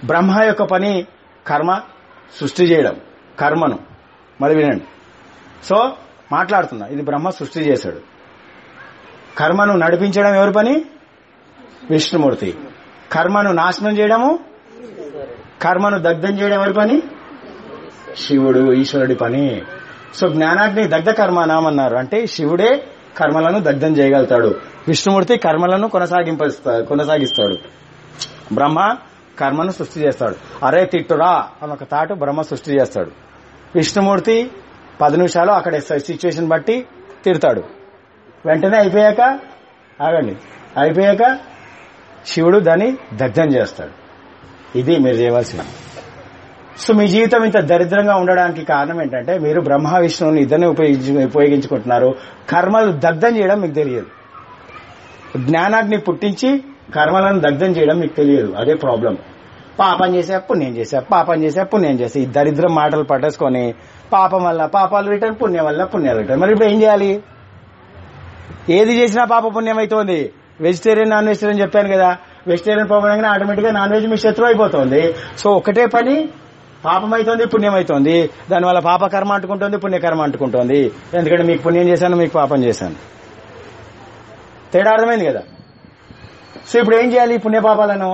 బ్రహ్మ యొక్క పని కర్మ సృష్టి చేయడం కర్మను మరి వినండి సో మాట్లాడుతున్నా ఇది బ్రహ్మ సృష్టి చేశాడు కర్మను నడిపించడం ఎవరి పని విష్ణుమూర్తి కర్మను నాశనం చేయడము కర్మను దగ్ధం చేయడం ఎవరి పని శివుడు ఈశ్వరుడి పని సో జ్ఞానాగ్ని దగ్ధ కర్మనామన్నారు అంటే శివుడే కర్మలను దగ్ధం చేయగలుగుతాడు విష్ణుమూర్తి కర్మలను కొనసాగింపస్తా కొనసాగిస్తాడు బ్రహ్మ కర్మను సృష్టి చేస్తాడు అరే తిట్టురా అని ఒక తాటు బ్రహ్మ సృష్టి చేస్తాడు విష్ణుమూర్తి పది నిమిషాలు అక్కడ సిచ్యువేషన్ బట్టి తిడతాడు వెంటనే అయిపోయాక ఆగండి అయిపోయాక శివుడు దాన్ని దగ్ధం చేస్తాడు ఇది మీరు చేయవలసింది సో మీ జీవితం ఇంత దరిద్రంగా ఉండడానికి కారణం ఏంటంటే మీరు బ్రహ్మ విష్ణువుని ఇద్దరిని ఉపయోగించు ఉపయోగించుకుంటున్నారు కర్మలు దగ్ధం చేయడం మీకు తెలియదు జ్ఞానాగ్ని పుట్టించి కర్మలను దగ్ధం చేయడం మీకు తెలియదు అదే ప్రాబ్లం పాపం చేసే పుణ్యం చేసా పాపం చేసే పుణ్యం చేసే ఈ దరిద్రం మాటలు పట్టేసుకొని పాపం వల్ల పాపాలు రిటర్న్ పుణ్యం వల్ల పుణ్యాలు రిటర్న్ మరి ఇప్పుడు ఏం చేయాలి ఏది చేసినా పాప పుణ్యం అవుతోంది వెజిటేరియన్ నాన్ వెజిటేరియన్ చెప్పాను కదా వెజిటేరియన్ పోవడంగానే ఆటోమేటిక్ గా నాన్ వెజ్ మీ శత్రువు అయిపోతుంది సో ఒకటే పని పాపం అవుతుంది పుణ్యం అవుతుంది దానివల్ల పాప కర్మ అంటుకుంటుంది పుణ్యకర్మ అంటుకుంటుంది ఎందుకంటే మీకు పుణ్యం చేశాను మీకు పాపం చేశాను తేడా అర్థమైంది కదా సో ఇప్పుడు ఏం చేయాలి ఈ పుణ్యపాపాలను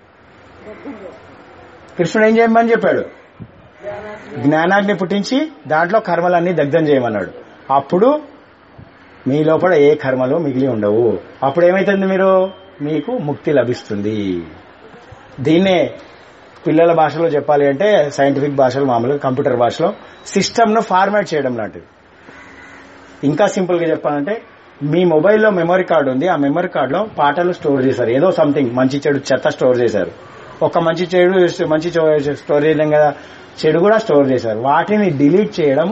కృష్ణుడు ఏం చేయమని చెప్పాడు జ్ఞానాగ్ని పుట్టించి దాంట్లో కర్మలన్నీ దగ్ధం చేయమన్నాడు అప్పుడు మీ లోపల ఏ కర్మలు మిగిలి ఉండవు అప్పుడు ఏమైతుంది మీరు మీకు ముక్తి లభిస్తుంది దీన్నే పిల్లల భాషలో చెప్పాలి అంటే సైంటిఫిక్ భాషలో మామూలుగా కంప్యూటర్ భాషలో సిస్టమ్ ను ఫార్మాట్ చేయడం లాంటిది ఇంకా సింపుల్ గా చెప్పాలంటే మీ మొబైల్లో మెమరీ కార్డు ఉంది ఆ మెమరీ కార్డులో పాటలు స్టోర్ చేశారు ఏదో సంథింగ్ మంచి చెడు చెత్త స్టోర్ చేశారు ఒక మంచి చెడు మంచి చో- స్టోర్ చేయడం కదా చెడు కూడా స్టోర్ చేశారు వాటిని డిలీట్ చేయడం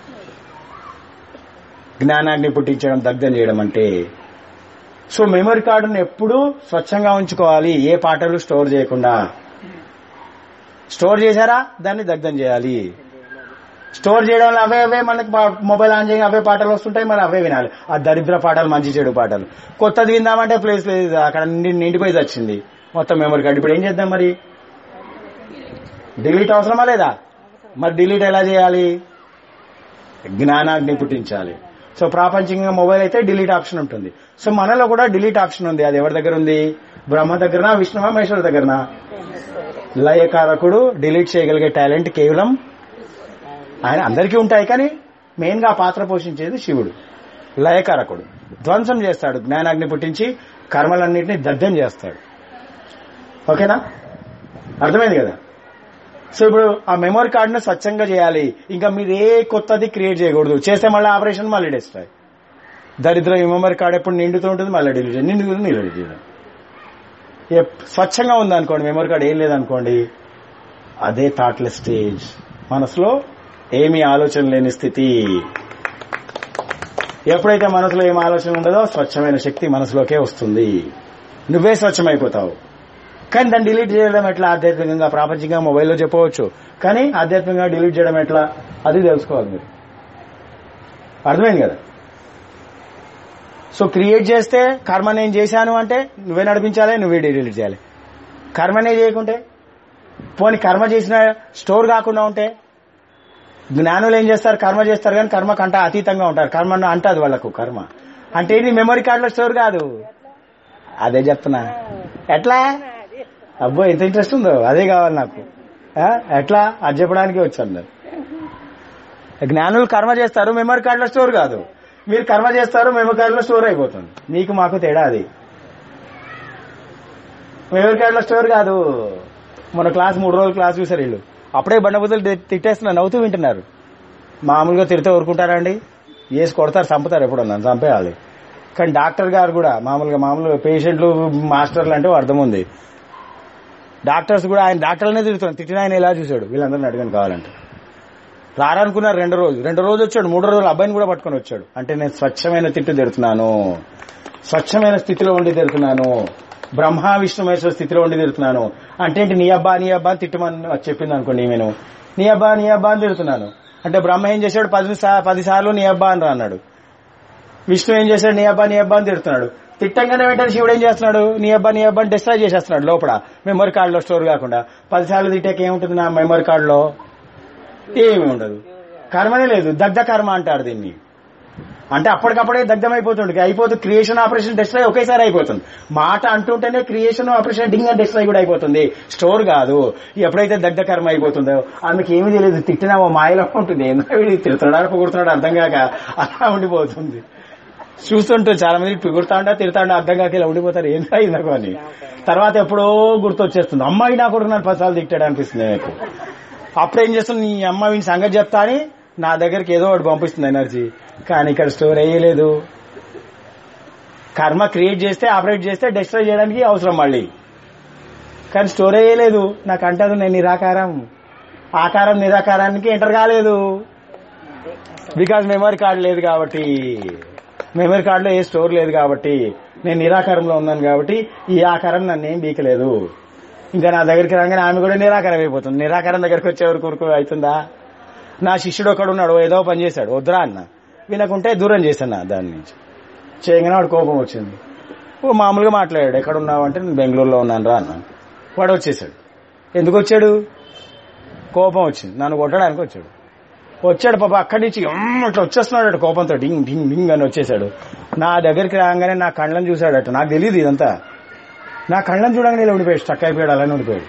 జ్ఞానాగ్ని పుట్టించడం దగ్ధం చేయడం అంటే సో మెమరీ కార్డును ఎప్పుడూ స్వచ్ఛంగా ఉంచుకోవాలి ఏ పాటలు స్టోర్ చేయకుండా స్టోర్ చేశారా దాన్ని దగ్ధం చేయాలి స్టోర్ చేయడం వల్ల అవే అవే మనకి పా- మొబైల్ ఆన్ చేయగా అవే పాటలు వస్తుంటాయి మరి అవే వినాలి ఆ దరిద్ర పాటలు మంచి చెడు పాటలు కొత్తది విందామంటే ప్లేస్ లేదు అక్కడ నిండి- నిండిపోయి వచ్చింది మొత్తం మెమరీ కార్డు ఇప్పుడు ఏం చేద్దాం మరి డిలీట్ అవసరమా లేదా మరి డిలీట్ ఎలా చేయాలి జ్ఞానాగ్ని పుట్టించాలి సో ప్రాపంచికంగా మొబైల్ అయితే డిలీట్ ఆప్షన్ ఉంటుంది సో మనలో కూడా డిలీట్ ఆప్షన్ ఉంది అది ఎవరి దగ్గర ఉంది బ్రహ్మ దగ్గరనా విష్ణువా మహేశ్వర దగ్గరనా లయకారకుడు డిలీట్ చేయగలిగే టాలెంట్ కేవలం ఆయన అందరికీ ఉంటాయి కానీ మెయిన్ గా ఆ పాత్ర పోషించేది శివుడు లయకారకుడు ధ్వంసం చేస్తాడు జ్ఞానాగ్ని పుట్టించి కర్మలన్నింటినీ దగ్ధం చేస్తాడు ఓకేనా అర్థమైంది కదా సో ఇప్పుడు ఆ మెమరీ కార్డును స్వచ్ఛంగా చేయాలి ఇంకా మీరు ఏ కొత్తది క్రియేట్ చేయకూడదు చేస్తే మళ్ళీ ఆపరేషన్ మళ్ళీ డెస్ట్రాయ్ దరిద్రం ఈ మెమరీ కార్డు ఎప్పుడు నిండుతూ ఉంటుంది మళ్ళీ డిలీట్ చేయాలి నిండుతుంది నిలడి చేయడం ఎప్- స్వచ్ఛంగా ఉందనుకోండి మెమరీ కార్డు ఏం లేదనుకోండి అదే థాట్లెస్ స్టేజ్ మనసులో ఏమీ ఆలోచన లేని స్థితి ఎప్పుడైతే మనసులో ఏం ఆలోచన ఉండదో స్వచ్ఛమైన శక్తి మనసులోకే వస్తుంది నువ్వే స్వచ్ఛమైపోతావు కానీ దాన్ని డిలీట్ చేయడం ఎట్లా ఆధ్యాత్మికంగా ప్రాపంచికంగా మొబైల్లో చెప్పవచ్చు కానీ ఆధ్యాత్మికంగా డిలీట్ చేయడం ఎట్లా అది తెలుసుకోవాలి మీరు అర్థమైంది కదా సో క్రియేట్ చేస్తే కర్మ నేను చేశాను అంటే నువ్వే నడిపించాలి నువ్వే డిలీట్ చేయాలి కర్మనే చేయకుంటే పోనీ కర్మ చేసిన స్టోర్ కాకుండా ఉంటే జ్ఞానులు ఏం చేస్తారు కర్మ చేస్తారు కానీ కర్మ కంట అతీతంగా ఉంటారు కర్మ అంటది వాళ్ళకు కర్మ అంటే ఇది మెమరీ కార్డులో స్టోర్ కాదు అదే చెప్తున్నా ఎట్లా అబ్బో ఎంత ఇంట్రెస్ట్ ఉందో అదే కావాలి నాకు ఆ? ఎట్లా అది చెప్పడానికి వచ్చాను నేను జ్ఞానులు కర్మ చేస్తారు మెమరీ కార్డులో స్టోర్ కాదు మీరు కర్మ చేస్తారు మెమరీ కార్డులో స్టోర్ అయిపోతుంది మీకు మాకు తేడా అది మెమరీ కార్డులో స్టోర్ కాదు మన క్లాస్ మూడు రోజులు క్లాస్ చూసారు వీళ్ళు అప్పుడే బండబుద్ధులు తిట్టేస్తున్నా నవ్వుతూ వింటున్నారు మామూలుగా తిడితే ఊరుకుంటారా అండి వేసి కొడతారు చంపుతారు ఎప్పుడన్నా చంపేయాలి కానీ డాక్టర్ గారు కూడా మామూలుగా మామూలుగా పేషెంట్లు మాస్టర్లు అంటే అర్థం ఉంది డాక్టర్స్ కూడా ఆయన డాక్టర్లనే తిడుతున్నాడు తిట్టిన ఆయన ఎలా చూశాడు వీళ్ళందరిని అడగని కావాలంటే రారనుకున్నారు రెండు రోజు రెండు రోజు వచ్చాడు మూడో రోజులు అబ్బాయిని కూడా పట్టుకొని వచ్చాడు అంటే నేను స్వచ్ఛమైన తిట్టు తిడుతున్నాను స్వచ్ఛమైన స్థితిలో ఉండి తిడుతున్నాను బ్రహ్మ విష్ణు మహేశ్వర స్థితిలో ఉండి తిడుతున్నాను అంటే ఏంటి నీ అబ్బా నీ అబ్బా అని తిట్టమని చెప్పింది అనుకోండి నేను నీ అబ్బా నీ అబ్బా అని తిడుతున్నాను అంటే బ్రహ్మ ఏం చేశాడు పది సా- పది సార్లు నీ అబ్బా అని రా అన్నాడు విష్ణు ఏం చేశాడు నీ అబ్బా నీ అబ్బా అని తిడుతున్నాడు తిట్టంగానే వెంటనే శివుడు ఏం చేస్తున్నాడు నీ అబ్బా నీ అబ్బాని డిస్ట్రాయ్ చేసేస్తున్నాడు లోపల మెమరీ కార్డులో స్టోర్ కాకుండా పదిసార్లు తిట్టాక ఏముంటుంది నా మెమరీ కార్డులో ఏమి ఉండదు కర్మనే లేదు దగ్ధ కర్మ అంటారు దీన్ని అంటే అప్పటికప్పుడే దగ్ధమైపోతుంది అయిపోతుంది క్రియేషన్ ఆపరేషన్ డిస్ట్రాయ్ ఒకేసారి అయిపోతుంది మాట అంటుంటేనే క్రియేషన్ ఆపరేషన్ డింగ్ అండ్ డిస్ట్రాయ్ కూడా అయిపోతుంది స్టోర్ కాదు ఎప్పుడైతే దగ్ధ కర్మ అయిపోతుందో ఆమెకి ఏమీ తెలియదు తిట్టినా ఓ మాయలో ఉంటుంది ఎందుకంటే వీడు తిడుతున్నాడా పొగుడుతున్నాడు అర్థం కాక అలా ఉండిపోతుంది చూస్తుంటే చాలా మంది పిగుడుతాండా తిడతాండా అర్థం కాక ఇలా ఉండిపోతారు ఏం అయిందకు అని తర్వాత ఎప్పుడో గుర్తొచ్చేస్తుంది అమ్మాయి నా కొడుకు నన్ను పదిసార్లు తిట్టాడు అనిపిస్తుంది నాకు అప్పుడు ఏం చేస్తుంది నీ అమ్మ వీని సంగతి చెప్తా అని నా దగ్గరికి ఏదో ఒకటి పంపిస్తుంది ఎనర్జీ కానీ ఇక్కడ స్టోర్ అయ్యలేదు కర్మ క్రియేట్ చేస్తే ఆపరేట్ చేస్తే డిస్ట్రాయ్ చేయడానికి అవసరం మళ్ళీ కానీ స్టోర్ అయ్యలేదు నాకు అంటది నేను నిరాకారం ఆకారం నిరాకారానికి ఎంటర్ కాలేదు బికాజ్ మెమరీ కార్డు లేదు కాబట్టి మెమరీ కార్డులో ఏ స్టోర్ లేదు కాబట్టి నేను నిరాకారంలో ఉన్నాను కాబట్టి ఈ ఆకారం నన్ను ఏం బీకలేదు ఇంకా నా దగ్గరికి రాగానే ఆమె కూడా నిరాకారం అయిపోతుంది నిరాకారం దగ్గరికి వచ్చేవరకు కూరుకు అవుతుందా నా శిష్యుడు ఒకడు ఉన్నాడు ఏదో పని చేశాడు వద్దురా అన్న వినకుంటే దూరం చేశాను దాని నుంచి చేయగానే వాడు కోపం వచ్చింది ఓ మామూలుగా మాట్లాడాడు ఎక్కడ ఉన్నావు అంటే నేను బెంగళూరులో ఉన్నాను రా అన్నాను వాడు వచ్చేసాడు ఎందుకు వచ్చాడు కోపం వచ్చింది నన్ను కొట్టడానికి వచ్చాడు వచ్చాడు పాప అక్కడి నుంచి ఉమ్ అట్లా వచ్చేస్తున్నాడు కోపంతో డింగ్ డింగ్ డింగ్ అని వచ్చేసాడు నా దగ్గరికి రాగానే నా కళ్ళని చూశాడట నాకు తెలియదు ఇదంతా నా కళ్ళని చూడగానే ఇలా ఉండిపోయాడు స్టక్ అయిపోయాడు అలానే ఉండిపోయాడు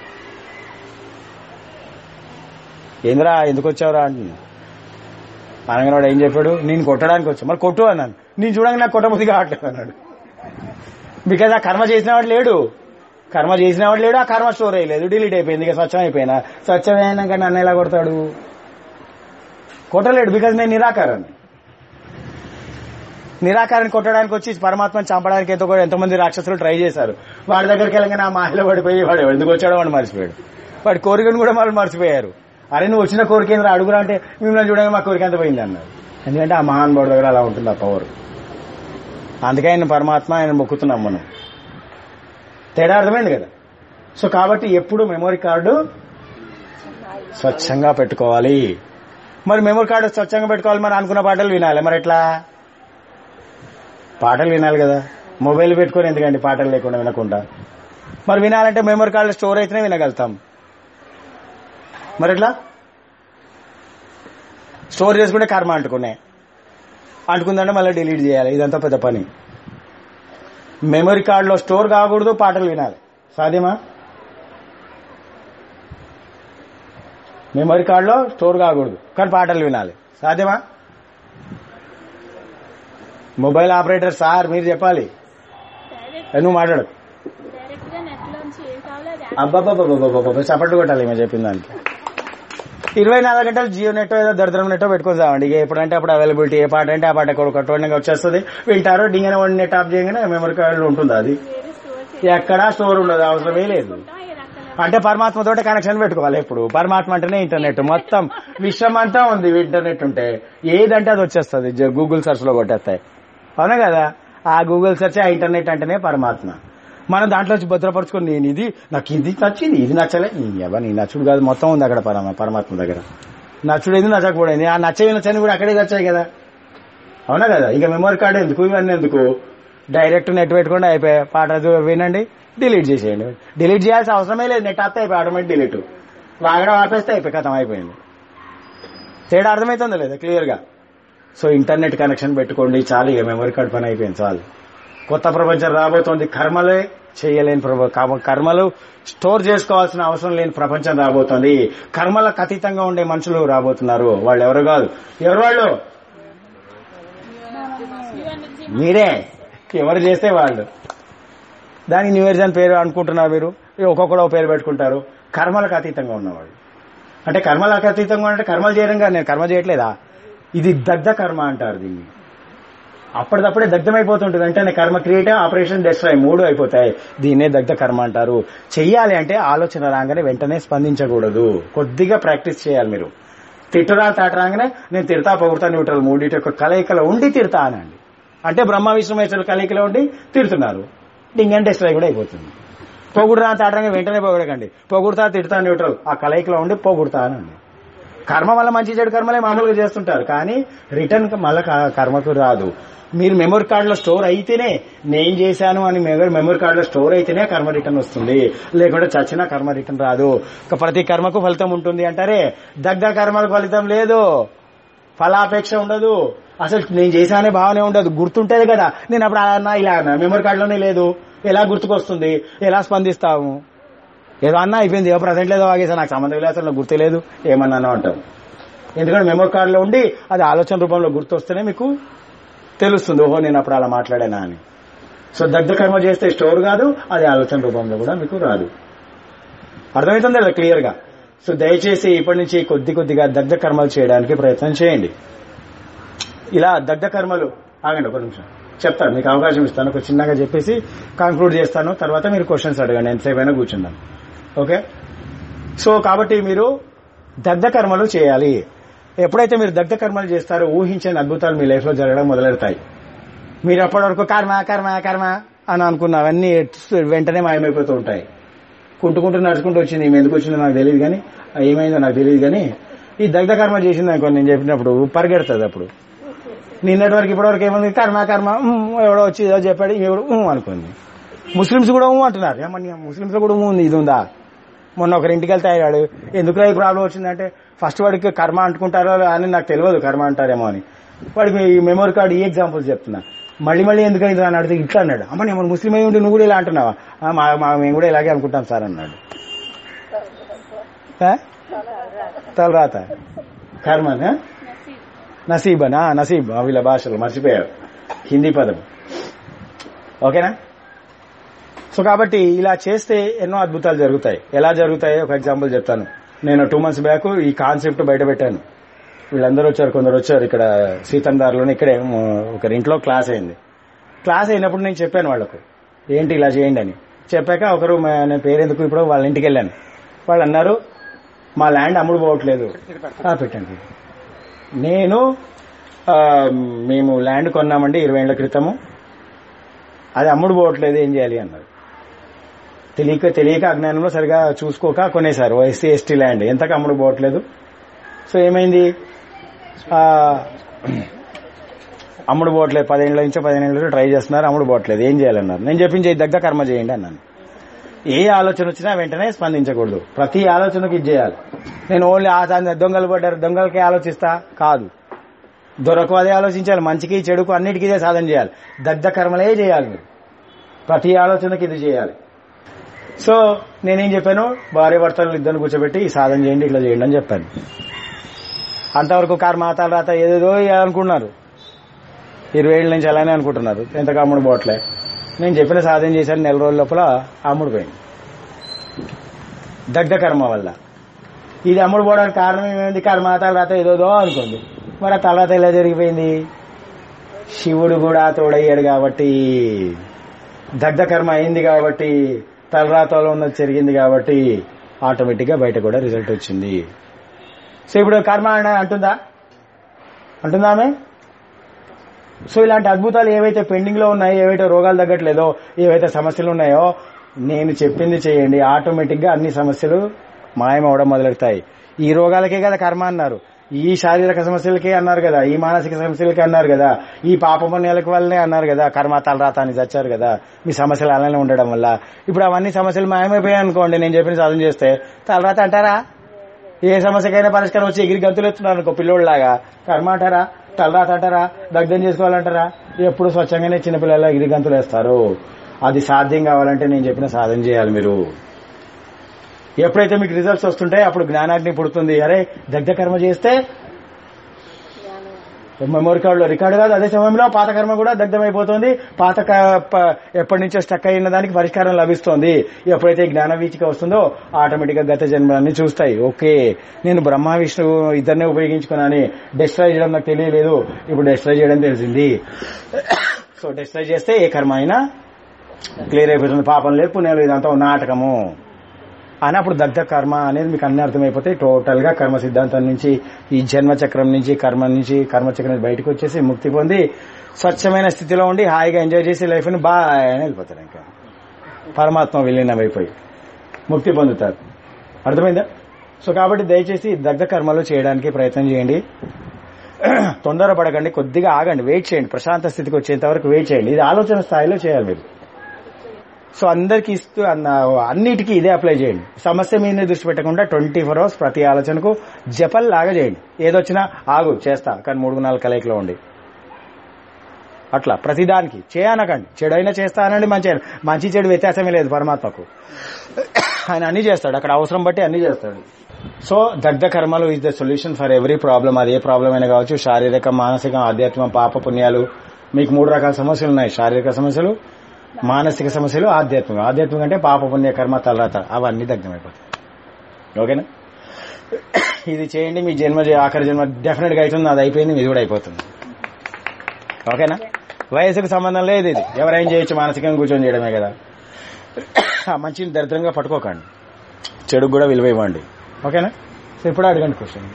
ఏంద్రా ఎందుకు వచ్చావురా అంటున్నా అనగానే ఏం చెప్పాడు నేను కొట్టడానికి వచ్చా మరి కొట్టు అన్నాను నేను చూడంగా నాకు కొట్టబుద్ధి కావట్లేదు అన్నాడు బికాజ్ ఆ కర్మ చేసిన వాడు లేడు కర్మ చేసిన వాడు లేడు ఆ కర్మ స్టోర్ అయ్యలేదు డిలీట్ అయిపోయింది ఇక స్వచ్ఛం అయిపోయినా స్వచ్ఛం అయినాక నన్ను ఎలా కొడతాడు కొట్టలేడు బికాజ్ నేను నిరాకారాన్ని నిరాకారాన్ని కొట్టడానికి వచ్చి పరమాత్మని చంపడానికి ఎంతో ఎంతమంది రాక్షసులు ట్రై చేశారు వాడి దగ్గరికి వెళ్ళగానే ఆ మాయలో పడిపోయి వాడు ఎందుకు వచ్చాడో వాడు మర్చిపోయాడు వాడి కోరికను కూడా వాళ్ళు మర్చిపోయారు అరే నువ్వు వచ్చిన కోరిక ఏంద్రా అడుగురా అంటే మిమ్మల్ని చూడగా మా కోరిక ఎంత పోయింది అన్నారు ఎందుకంటే ఆ మహానుభావుడు దగ్గర అలా ఉంటుంది ఆ పవర్ అందుకే ఆయన పరమాత్మ ఆయన మొక్కుతున్నాం మనం తేడా అర్థమైంది కదా సో కాబట్టి ఎప్పుడు మెమరీ కార్డు స్వచ్ఛంగా పెట్టుకోవాలి మరి మెమరీ కార్డు స్వచ్ఛంగా పెట్టుకోవాలి మరి అనుకున్న పాటలు వినాలి మరి ఎట్లా పాటలు వినాలి కదా మొబైల్ పెట్టుకొని ఎందుకండి పాటలు లేకుండా వినకుండా మరి వినాలంటే మెమరీ కార్డులో స్టోర్ అయితేనే వినగలుగుతాం మరి ఎట్లా స్టోర్ చేసుకుంటే కర్మ అంటుకునే అంటుకుందంటే మళ్ళీ డిలీట్ చేయాలి ఇదంతా పెద్ద పని మెమరీ కార్డులో స్టోర్ కాకూడదు పాటలు వినాలి సాధ్యమా మెమరీ కార్డులో స్టోర్ కాకూడదు కానీ పాటలు వినాలి సాధ్యమా మొబైల్ ఆపరేటర్ సార్ మీరు చెప్పాలి ఏ, నువ్వు మాట్లాడు డైరెక్ట్ గా నెట్ లోంచి ఏం కావాలో అది అబ్బాబాబాబాబాబా చప్పట్లు కొట్టాలి మేము చెప్పిన దానికి ఇరవై నాలుగు గంటలు జియో నెట్ ఏదో దరిద్రం నెట్ పెట్టుకొని సామండి ఇక ఎప్పుడంటే అప్పుడు అవైలబిలిటీ ఏ పాట అంటే ఆ పాట కొట్టుకోవడానికి వచ్చేస్తుంది వింటారు డింగన వన్ నెట్ ఆఫ్ చేయగానే మెమరీ కార్డు ఉంటుంది అది వేరే స్టోర్ ఎక్కడా స్టోర్ ఉండదు అవసరమే లేదు చేసుకుంటాం ఈ రకాల అంటే పరమాత్మతోటే కనెక్షన్ పెట్టుకోవాలి ఇప్పుడు పరమాత్మ అంటేనే ఇంటర్నెట్ మొత్తం విశ్వం అంతా ఉంది ఇంటర్నెట్ ఉంటే ఏదంటే అది వచ్చేస్తుంది జ- గూగుల్ సెర్చ్ లో కొట్టేస్తాయి అవునా కదా ఆ గూగుల్ సెర్చ్ ఆ ఇంటర్నెట్ అంటేనే పరమాత్మ మనం దాంట్లో వచ్చి భద్రపరచుకొని నేను ఇది నాకు ఇది నచ్చింది ఇది నచ్చలే నీ ఎవ నీ నచ్చుడు కాదు మొత్తం ఉంది అక్కడ పరమ పరమాత్మ దగ్గర నచ్చుడు ఏంది నచ్చకపోయింది ఆ నచ్చవి నచ్చని కూడా అక్కడే వచ్చాయి కదా అవునా కదా ఇంకా మెమరీ కార్డు ఎందుకు ఇవన్నీ ఎందుకు డైరెక్ట్ నెట్ పెట్టుకోండి అయిపోయాయి పాట చూ- వినండి డిలీట్ చేసేయండి డిలీట్ చేయాల్సిన అవసరమే లేదు నెట్ ఆపితే అయిపోయి ఆటోమేటిక్ డిలీట్ లాగడం ఆపేస్తే అయిపోయి కథం అయిపోయింది తేడా అర్థమవుతుందా లేదా క్లియర్ గా సో ఇంటర్నెట్ కనెక్షన్ పెట్టుకోండి చాలు ఇక మెమరీ కార్డ్ పని అయిపోయింది చాలు కొత్త ప్రపంచం రాబోతోంది కర్మలే చేయలేని ప్రభ- కర్మ- కర్మలు స్టోర్ చేసుకోవాల్సిన అవసరం లేని ప్రపంచం రాబోతోంది కర్మలకు అతీతంగా ఉండే మనుషులు రాబోతున్నారు వాళ్ళు ఎవరు కాదు ఎవరు వాళ్ళు మీరే ఎవరు చేస్తే వాళ్ళు దానికి న్యూ ఇయర్స్ అని పేరు అనుకుంటున్నారు మీరు ఇక ఒక్కొక్కడు ఒక పేరు పెట్టుకుంటారు కర్మలకు అతీతంగా ఉన్నవాళ్ళు అంటే కర్మలకు అతీతంగా అంటే కర్మలు చేయడం కాదు నేను కర్మ చేయట్లేదా ఇది దగ్ధ కర్మ అంటారు దీన్ని అప్పటిదప్పుడే దగ్ధమైపోతుంటుంది వెంటనే కర్మ క్రియేట్ ఆపరేషన్ డెస్ట్రాయ్ మూడు అయిపోతాయి దీన్నే దగ్ధ కర్మ అంటారు చెయ్యాలి అంటే ఆలోచన రాగానే వెంటనే స్పందించకూడదు కొద్దిగా ప్రాక్టీస్ చేయాలి మీరు తిట్టరా తాట రాగానే నేను తిడతా పొగుడతా న్యూట్రల్ మూడింటి యొక్క కలయికలో ఉండి తిడతా అనండి అంటే బ్రహ్మ విష్ణుమేశ్వర కలయికలో ఉండి తిడుతున్నారు డింగన్ డెస్ట్రాయ్ కూడా అయిపోతుంది పొగుడురా తాటరంగా వెంటనే పొగడకండి పొగుడుతా తిడతా న్యూట్రల్ ఆ కలయికలో ఉండి పొగుడుతా అనండి కర్మ వల్ల మంచి చెడు కర్మలే మామూలుగా చేస్తుంటారు కానీ రిటర్న్ మళ్ళీ కర్మకు రాదు మీరు మెమరీ కార్డులో స్టోర్ అయితేనే నేను చేశాను అని మెమరీ కార్డులో స్టోర్ అయితేనే కర్మ రిటర్న్ వస్తుంది లేకుంటే చచ్చినా కర్మ రిటర్న్ రాదు ఇక ప్రతి కర్మకు ఫలితం ఉంటుంది అంటారే దగ్గ కర్మకు ఫలితం లేదు ఫలాపేక్ష ఉండదు అసలు నేను చేశానే భావనే ఉండదు గుర్తుంటేది కదా నేను అప్పుడు అలా అన్నా ఇలా అన్నా మెమరీ కార్డులోనే లేదు ఎలా గుర్తుకొస్తుంది ఎలా స్పందిస్తాము ఏదో అన్నా అయిపోయింది ఏదో ప్రజెంట్ లేదో ఆగేసా నాకు సంబంధం లేదు అసలు నాకు గుర్తు లేదు ఏమన్నాను అంటాం ఎందుకంటే మెమరీ కార్డులో ఉండి అది ఆలోచన రూపంలో గుర్తొస్తేనే మీకు తెలుస్తుంది ఓహో నేను అప్పుడు అలా మాట్లాడానా అని సో దగ్ధ కర్మ చేస్తే స్టోర్ కాదు అది ఆలోచన రూపంలో కూడా మీకు రాదు అర్థమవుతుంది కదా క్లియర్ గా సో దయచేసి ఇప్పటి నుంచి కొద్ది కొద్దిగా దగ్ధ కర్మలు చేయడానికి ప్రయత్నం చేయండి ఇలా దగ్ధ కర్మలు ఆగండి ఒక నిమిషం చెప్తాను మీకు అవకాశం ఇస్తాను ఒక చిన్నగా చెప్పేసి కంక్లూడ్ చేస్తాను తర్వాత మీరు క్వశ్చన్స్ అడగండి ఎంతసేపు అయినా కూర్చుందాం ఓకే సో కాబట్టి మీరు దగ్ధ కర్మలు చేయాలి ఎప్పుడైతే మీరు దగ్ధ కర్మలు చేస్తారో ఊహించని అద్భుతాలు మీ లైఫ్ లో జరగడం మొదలెడతాయి మీరు అప్పటి వరకు కర్మ కర్మ కర్మ అని అనుకున్నవన్నీ వెంటనే మాయమైపోతూ ఉంటాయి కుంటుకుంటూ నడుచుకుంటూ వచ్చింది ఈమె ఎందుకు వచ్చిందో నాకు తెలియదు కానీ ఏమైందో నాకు తెలియదు కానీ ఈ దగ్ధ కర్మ చేసింది అనుకో నేను చెప్పినప్పుడు పరిగెడుతుంది అప్పుడు నిన్నటి వరకు ఇప్పటి వరకు ఏముంది కర్మ కర్మ ఉమ్, ఎవడో వచ్చి ఏదో చెప్పాడు ఎవడు ఊ అనుకుంది ముస్లిమ్స్ కూడా ఊ అంటున్నారు ఏమని ముస్లిమ్స్ కూడా ఊ ఉంది ఇది ఉందా మొన్న ఒకరి ఇంటికి వెళ్తే అయ్యాడు ఎందుకు ఈ ప్రాబ్లం వచ్చిందంటే ఫస్ట్ వాడికి కర్మ అంటుకుంటారో అని నాకు తెలియదు కర్మ అంటారేమో అని వాడికి ఈ మెమరీ కార్డు ఈ ఎగ్జాంపుల్స్ చెప్తున్నా మళ్ళీ మళ్ళీ ఎందుకైంది అని అడిగితే ఇట్లా అన్నాడు అమ్మ నేను ముస్లిం అయి ఉండి నువ్వు కూడా ఇలా అంటున్నావా "ఆ, మా మా- మేము కూడా ఇలాగే అనుకుంటాం సార్ అన్నాడు ఆ? తలరాత కర్మనా నసీబ్ నసీబనా నసీబ్ ఆ వీళ్ళ భాషలో మర్చిపోయారు హిందీ పదం ఓకేనా సో కాబట్టి ఇలా చేస్తే ఎన్నో అద్భుతాలు జరుగుతాయి ఎలా జరుగుతాయో ఒక ఎగ్జాంపుల్ చెప్తాను నేను టూ మంత్స్ బ్యాక్ ఈ కాన్సెప్ట్ బయట పెట్టాను వీళ్ళందరూ వచ్చారు కొందరు వచ్చారు ఇక్కడ సీతందారులోనే ఇక్కడే మ- ఒకరి ఇంట్లో క్లాస్ అయింది క్లాస్ అయినప్పుడు నేను చెప్పాను వాళ్ళకు ఏంటి ఇలా చేయండి అని చెప్పాక ఒకరు మా- నేను పేరెందుకు ఇప్పుడు వాళ్ళ ఇంటికి వెళ్ళాను వాళ్ళు అన్నారు మా ల్యాండ్ అమ్ముడు పోవట్లేదు ఆ, పెట్టండి నేను ఆ, మేము ల్యాండ్ కొన్నామండి ఇరవై ఏళ్ల క్రితము అది అమ్ముడు పోవట్లేదు ఏం చేయాలి అన్నారు తెలియక తెలియక అజ్ఞానంలో సరిగా చూసుకోక కొనేశారు ఎస్సీ ఎస్టీ ల్యాండ్ ఎంతకు అమ్ముడు పోవట్లేదు సో ఏమైంది ఆ, అమ్ముడు పోవట్లేదు పదిహేనుల నుంచి పదిహేను నుంచి ట్రై చేస్తున్నారు అమ్ముడు పోవట్లేదు ఏం చేయాలన్నారు నేను చెప్పించి దగ్గర కర్మ చేయండి అన్నాను ఏ ఆలోచన వచ్చినా వెంటనే స్పందించకూడదు ప్రతి ఆలోచనకు ఇది చేయాలి నేను ఓన్లీ ఆ దాన్ని దొంగలు పడ్డారు దొంగలకే ఆలోచిస్తా కాదు దొరకు అదే ఆలోచించాలి మంచికి చెడుకు అన్నిటికీ ఇదే సాధన చేయాలి దగ్ధ కర్మలే చేయాలి మీరు ప్రతి ఆలోచనకి ఇది చేయాలి సో నేనేం చెప్పాను భార్య భర్తలు ఇద్దరు కూర్చోబెట్టి ఈ సాధన చేయండి ఇట్లా చేయండి అని చెప్పాను అంతవరకు కర్మ తర్వాత ఏదేదో అనుకున్నారు ఇరవై ఏళ్ళ నుంచి అలానే అనుకుంటున్నారు ఎంత అమ్ముడు పోవట్లే నేను చెప్పిన సాధన చేశాను నెల రోజుల లోపల అమ్ముడు పోయింది దగ్ధ కర్మ వల్ల ఇది అమ్ముడు పోవడానికి కారణం ఏమైంది కర్మ తర్వాత ఏదోదో అనుకుంది మరి ఆ తర్వాత ఎలా జరిగిపోయింది శివుడు కూడా తోడయ్యాడు కాబట్టి దగ్ధ కర్మ అయింది కాబట్టి తలరాతలో ఉన్నది జరిగింది కాబట్టి ఆటోమేటిక్ గా బయట కూడా రిజల్ట్ వచ్చింది సో ఇప్పుడు కర్మ అన- అంటుందా అంటుందా ఆమె సో ఇలాంటి అద్భుతాలు ఏవైతే పెండింగ్ లో ఉన్నాయో ఏవైతే రోగాలు తగ్గట్లేదో ఏవైతే సమస్యలు ఉన్నాయో నేను చెప్పింది చేయండి ఆటోమేటిక్ గా అన్ని సమస్యలు మాయమవడం మొదలెడతాయి ఈ రోగాలకే కదా కర్మ అన్నారు ఈ శారీరక సమస్యలకే అన్నారు కదా ఈ మానసిక సమస్యలకే అన్నారు కదా ఈ పాపపుణ్యాలకు వల్లనే అన్నారు కదా కర్మ తలరాత అని చచ్చారు కదా మీ సమస్యలు అలానే ఉండడం వల్ల ఇప్పుడు అవన్నీ సమస్యలు మాయమైపోయాయి అనుకోండి నేను చెప్పిన సాధన చేస్తే తలరాత అంటారా ఏ సమస్యకైనా పరిష్కారం వచ్చి ఎగిరి గంతులు ఎత్తున్నారు అనుకో పిల్లోళ్ళలాగా కర్మ అంటారా తలరాత అంటారా దగ్ధం చేసుకోవాలంటారా ఎప్పుడు స్వచ్ఛంగానే చిన్నపిల్లలు ఎగిరి గంతులు వేస్తారు అది సాధ్యం కావాలంటే నేను చెప్పిన సాధన చేయాలి మీరు ఎప్పుడైతే మీకు రిజల్ట్స్ వస్తుంటాయి అప్పుడు జ్ఞానాగ్ని పుడుతుంది అరే దగ్ధ కర్మ చేస్తే మెమోరీ కార్డులో రికార్డు కాదు అదే సమయంలో పాత కర్మ కూడా దగ్ధమైపోతుంది పాత క- ప- ఎప్పటి నుంచో స్టక్ అయిన దానికి పరిష్కారం లభిస్తోంది ఎప్పుడైతే ఈ జ్ఞాన వీచిక వస్తుందో ఆటోమేటిక్ గా గత జన్మలన్నీ చూస్తాయి ఓకే నేను బ్రహ్మ విష్ణువు ఇద్దరినే ఉపయోగించుకున్నాను డెస్ట్రాయ్ చేయడం నాకు తెలియలేదు ఇప్పుడు డెస్ట్రాయ్ చేయడం తెలిసింది సో డెస్ట్రాయ్ చేస్తే ఏ కర్మ అయినా క్లియర్ అయిపోతుంది పాపం లేదు పుణ్యం లేదు ఇదంతా ఓ నాటకము అని అప్పుడు దగ్ధ కర్మ అనేది మీకు అన్ని అర్థమైపోతాయి టోటల్ గా కర్మ సిద్ధాంతం నుంచి ఈ జన్మ చక్రం నుంచి కర్మ నుంచి కర్మ చక్రం నుంచి బయటకు వచ్చేసి ముక్తి పొంది స్వచ్ఛమైన స్థితిలో ఉండి హాయిగా ఎంజాయ్ చేసి లైఫ్ ని బాగా వెళ్ళిపోతారు ఇంకా పరమాత్మ విలీనం అయిపోయి ముక్తి పొందుతారు అర్థమైందా సో కాబట్టి దయచేసి దగ్ధ కర్మలు చేయడానికి ప్రయత్నం చేయండి తొందరపడకండి కొద్దిగా ఆగండి వెయిట్ చేయండి ప్రశాంత స్థితికి వచ్చేంత వరకు వెయిట్ చేయండి ఇది ఆలోచన స్థాయిలో చేయాలి మీరు సో అందరికి ఇస్తూ అన్న- అన్నిటికీ ఇదే అప్లై చేయండి సమస్య మీదనే దృష్టి పెట్టకుండా ట్వంటీ ఫోర్ అవర్స్ ప్రతి ఆలోచనకు జపల్ లాగా చేయండి ఏదొచ్చినా ఆగు చేస్తా కానీ మూడు నాలుగు కలయికలో ఉండి అట్లా ప్రతిదానికి చేయనకండి చెడు అయినా చేస్తానండి మంచి అయినా. మంచి చెడు వ్యత్యాసమే లేదు పరమాత్మకు ఆయన అన్ని చేస్తాడు అక్కడ అవసరం బట్టి అన్ని చేస్తాడు సో దగ్ధ కర్మలు is the solution for every problem అది ఏ ప్రాబ్లం అయినా కావచ్చు శారీరక మానసిక ఆధ్యాత్మిక పాప పుణ్యాలు మీకు మూడు రకాల సమస్యలు ఉన్నాయి శారీరక సమస్యలు మానసిక సమస్యలు ఆధ్యాత్మిక ఆధ్యాత్మిక అంటే పాప పుణ్య కర్మ తలరాత అవన్నీ దగ్ధమైపోతాయి ఓకేనా ఇది చేయండి మీ జన్మ ఆఖరి జన్మ డెఫినెట్ గా అవుతుంది అది అయిపోయింది ఇది కూడా అయిపోతుంది ఓకేనా వయసుకు సంబంధం లేదు ఇది ఎవరైనా చేయొచ్చు మానసికంగా కూర్చొని చేయడమే కదా ఆ మంచిని దరిద్రంగా పట్టుకోకండి చెడుకు కూడా విలువ ఇవ్వండి ఓకేనా సో ఇప్పుడు అడగండి క్వశ్చన్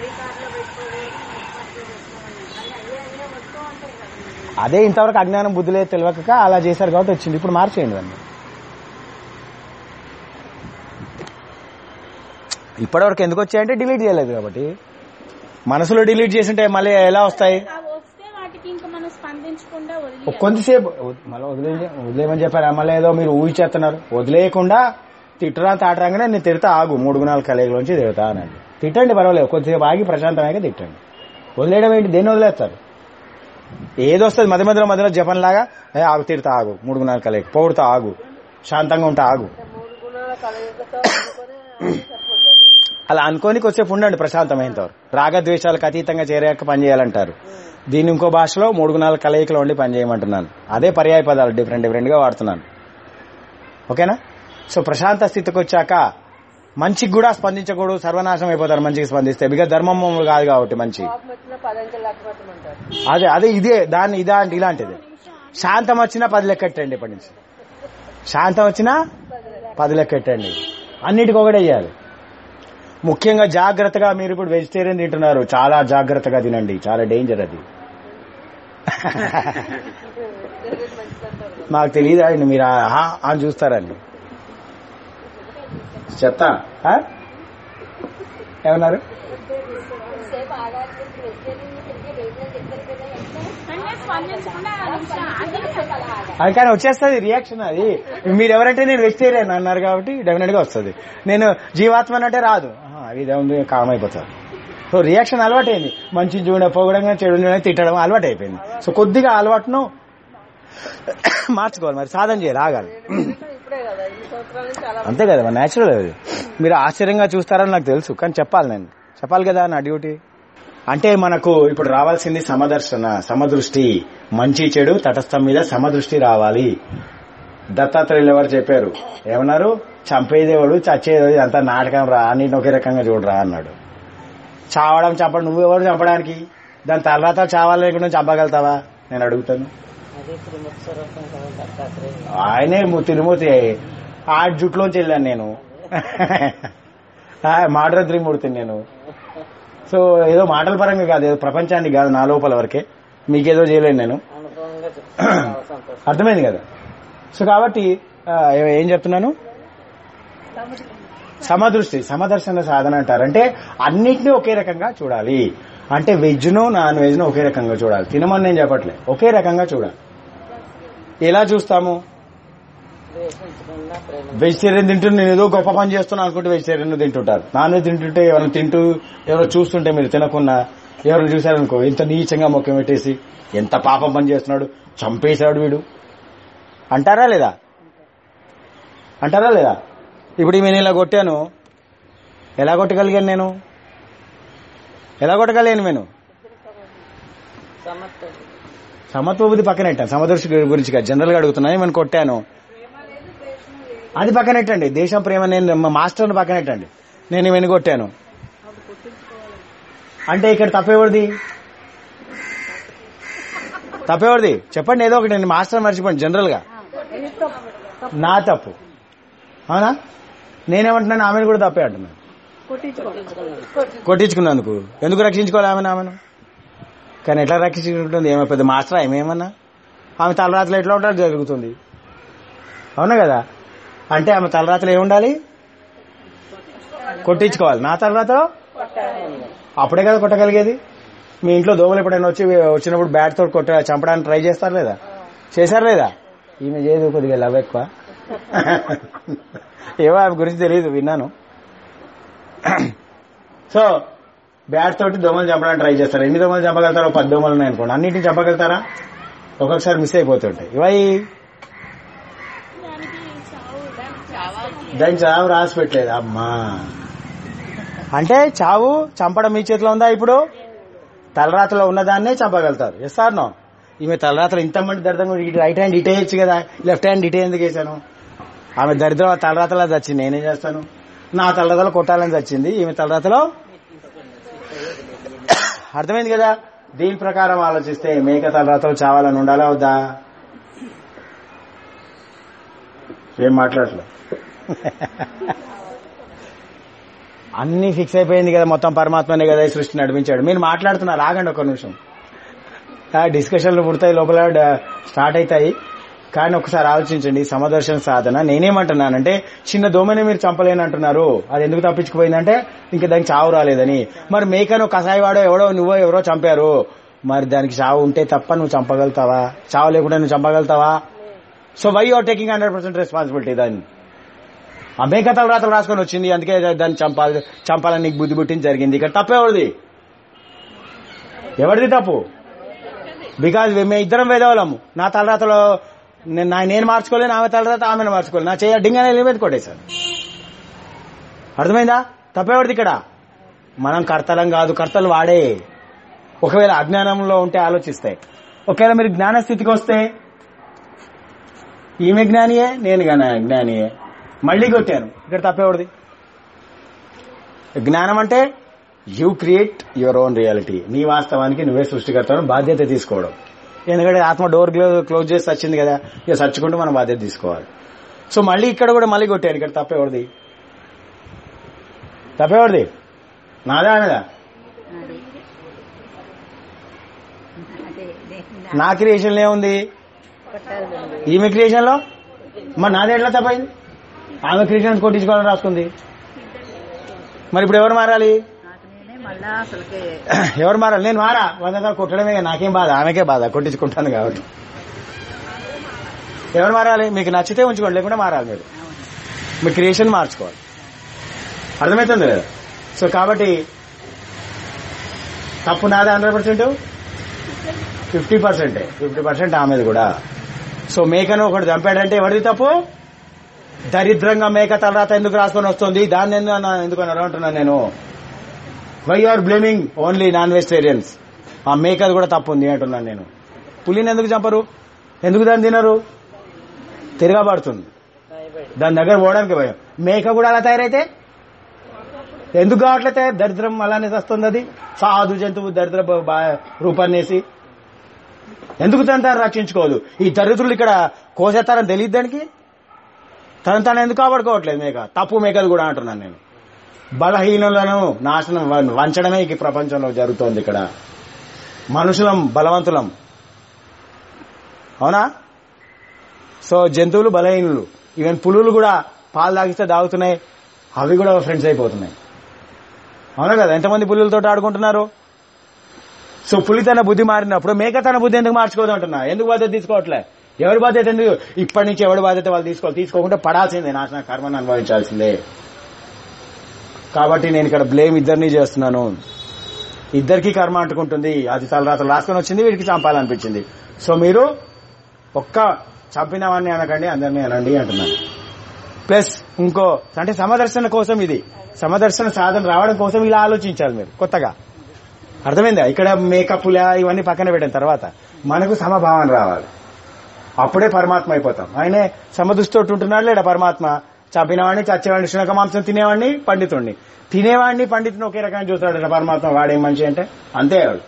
అదే ఇంతవరకు అజ్ఞానం బుద్ధి లేదు తెలియక అలా చేశారు కాబట్టి వచ్చింది ఇప్పుడు మార్చేయండి దాన్ని ఇప్పటివరకు ఎందుకు వచ్చాయంటే డిలీట్ చేయలేదు కాబట్టి మనసులో డిలీట్ చేసింటే మళ్ళీ ఎలా వస్తాయి అవి వస్తే వాటికి ఇంకా మనం స్పందించకుండా వదిలి కొంతసేపు మళ్ళీ వదిలే వదిలేయమని చెప్పారు మళ్ళీ ఏదో మీరు ఊహించేస్తున్నారు వదిలేయకుండా తిట్టరా తాటరాగానే నేను తిడతా ఆగు మూడు గుణాల కలయికలోంచి తిడతా అనండి తిట్టండి పర్వాలేదు కొద్దిసేపు ఆగి ప్రశాంతంగా తిట్టండి వదిలేయడం ఏంటి దేన్ని వదిలేస్తారు ఏది వస్తుంది మధ్య మధ్యలో మధ్యలో జపన్ లాగా ఏ ఆగు తిడతా ఆగు మూడు గుణాల కలయిక పౌడుతా ఆగు శాంతంగా ఉంటా ఆగు మూడు గుణాల కలయికతో అనుకుని అది సరిపోతుంది అలా అనుకోని కొద్దిసేపు ఉండండి ప్రశాంతమైనంత వరకు రాగద్వేషాలకు అతీతంగా చేరాక పనిచేయాలంటారు దీన్ని ఇంకో భాషలో మూడు గుణాల కలయికలో ఉండి పనిచేయమంటున్నాను అదే పర్యాయ పదాలు డిఫరెంట్ డిఫరెంట్ గా వాడుతున్నాను ఓకేనా సో ప్రశాంత స్థితికి వచ్చాక మంచికి కూడా స్పందించకూడదు సర్వనాశనం అయిపోతారు మంచికి స్పందిస్తే బిగా ధర్మం కాదు కాబట్టి మంచి పాపం వచ్చిన పదంచెలు లెక్కపెట్టమంటారు అదే అదే ఇదే దాన్ని ఇదాంటి ఇలాంటిది శాంతం వచ్చినా పది లెక్కెట్టండి ఇప్పటి నుంచి శాంతం వచ్చినా పది లెక్కెట్టండి అన్నిటికి ఒకటే చేయాలి ముఖ్యంగా జాగ్రత్తగా మీరు ఇప్పుడు వెజిటేరియన్ తింటున్నారు చాలా జాగ్రత్తగా తినండి చాలా డేంజర్ అది మాకు తెలియదు అండి మీరు ఆ- ఆ అని చూస్తారండి చెప్తా ఆ? ఏమన్నారు అంటే స్పందించకుండా ఆ నిమిషం ఆగి అది కానీ వచ్చేస్తుంది రియాక్షన్ అది మీరు ఎవరంటే నేను వెజిటేరియన్ అన్నారు కాబట్టి డెఫినెట్ గా వస్తుంది నేను జీవాత్మ అంటే రాదు ఆహా, ఇది ఉంది కామ్ అయిపోతారు సో రియాక్షన్ అలవాటైంది మంచి చూడ పొగడంగా చెడు చూడ తిట్టడం అలవాటు అయిపోయింది సో కొద్దిగా అలవాటును మార్చుకోవాలి మరి సాధన చేయాలి ఆగాలి ఇప్పుడే కదా ఈ సంవత్సరాల నుంచి చాలా అంతే కదా మరి న్యాచురల్ అది మీరు ఆశ్చర్యంగా చూస్తారని నాకు తెలుసు కానీ చెప్పాలి నేను చెప్పాలి కదా నా డ్యూటీ అంటే మనకు ఇప్పుడు రావాల్సింది సమదర్శన సమదృష్టి మంచి చెడు తటస్థం మీద సమదృష్టి రావాలి దత్తాత్రేయులు ఎవరు చెప్పారు ఏమన్నారు చంపేదేవాడు చచ్చేది అంతా నాటకం రా అన్నిటిని ఒకే రకంగా చూడరా అన్నాడు చావడం చంపడం నువ్వెవరు చంపడానికి దాని తర్వాత చావాలి లేకుండా చంపగలుగుతావా నేను అడుగుతాను అదే త్రిముఖ స్వరూపం కదా దత్తాత్రేయ ఆయనే ము- తిరుమూర్తి ఆ జుట్లోంచి వెళ్ళాను నేను మాడర త్రిమూర్తిని నేను సో ఏదో మాటల పరంగా కాదు ఏదో ప్రపంచానికి కాదు నా లోపల వరకే మీకేదో చేయలేను నేను అనుభవంగా చెప్తాను సంతోషం అర్థమైంది కదా సో కాబట్టి ఆ, ఏ- ఏం చెప్తున్నాను సమదృష్టి సమదర్శన సాధన అంటారు అంటే అన్నిటినీ ఒకే రకంగా చూడాలి అంటే వెజ్ ను నాన్ వెజ్ ను ఒకే రకంగా చూడాలి తినమని నేను చెప్పట్లే ఒకే రకంగా చూడాలి ఎలా చూస్తాము ద్వేషించకుండా ప్రేమ వెజిటేరియన్ తింటూ నేను ఏదో గొప్ప పని చేస్తున్నా అనుకుంటే వెజిటేరియన్ తింటుంటారు నాన్ వెజ్ తింటుంటే ఎవరైనా తింటూ ఎవరో చూస్తుంటే మీరు తినకున్నా ఎవరైనా చూశారనుకో ఇంత నీచంగా మొక్క పెట్టేసి ఎంత పాపం పని చేస్తున్నాడు చంపేశాడు వీడు అంటారా లేదా అంటారా లేదా ఇప్పుడు ఈమె ఇలా కొట్టాను ఎలా కొట్టగలిగాను నేను ఎలా కొట్టగలిగాను నేను సమర్థం సమత్వ బుద్ధి పక్కన పెట్టాను సమదర్శి గురించి కాదు జనరల్ గా అడుగుతున్నాను ఏమైనా కొట్టాను అది పక్కన పెట్టండి దేశం ప్రేమ నేను మా మాస్టర్ని పక్కన పెట్టండి నేను ఈమెను కొట్టాను అంటే ఇక్కడ తప్పేవరిది తప్పేవరిది చెప్పండి ఏదో ఒకటి నేను మాస్టర్ మర్చిపోండి జనరల్ గా నా తప్పు అవునా నేనేమంటున్నాను ఆమెను కూడా తప్పే అంటున్నాను కొట్టించుకున్నందుకు ఎందుకు రక్షించుకోవాలి ఆమెను ఆమెను కానీ ఎట్లా రక్షించుకుంటుంది ఏమో పెద్ద మాస్టర్ ఏమేమన్నా ఆమె తలరాత్రులు ఎట్లా ఉంటారు జరుగుతుంది అవునా కదా అంటే ఆమె తలరాత్రులు ఏముండాలి కొట్టించుకోవాలి నా తలరాతలో అప్పుడే కదా కొట్టగలిగేది మీ ఇంట్లో దోమలు ఎప్పుడైనా వచ్చి వచ్చినప్పుడు బ్యాట్ తోటి కొట్ట చంపడానికి ట్రై చేస్తారు లేదా చేశారు లేదా ఈమె చేయదు కొద్దిగా లవ్ ఎక్కువ ఏవో ఆమె గురించి తెలియదు విన్నాను సో బ్యాట్ తోటి దోమలు చంపడానికి ట్రై చేస్తారు ఎన్ని దోమలు చంపగలుగుతారో పది దోమలు ఉన్నాయి అనుకోండి అన్నింటిని చంపగలుగుతారా ఒక్కొక్కసారి మిస్ అయిపోతుంటాయి ఇవై దానికి చావు దానికి దాని చావు రాసి పెట్టలేదు అమ్మా అంటే చావు చంపడం మీ చేతిలో ఉందా ఇప్పుడు తలరాతలో ఉన్నదాన్నే చంపగలుగుతారు ఎస్ సార్ నో ఈమె తలరాతలో ఇంతమంది దరిద్రంగా ఇటు రైట్ హ్యాండ్ ఇటే వేయచ్చు కదా లెఫ్ట్ హ్యాండ్ ఇటే ఎందుకు వేసాను ఆమె దరిద్రం ఆ తలరాతలో చచ్చింది నేనేం చేస్తాను నా తలరాతలో కొట్టాలని చచ్చింది ఈమె తలరాతలో అర్థమైంది కదా దీని ప్రకారం ఆలోచిస్తే మేక తలరాతలో చావాలని ఉండాలా వద్దా ఏం మాట్లాడలే అన్ని ఫిక్స్ అయిపోయింది కదా మొత్తం పరమాత్మనే కదా ఈ సృష్టి నడిపించాడు మీరు మాట్లాడుతున్నారు ఆగండి ఒక నిమిషం ఆ డిస్కషన్లు పుడతాయి లోపల డ- స్టార్ట్ అవుతాయి కానీ ఒకసారి ఆలోచించండి సమదర్శన సాధన నేనేమంటున్నానంటే చిన్న దోమని మీరు చంపలేనంటున్నారు అది ఎందుకు తప్పించుకుపోయిందంటే ఇంకా దానికి చావు రాలేదని మరి మేకను కసాయివాడో ఎవడో నువ్వో ఎవరో చంపారు మరి దానికి చావు ఉంటే తప్ప నువ్వు చంపగలుగుతావా చావు లేకుండా నువ్వు చంపగలుగుతావా so why you are taking hundred percent responsibility దాన్ని ఆ మేక తలరాతలు రాసుకొని వచ్చింది అందుకే దాన్ని చంపాలి చంపాలని నీకు బుద్ధి పుట్టింది జరిగింది ఇక్కడ తప్పేవాడిది ఎవరిది తప్పు బికాజ్ మేము ఇద్దరం వేదవలము నా తలరాతలో నేను నా- నేను మార్చుకోలేను ఆమె తలరాత ఆమెను మార్చుకోలేదు నా చేయ డింగనే మీద కొట్టేశాను అర్థమైందా తప్పేవాడిది ఇక్కడ మనం కర్తలం కాదు కర్తలు వాడే ఒకవేళ అజ్ఞానంలో ఉంటే ఆలోచిస్తాయి ఒకవేళ మీరు జ్ఞాన స్థితికి వస్తే ఈమె జ్ఞానియే నేను గన- జ్ఞానియే మళ్ళీ కొట్టాను ఇక్కడ తప్పేవాడిది జ్ఞానం అంటే you create your own reality నీ వాస్తవానికి నువ్వే సృష్టికర్తను బాధ్యత తీసుకోవడం ఎందుకంటే ఆత్మ డోర్ క్లోజ్ చేసి వచ్చింది కదా ఇక సచ్చుకుంటూ మనం బాధ్యత తీసుకోవాలి సో మళ్ళీ ఇక్కడ కూడా మళ్ళీ కొట్టాను ఇక్కడ తప్పేవాడిది తప్పేవాడిది నాదా అనేదా నా క్రియేషన్ ఏముంది ఈమె క్రియేషన్ లో మరి నాది ఎట్లా తప్పైంది ఆమె క్రియేషన్ కొట్టించుకోవాలని రాసుకుంది మరి ఇప్పుడు ఎవరు మారాలి నాకు నేనే మళ్ళా అసలుకి ఎవరు మారాలి నేను మారా వంద కొట్టడమే కదా, నాకేం బాధ ఆమెకే బాధ కొట్టించుకుంటాను కాబట్టి ఎవరు మారాలి మీకు నచ్చితే ఉంచుకోండి లేకుండా మారాలి మీరు మీ క్రియేషన్ మార్చుకోవాలి అర్థమవుతుంది కదా సో కాబట్టి తప్పు నాదే హండ్రెడ్ పర్సెంట్ ఫిఫ్టీ పర్సెంటే ఫిఫ్టీ పర్సెంట్ ఆమెది కూడా సో మేకను ఒకటి చంపాడంటే ఎవరిది తప్పు దరిద్రంగా మేక తలరాత ఎందుకు రాసుకొని వస్తుంది దాన్ని ఎందుకు అన్నా- ఎందుకు అన్నారు అంటున్నాను నేను why are blaming only non vegetarians ఆ మేకది కూడా తప్పు ఉంది అంటున్నాను నేను పులిని ఎందుకు చంపరు ఎందుకు దాన్ని తినరు తిరగబడుతుంది దాని దగ్గర పోవడానికి భయం మేక కూడా అలా తయారైతే ఎందుకు కావట్లే తయారు దరిద్రం అలానే వస్తుంది అది సాధు జంతువు దరిద్ర బ- బా- రూపాన్ని వేసి ఎందుకు తను తాను రక్షించుకోదు ఈ దరిద్రులు ఇక్కడ కోసేస్తారని తెలియదు దానికి తను తాను ఎందుకు కాపాడుకోవట్లేదు మేక తప్పు మేకలు కూడా అంటున్నాను నేను బలహీనులను నాశనం వ- వంచడమే ఈ ప్రపంచంలో జరుగుతోంది ఇక్కడ మనుషులం బలవంతులం అవునా సో జంతువులు బలహీనులు ఈవెన్ పులులు కూడా పాలు తాగిస్తే తాగుతున్నాయి అవి కూడా ఫ్రెండ్స్ అయిపోతున్నాయి అవునా కదా ఎంతమంది పులులతో ఆడుకుంటున్నారు సో పులి తన బుద్ధి మారినప్పుడు మేక తన బుద్ధి ఎందుకు మార్చుకోదు అంటున్నా ఎందుకు బాధ్యత తీసుకోవట్లే ఎవరి బాధ్యత ఎందుకు ఇప్పటి నుంచి ఎవరి బాధ్యత వాళ్ళు తీసుకోవాలి తీసుకోకుండా పడాల్సిందే నాశన కర్మను అనుభవించాల్సిందే కాబట్టి నేను ఇక్కడ బ్లేమ్ ఇద్దరిని చేస్తున్నాను ఇద్దరికి కర్మ అంటుకుంటుంది అది తలరాతలు రాసుకొని వచ్చింది వీడికి చంపాలనిపించింది సో మీరు ఒక్క చంపినవాడిని అనకండి అందరినీ అనండి అంటున్నాను ప్లస్ ఇంకో అంటే సమదర్శన కోసం ఇది సమదర్శన సాధన రావడం కోసం ఇలా ఆలోచించాలి మీరు కొత్తగా అర్థమైందా ఇక్కడ మేకప్పుల ఇవన్నీ పక్కన పెట్టిన తర్వాత మనకు సమభావన రావాలి అప్పుడే పరమాత్మ అయిపోతాం ఆయనే సమదృష్టితోటి ఉంటున్నాడు లేడా పరమాత్మ చంపినవాడిని చచ్చేవాడిని శునక మాంసం తినేవాడిని పండితుడిని తినేవాడిని పండితుని ఒకే రకంగా చూస్తాడు పరమాత్మ వాడేం మంచి అంటే అంతే వాడు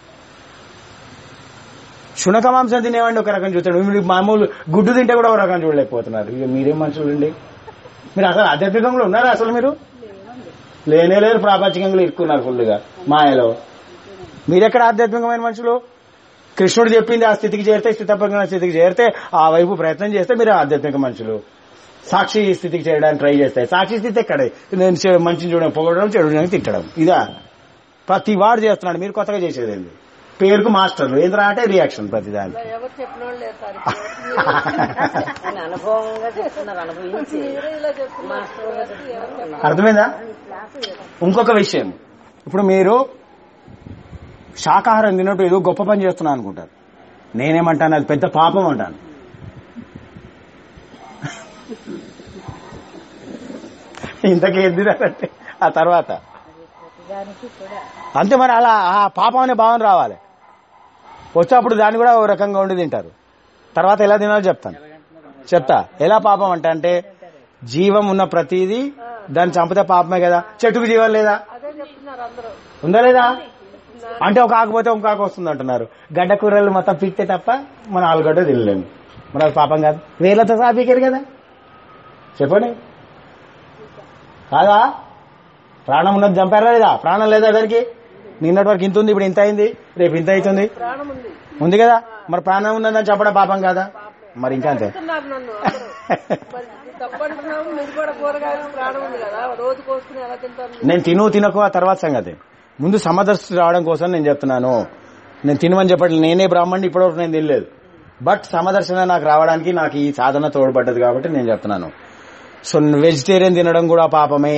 శునక మాంసం తినేవాడిని ఒక రకం చూస్తాడు మీరు మామూలు గుడ్డు తింటే కూడా ఒక రకం చూడలేకపోతున్నారు ఇక మీరేం మనుషులండి మీరు అసలు ఆధ్యాత్మికంలో ఉన్నారా అసలు మీరు లేనే లేరు ప్రాపంచికంగా ఇరుక్కున్నారు ఫుల్గా మాయలో మీరెక్కడ ఆధ్యాత్మికమైన మనుషులు కృష్ణుడు చెప్పింది ఆ స్థితికి చేరితే స్థితపరమైన స్థితికి చేరితే ఆ వైపు ప్రయత్నం చేస్తే మీరు ఆధ్యాత్మిక మనుషులు సాక్షి స్థితికి చేయడానికి ట్రై చేస్తాయి సాక్షి స్థితి ఎక్కడ నేను చె- మంచిని చూడడం పొగడడం చెడు చూడడం తిట్టడం ఇదా ప్రతి వాడు చేస్తున్నాడు మీరు కొత్తగా చేసేది ఏంది పేరుకు మాస్టర్లు ఏంద్రా అంటే రియాక్షన్ ప్రతి దానికి ఇలా ఎవరు చెప్పిన వాళ్ళు లేరు సార్ ఇప్పుడు. ఆయన అనుభవంగా చెప్తున్నారు అనుభవించి మీరే ఇలా చెప్తున్నారు కాబట్టి ఎవరు చెప్పరు. అర్థమైందా ఇంకొక విషయం ఇప్పుడు మీరు శాకాహారం తిన్నట్టు ఏదో గొప్ప పని చేస్తున్నా అనుకుంటారు నేనేమంటాను అది పెద్ద పాపం అంటాను ఇంతకేం తినాలంటే ఆ తర్వాత అంతే మరి అలా ఆ పాపం అనే భావన రావాలి వచ్చేప్పుడు దాన్ని కూడా ఓ రకంగా ఉండి తింటారు తర్వాత ఎలా తినాలో చెప్తాను చెప్తా ఎలా పాపం అంటే అంటే జీవం ఉన్న ప్రతిదీ దాన్ని చంపితే పాపమే కదా చెట్టుకు జీవం లేదా అదే చెప్తున్నారు అందరూ ఉందా లేదా అంటే ఒక ఆకుపోతే ఒక ఆకు వస్తుంది అంటున్నారు గడ్డ కూరలు మొత్తం పీక్తే తప్ప మన ఆలుగడ్డ తినలేము మరి అది పాపం కాదు వేలతో సహా పీకారు కదా చెప్పండి కాదా ప్రాణం ఉన్నది చంపారా లేదా ప్రాణం లేదా దానికి నిన్నటి వరకు ఇంత ఉంది ఇప్పుడు ఇంత అయింది రేపు ఇంత అవుతుంది ప్రాణం ఉంది ఉంది కదా మరి ప్రాణం ఉన్నదని చెప్పడం పాపం కాదా మరి ఇంకా అంతే చెప్తున్నారు నన్ను అందరూ మరి తప్పంటున్నాము మీరు కూడా కూరగాయలు ప్రాణం ఉంది కదా రోజు కోసుకుని ఎలా తింటారు నేను తిను తినకు ఆ తర్వాత సంగతి ముందు సమదర్శి రావడం కోసం నేను చెప్తున్నాను నేను తినమని చెప్పట్లేదు నేనే బ్రాహ్మణ్ణి ఇప్పటివరకు నేను తినలేదు బట్ సమదర్శన నాకు రావడానికి నాకు ఈ సాధన తోడ్పడ్డది కాబట్టి నేను చెప్తున్నాను సో వెజిటేరియన్ తినడం కూడా పాపమే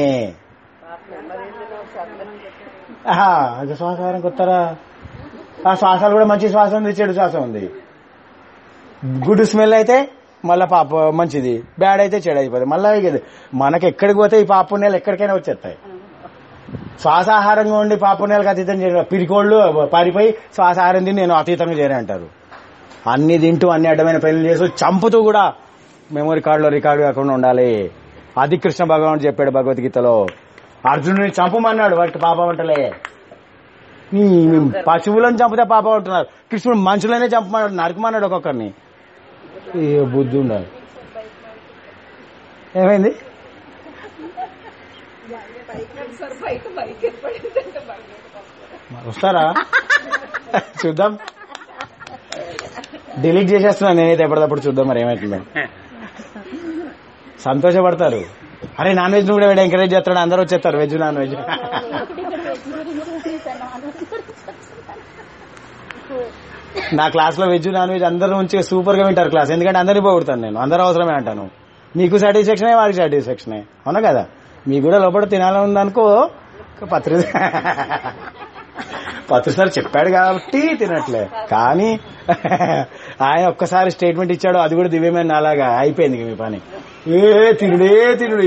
ఆహా, అది శ్వాసహారం కొత్తరా ఆ శ్వాసాలు కూడా మంచి శ్వాస ఉంది చెడు శ్వాస ఉంది గుడ్ స్మెల్ అయితే మళ్ళా పాప మంచిది బ్యాడ్ అయితే చెడు అయిపోతుంది మళ్ళా ఇక మనకి ఎక్కడికి పోతే ఈ పాప పుణ్యాలు ఎక్కడికైనా వచ్చేస్తాయి శ్వాసాహారంగా ఉండి పాప పుణ్యాలకు అతీతం చేయడం పిరికోళ్ళు పారిపోయి శ్వాసాహారం తిని నేను అతీతంగా చేరే అంటారు అన్ని తింటూ అన్ని అడ్డమైన పనులు చేస్తూ చంపుతూ కూడా మెమొరీ కార్డులో రికార్డు కాకుండా ఉండాలి అది కృష్ణ భగవానుడు చెప్పాడు భగవద్గీతలో అర్జునుడిని చంపమన్నాడు వాటికి పాపం అంటలే నీ పశువులను చంపితే పాపం అంటున్నారు కృష్ణుడు మనుషులనే చంపమన్నాడు నరకమన్నాడు ఒక్కొక్కరిని ఏ బుద్ధి ఉండాలి ఏమైంది మరి వస్తారా చూద్దాం డిలీట్ చేసేస్తున్నాను నేనైతే ఎప్పటికప్పుడు చూద్దాం మరి ఏమైతుందో సంతోషపడతారు అరే నాన్ వెజ్ కూడా వీడు ఎంకరేజ్ చేస్తాడు అందరూ వచ్చేస్తారు వెజ్ నాన్ వెజ్ నా క్లాస్ లో వెజ్ నాన్ వెజ్ అందరూ మంచిగా సూపర్ గా వింటారు క్లాస్ ఎందుకంటే అందరినీ పోగొడతాను నేను అందరూ అవసరమే అంటాను మీకు సాటిస్ఫాక్షన్ వాడికి సాటిస్ఫాక్షన్ అవునా కదా మీకు కూడా లోపల తినాలని ఉందనుకో పత్రి పత్రి సార్ చెప్పాడు కాబట్టి తినట్లే కానీ ఆయన ఒక్కసారి స్టేట్మెంట్ ఇచ్చాడు అది కూడా దివ్యమైన అలాగా అయిపోయింది ఇక మీ పని ఏ తినుడే తినుడు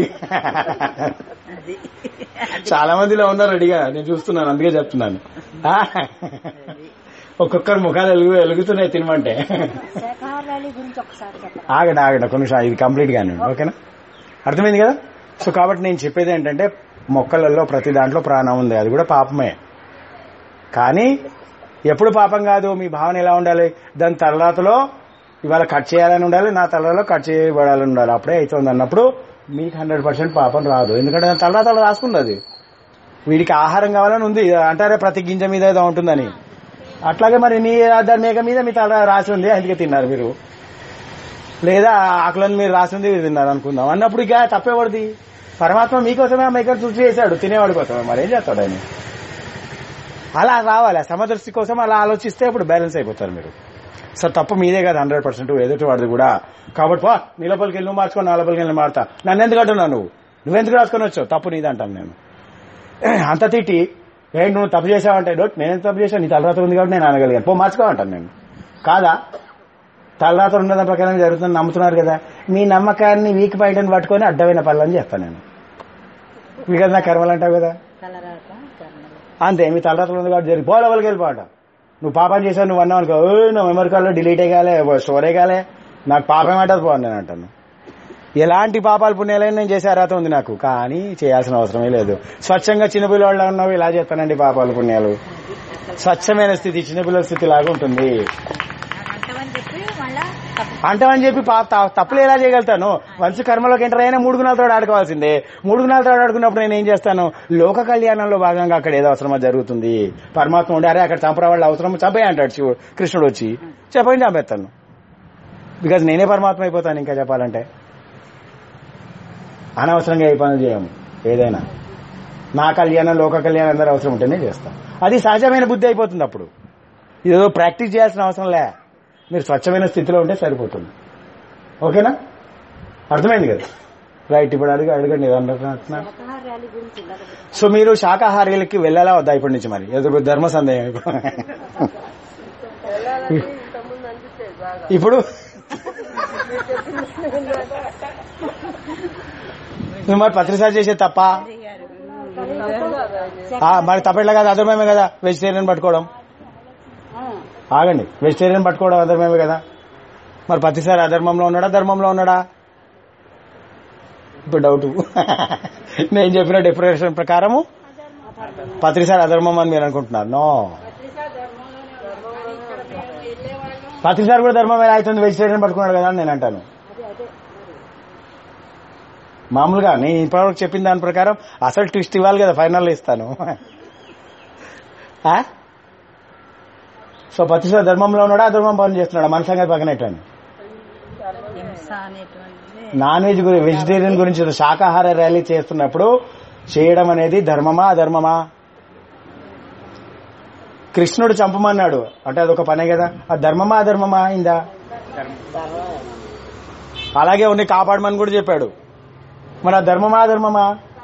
చాలా మందిలో ఉన్నారు రెడీగా నేను చూస్తున్నాను అందుకే చెప్తున్నాను ఆ? ఒక్కొక్కరు ముఖాలు వెలుగు వెలుగుతున్నాయి తినమంటే శాఖాహార ర్యాలీ గురించి ఒకసారి చెప్పండి ఆగండి ఆగండి ఒక నిమిషం ఇది కంప్లీట్ గానే ఓకేనా అర్థమైంది కదా సో కాబట్టి నేను చెప్పేది ఏంటంటే మొక్కలలో ప్రతి దాంట్లో ప్రాణం ఉంది అది కూడా పాపమే కానీ ఎప్పుడు పాపం కాదు మీ భావన ఎలా ఉండాలి దాని తలరాతలో ఇవాళ కట్ చేయాలని ఉండాలి నా తలలో కట్ చేయబడాలని ఉండాలి అప్పుడే అవుతుంది అన్నప్పుడు మీకు హండ్రెడ్ పర్సెంట్ పాపం రాదు ఎందుకంటే దాని తలరాతలో రాసుకుంది అది వీడికి ఆహారం కావాలని ఉంది అంటారే ప్రతి గింజ మీద ఏదో ఉంటుందని అట్లాగే మరి మీ దాని మేక మీద మీ తల రాసి ఉంది అందుకే తిన్నారు మీరు లేదా ఆకులను మీరు రాసింది మీరు తిన్నారు అనుకుందాం అన్నప్పుడు ఇక తప్పేవాడిది పరమాత్మ మీకోసమే ఆ మేకను సృష్టి చేశాడు తినేవాడి కోసమే మరి ఏం చేస్తాడు ఆయన అలా రావాలి ఆ సమదృష్టి కోసం అలా ఆలోచిస్తే అప్పుడు బ్యాలెన్స్ అయిపోతారు మీరు సార్ తప్పు మీదే కాదు హండ్రెడ్ పర్సెంట్ ఎదుటి వాడిది కూడా కాబట్టి పా నీ లోపలికి వెళ్ళి నువ్వు మార్చుకో నా లోపలికి వెళ్ళి మారుతా నన్ను ఎందుకు అంటున్నావు నువ్వు నువ్వెందుకు రాసుకొని వచ్చావు తప్పు నీది అంటాను నేను అంత తిట్టి ఏ నువ్వు తప్పు చేసావంటే డోట్ నేను తప్పు చేశాను నీ తలరాత్రి ఉంది కాబట్టి నేను అనగలిగాను పో మార్చుకో అంటాను నేను కాదా తలరాత్రి ఉన్న దాని ప్రకారం జరుగుతుంది నమ్ముతున్నారు కదా మీ నమ్మకాన్ని వీక్ పాయింట్ పట్టుకొని అడ్డమైన పనులని చేస్తాను నేను ఇవి కదా నా కర్మలు అంటావు కదా తలరాత కర్మలు అంతే మీ తలరాత్రులు ఉంది కాబట్టి జరిగి పోలే వాళ్ళకి వెళ్ళిపోట నువ్వు పాపం చేసావు నువ్వు అన్నావు అనుకో "ఓయ్, నా మెమరీ కార్డులో డిలీట్ అయ్యాలే స్టోర్ అయ్యాలే నాకు పాపం అంటది పో నేను అంటాను ఎలాంటి పాపాలు పుణ్యాలైనా నేను చేసే అర్హత ఉంది నాకు కానీ చేయాల్సిన అవసరమే లేదు స్వచ్ఛంగా చిన్నపిల్లవాళ్ళు ఉన్నావు ఇలా చేస్తానండి పాపాలు పుణ్యాలు స్వచ్ఛమైన స్థితి చిన్నపిల్లల స్థితి లాగా ఉంటుంది అంటామని చెప్పి మళ్ళా తప్పు అంటామని చెప్పి పా- త- తప్పులు ఎలా చేయగలుగుతాను వంశ కర్మలోకి ఎంటర్ అయినా మూడు గుణాలతో ఆడుకోవాల్సిందే మూడు గుణాలతో ఆడుకున్నప్పుడు నేను ఏం చేస్తాను లోక కళ్యాణంలో భాగంగా అక్కడ ఏదో అవసరమో జరుగుతుంది పరమాత్మ ఉండి అరే అక్కడ చంపరా వాళ్ళు అవసరం చంపే అంటాడు శివుడు కృష్ణుడు వచ్చి చెప్పని చంపేస్తాను బికాజ్ నేనే పరమాత్మ అయిపోతాను ఇంకా చెప్పాలంటే అనవసరంగా ఏ పనులు చేయము ఏదైనా నా కళ్యాణం లోక కళ్యాణం అందరూ అవసరం ఉంటేనే చేస్తాం అది సహజమైన బుద్ధి అయిపోతుంది అప్పుడు ఇదేదో ప్రాక్టీస్ చేయాల్సిన అవసరం లే మీరు స్వచ్ఛమైన స్థితిలో ఉంటే సరిపోతుంది ఓకేనా అర్థమైంది కదా రైట్ ఇప్పుడు అడిగి అడగండి ఏదన్నా శాకాహార ర్యాలీ గురించి ఇందాక సో మీరు శాకాహారీలకి వెళ్ళాలా వద్దా ఇప్పటి నుంచి మరి ఎదురు ధర్మ సందేహం ఇప్పుడు. వెళ్ళాలని ఇంతకుముందు అనిపించేది బాగా ఇప్పుడు నువ్వు మరి పత్రిసారి చేసే తప్ప ఆ, మరి తప్పట్లే కదా అధర్మమే కదా వెజిటేరియన్ పట్టుకోవడం ఆగండి వెజిటేరియన్ పట్టుకోవడం అధర్మమే కదా మరి ప్రతిసారి అధర్మంలో ఉన్నాడా ధర్మంలో ఉన్నాడా ఇప్పుడు డౌట్ నేను చెప్పిన డెఫినేషన్ ప్రకారము పత్రిసారి అధర్మం అని మీరు అనుకుంటున్నారు నో పత్రిసారి కూడా ధర్మం ఎలా అవుతుంది వెజిటేరియన్ పట్టుకున్నాడు కదా అని నేను అంటాను మామూలుగా నేను ఇప్పటివరకు చెప్పిన దాని ప్రకారం అసలు ట్విస్ట్ ఇవ్వాలి కదా ఫైనల్ ఇస్తాను ఆ? సో పత్రిసారి ధర్మంలో ఉన్నాడా అధర్మం పని చేస్తున్నాడా మన సంగతి పక్కనెట్టండి హింస అనేటువంటిది నాన్ వెజ్ గురి వెజిటేరియన్ గురించి శాకాహార ర్యాలీ చేస్తున్నప్పుడు చేయడం అనేది ధర్మమా అధర్మమా కృష్ణుడు చంపమన్నాడు అంటే అదొక పనే కదా అది ధర్మమా అధర్మమా అయిందా అలాగే ఉండి కాపాడమని కూడా చెప్పాడు మరి ఆ ధర్మమా అధర్మమా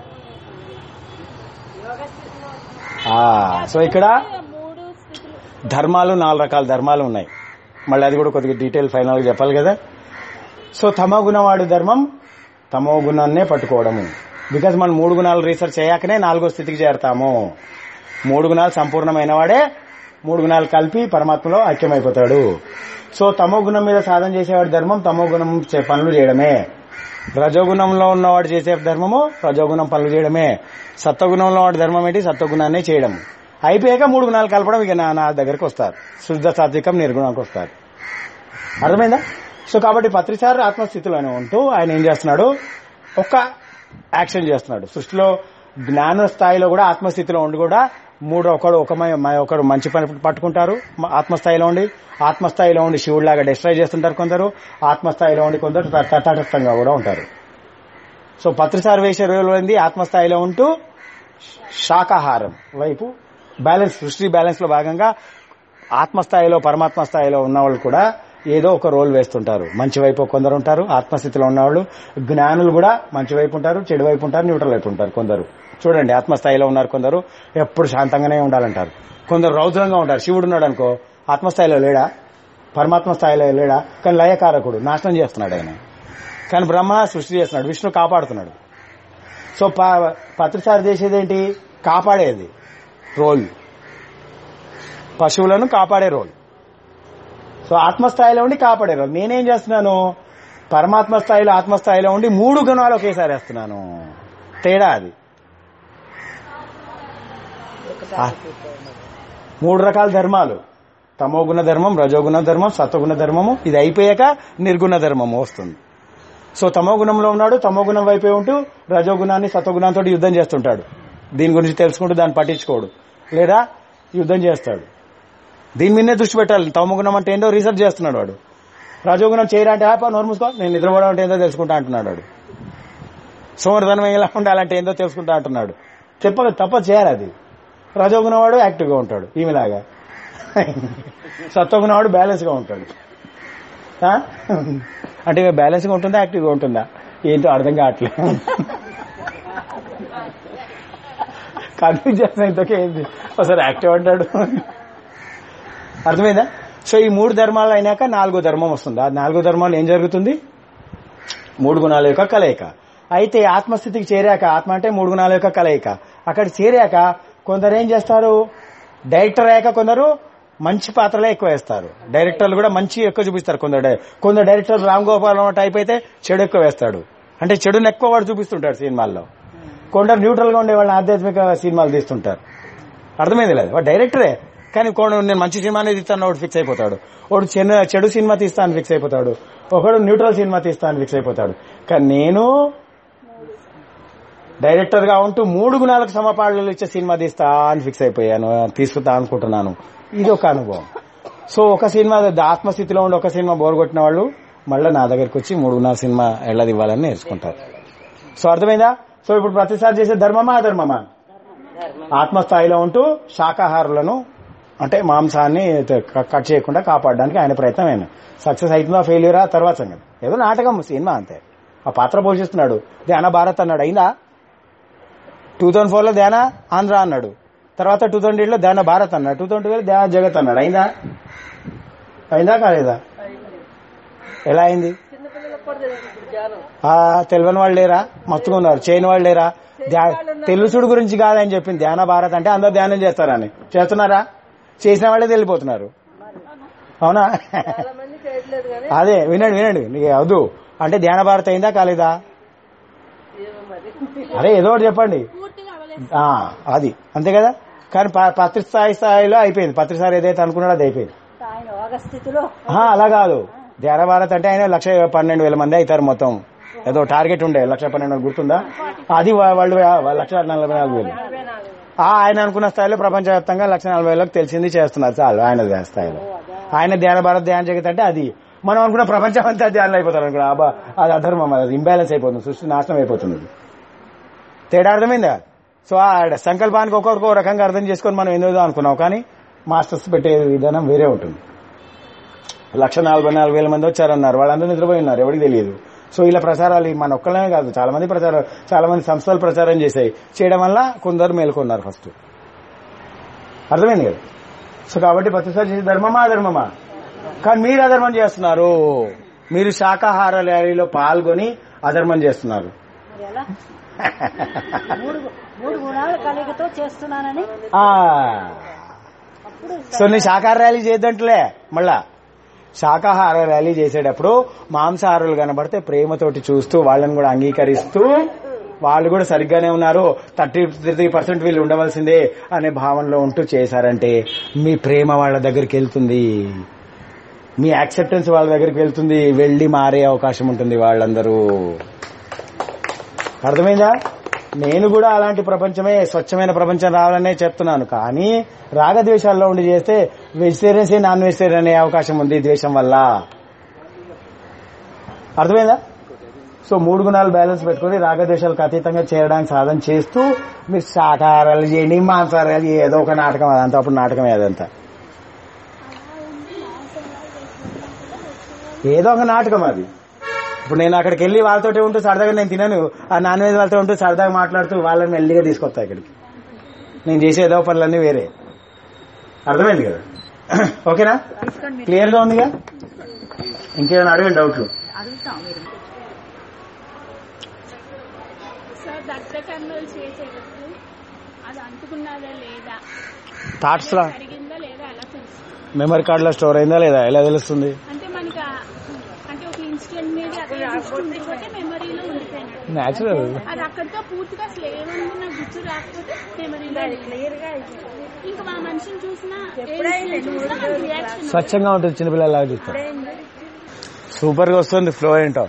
ఆ, సో ఇక్కడ ధర్మాలు నాలుగు రకాల ధర్మాలు ఉన్నాయి మళ్ళీ అది కూడా కొద్దిగా డీటెయిల్ ఫైనల్ గా చెప్పాలి కదా సో తమో గుణవాడి ధర్మం తమో గుణాన్నే పట్టుకోవడము బికాజ్ మనం మూడు గుణాలు రీసెర్చ్ అయ్యాకనే నాలుగో స్థితికి చేరతాము మూడు గుణాలు సంపూర్ణమైన వాడే మూడు గుణాలు కలిపి పరమాత్మలో ఐక్యమైపోతాడు సో తమో గుణం మీద సాధన చేసేవాడి ధర్మం తమో గుణం చే- పనులు చేయడమే రజోగుణంలో ఉన్నవాడు చేసే ధర్మము రజోగుణం పనులు చేయడమే సత్వగుణంలో వాడి ధర్మం ఏంటి సత్వగుణాన్నే చేయడం అయిపోయాక మూడు గుణాలు కలపడం ఇక నా నా దగ్గరకు వస్తారు శుద్ధ సాత్వికం నిర్గుణానికి వస్తారు అర్థమైందా సో కాబట్టి పత్రిసారి ఆత్మస్థితిలోనే ఉంటూ ఆయన ఏం చేస్తున్నాడు ఒక యాక్షన్ చేస్తున్నాడు సృష్టిలో జ్ఞాన స్థాయిలో కూడా ఆత్మస్థితిలో ఉండి కూడా మూడు ఒకడు ఒక మ- మ- ఒకడు మంచి పని పట్టుకుంటారు మ- ఆత్మస్థాయిలో ఉండి ఆత్మస్థాయిలో ఉండి శివుడిలాగా డిస్ట్రాయ్ చేస్తుంటారు కొందరు ఆత్మస్థాయిలో ఉండి కొందరు త- తటస్థంగా కూడా ఉంటారు సో పత్రిసారి వేసే రోజులు ఆత్మస్థాయిలో ఉంటూ శాకాహారం వైపు బ్యాలెన్స్ సృష్టి బ్యాలెన్స్ లో భాగంగా ఆత్మస్థాయిలో పరమాత్మ స్థాయిలో ఉన్న వాళ్ళు కూడా ఏదో ఒక రోల్ వేస్తుంటారు మంచి వైపు కొందరు ఉంటారు ఆత్మస్థితిలో ఉన్నవాళ్ళు జ్ఞానులు కూడా మంచి వైపు ఉంటారు చెడు వైపు ఉంటారు న్యూట్రల్ వైపు ఉంటారు కొందరు చూడండి ఆత్మస్థాయిలో ఉన్నారు కొందరు ఎప్పుడు శాంతంగానే ఉండాలంటారు కొందరు రౌద్రంగా ఉంటారు శివుడు ఉన్నాడు అనుకో ఆత్మస్థాయిలో లేడా పరమాత్మ స్థాయిలో లేడా కానీ లయకారకుడు నాశనం చేస్తున్నాడు ఆయన కానీ బ్రహ్మ సృష్టి చేస్తున్నాడు విష్ణు కాపాడుతున్నాడు సో ప- పత్రిసారి చేసేది ఏంటి కాపాడేది రోల్ పశువులను కాపాడే రోల్ సో ఆత్మస్థాయిలో ఉండి కాపాడే రోల్ నేనేం చేస్తున్నాను పరమాత్మ స్థాయిలో ఆత్మస్థాయిలో ఉండి మూడు గుణాలు ఒకేసారి వేస్తున్నాను తేడా అది ఆ, మూడు రకాల ధర్మాలు తమోగుణ ధర్మం రజోగుణ ధర్మం సత్వగుణ ధర్మము ఇది అయిపోయాక నిర్గుణ ధర్మము వస్తుంది సో తమో గుణంలో ఉన్నాడు తమో గుణం వైపే ఉంటూ రజోగుణాన్ని సత్వగుణంతో యుద్ధం చేస్తుంటాడు దీని గురించి తెలుసుకుంటూ దాన్ని పట్టించుకోడు లేదా యుద్ధం చేస్తాడు దీని మీదనే దృష్టి పెట్టాలి తమో గుణం అంటే ఏంటో రీసెర్చ్ చేస్తున్నాడు వాడు రజోగుణం చేయరా అంటే "ఆ, పా, నోరు మూసుకో నేను నిద్రపోవడం అంటే ఏందో తెలుసుకుంటా అంటున్నాడు వాడు సోమరధనం ఎలా ఉండాలంటే ఏందో తెలుసుకుంటా అంటున్నాడు చెప్పక తప్ప చేయాలి అది రజోగుణం వాడు యాక్టివ్గా ఉంటాడు ఈమెలాగా సత్వగుణం వాడు బ్యాలెన్స్ గా ఉంటాడు ఆ? అంటే బ్యాలెన్స్ గా ఉంటుందా యాక్టివ్ గా ఉంటుందా ఏంటో అర్థం కావట్లేదు కన్ఫ్యూజ్ చేస్తున్నా ఇంతకే ఏంటి ఒకసారి యాక్టివ్ అంటాడు అర్థమైందా సో ఈ మూడు ధర్మాలు అయినాక నాలుగో ధర్మం వస్తుంది ఆ నాలుగో ధర్మాలు ఏం జరుగుతుంది మూడు గుణాల యొక్క కలయిక అయితే ఆత్మస్థితికి చేరాక ఆత్మ అంటే మూడు గుణాల యొక్క కలయిక అక్కడ చేరాక కొందరు ఏం చేస్తారు డైరెక్టర్ అయ్యాక కొందరు మంచి పాత్రలే ఎక్కువ వేస్తారు డైరెక్టర్లు కూడా మంచి ఎక్కువ చూపిస్తారు కొందరు డై- కొందరు డైరెక్టర్ రామ్ గోపాల్ టైప్ అయితే చెడు ఎక్కువ వేస్తాడు అంటే చెడుని ఎక్కువ వాడు చూపిస్తుంటాడు సినిమాల్లో కొందరు న్యూట్రల్ గా ఉండే వాళ్ళని ఆధ్యాత్మిక సినిమాలు తీస్తుంటారు అర్థమైంది లేదు వాడు డైరెక్టరే కానీ కొన్ని నేను మంచి సినిమానే తీస్తాను వాడు ఫిక్స్ అయిపోతాడు వాడు చిన్న చెడు సినిమా తీస్తాను ఫిక్స్ అయిపోతాడు ఒకడు న్యూట్రల్ సినిమా తీస్తాను ఫిక్స్ అయిపోతాడు కానీ నేను డైరెక్టర్ గా ఉంటూ మూడు గుణాలకు సమపాళ్ళు ఇచ్చే సినిమా తీస్తా అని ఫిక్స్ అయిపోయాను తీసుకుంటా అనుకుంటున్నాను ఇది ఒక అనుభవం సో ఒక సినిమా ఆత్మస్థితిలో ఉండి ఒక సినిమా బోర్ కొట్టిన వాళ్ళు మళ్ళీ నా దగ్గరికి వచ్చి మూడు గుణాల సినిమా ఎళ్ళది ఇవ్వాలని నేర్చుకుంటారు సో అర్థమైందా సో ఇప్పుడు ప్రతిసారి చేసే ధర్మమా అధర్మమా ఆత్మస్థాయిలో ఉంటూ శాకాహారులను అంటే మాంసాన్ని క- కట్ చేయకుండా కాపాడడానికి ఆయన ప్రయత్నం ఆయన సక్సెస్ అవుతుందా ఫెయిల్యూరా తర్వాత సంగతి ఏదో నాటకం సినిమా అంతే ఆ పాత్ర పోషిస్తున్నాడు ధ్యాన భారత్ అన్నాడు అయిందా టూ థౌసండ్ ఫోర్ లో ధ్యాన ఆంధ్ర అన్నాడు తర్వాత టూ థౌసండ్ ఎయిట్ లో ధ్యాన భారత్ అన్నాడు టూ థౌసండ్ ట్వెల్వ్ ధ్యాన జగత్ అన్నాడు అయిందా అయిందా కాలేదా ఎలా అయింది చిన్నపిల్లలకు కూడా తెలుసు ఇప్పుడు జ్ఞానం ఆ తెలియని వాళ్ళు లేరా మస్తుగా ఉన్నారు చేయని వాళ్ళు లేరా ధ్యా- తెలుసుడు గురించి కాదని చెప్పింది ధ్యాన భారత్ అంటే అందరు ధ్యానం చేస్తారని చేస్తున్నారా చేసిన వాళ్ళే తెలిపోతున్నారు అవునా చాలా మంది చేయట్లేదు కానీ అదే వినండి వినండి నీకు అవదు అంటే ధ్యాన భారత్ అయిందా కాలేదా ఏమో మరి అరే ఏదో ఒకటి చెప్పండి ఆ, అది అంతే కదా కానీ ప- పత్రి స్థాయి స్థాయిలో అయిపోయింది పత్రి స్థాయి ఏదైతే అనుకున్నాడో అది అయిపోయింది ఆయన యోగ స్థితిలో ఆహా, అలా కాదు ధ్యాన భారత్ అంటే ఆయన లక్ష పన్నెండు వేల మంది అవుతారు మొత్తం ఏదో టార్గెట్ ఉండే లక్ష పన్నెండు వేలు గుర్తుందా అది వా- వాళ్ళు వా- లక్ష నలభై నాలుగు వేలు ఆ, ఆయన అనుకున్న స్థాయిలో ప్రపంచవ్యాప్తంగా లక్ష నలభై వేలకు తెలిసింది చేస్తున్నారు చాలు ఆయన ధ్యాన స్థాయిలో ఆయన ధ్యాన భారత్ ధ్యాన జగత్ అంటే అది మనం అనుకున్న ప్రపంచం అంతా ధ్యానం అయిపోతారు అనుకున్నా అబ్బా అది అధర్మం అది ఇంబ్యాలెన్స్ అయిపోతుంది సృష్టి నాశనం అయిపోతుంది అది. తేడా అర్థమైందా సో ఆ సంకల్పానికి ఒక్కొక్క రకంగా అర్థం చేసుకొని మనం ఏదో అనుకున్నాం కానీ మాస్టర్స్ పెట్టే విధానం వేరే ఉంటుంది లక్ష నలభై నాలుగు వేల మంది వచ్చారన్నారు వాళ్ళందరూ నిద్రపోయి ఉన్నారు ఎవరికి తెలియదు సో ఇలా ప్రచారాలు ఈ మన ఒక్కళ్ళనే కాదు చాలా మంది ప్రచారం చాలా మంది సంస్థలు ప్రచారం చేశాయి చేయడం వల్ల కొందరు మేల్కొన్నారు ఫస్ట్ అర్థమైంది కదా సో కాబట్టి ప్రతిసారి చేసే ధర్మమా అధర్మమా కానీ మీరు అధర్మం చేస్తున్నారు మీరు శాకాహార ర్యాలీలో పాల్గొని అధర్మం చేస్తున్నారు మరి ఎలా మూడు మూడు గుణాలు కలిగితో చేస్తున్నానని ఆ అప్పుడు సో నీ శాకాహార ర్యాలీ చేద్దంటలే మళ్ళా శాకాహార ర్యాలీ చేసేటప్పుడు మాంసాహారులు కనబడితే ప్రేమతోటి చూస్తూ వాళ్ళని కూడా అంగీకరిస్తూ వాళ్ళు కూడా సరిగ్గానే ఉన్నారు థర్టీ త్రీ పర్సెంట్ వీళ్ళు ఉండవలసిందే అనే భావనలో ఉంటూ చేశారంటే మీ ప్రేమ వాళ్ళ దగ్గరికి వెళ్తుంది మీ యాక్సెప్టెన్స్ వాళ్ళ దగ్గరికి వెళ్తుంది వెళ్లి మారే అవకాశం ఉంటుంది వాళ్ళందరూ అర్థమైందా నేను కూడా అలాంటి ప్రపంచమే స్వచ్ఛమైన ప్రపంచం రావాలనే చెప్తున్నాను కానీ రాగద్వేషాల్లో ఉండి చేస్తే వెజిటేరియన్సే నాన్ వెజిటేరియన్ అనే అవకాశం ఉంది ఈ ద్వేషం వల్ల అర్థమైందా సో మూడు గుణాలు బ్యాలెన్స్ పెట్టుకుని రాగద్వేషాలకు అతీతంగా చేయడానికి సాధన చేస్తూ మీరు శాకాహారాలు చేయండి మాంసాహారాలు చేయండి, ఏదో ఒక నాటకం అదంతా అప్పుడు నాటకమే అదంతా ఏదో ఒక నాటకం అది ఇప్పుడు నేను అక్కడికి వెళ్ళి వాళ్ళతోటి ఉంటూ సరదాగా నేను తినను ఆ నాన్ వెజ్ వాళ్ళతో ఉంటూ సరదాగా మాట్లాడుతూ వాళ్ళని మెల్లిగా తీసుకొస్తా ఇక్కడికి నేను చేసే ఏదో పనులన్నీ వేరే అర్థమైంది కదా ఓకేనా క్లియర్ గా ఉందిగా ఇంకేమైనా అడగండి డౌట్లు సార్ దత్తకర్మలు చేసేటప్పుడు అది అంటుకున్నదా లేదా థాట్స్ లా జరిగిందా లేదా ఎలా తెలుస్తుంది మెమరీ కార్డ్ లో స్టోర్ అయిందా లేదా ఎలా తెలుస్తుంది అంటే మనకి ఆ- అంటే ఒక ఇన్సిడెంట్ మీద అదే దృష్టి ఉండిపోతే మెమరీలో ఉండిపోయినట్టు నేచురల్ అది అక్కడితో పూర్తిగా అసలు ఏమనుకున్న గుర్తు రాకపోతే మెమరీలో క్లియర్ గా ఇంకా మా మనిషిని చూసినా రియాక్షన్ స్వచ్ఛంగా ఉంటుంది చిన్నపిల్లలాగా చూస్తాం సూపర్ గా వస్తుంది ఫ్లో ఏంటో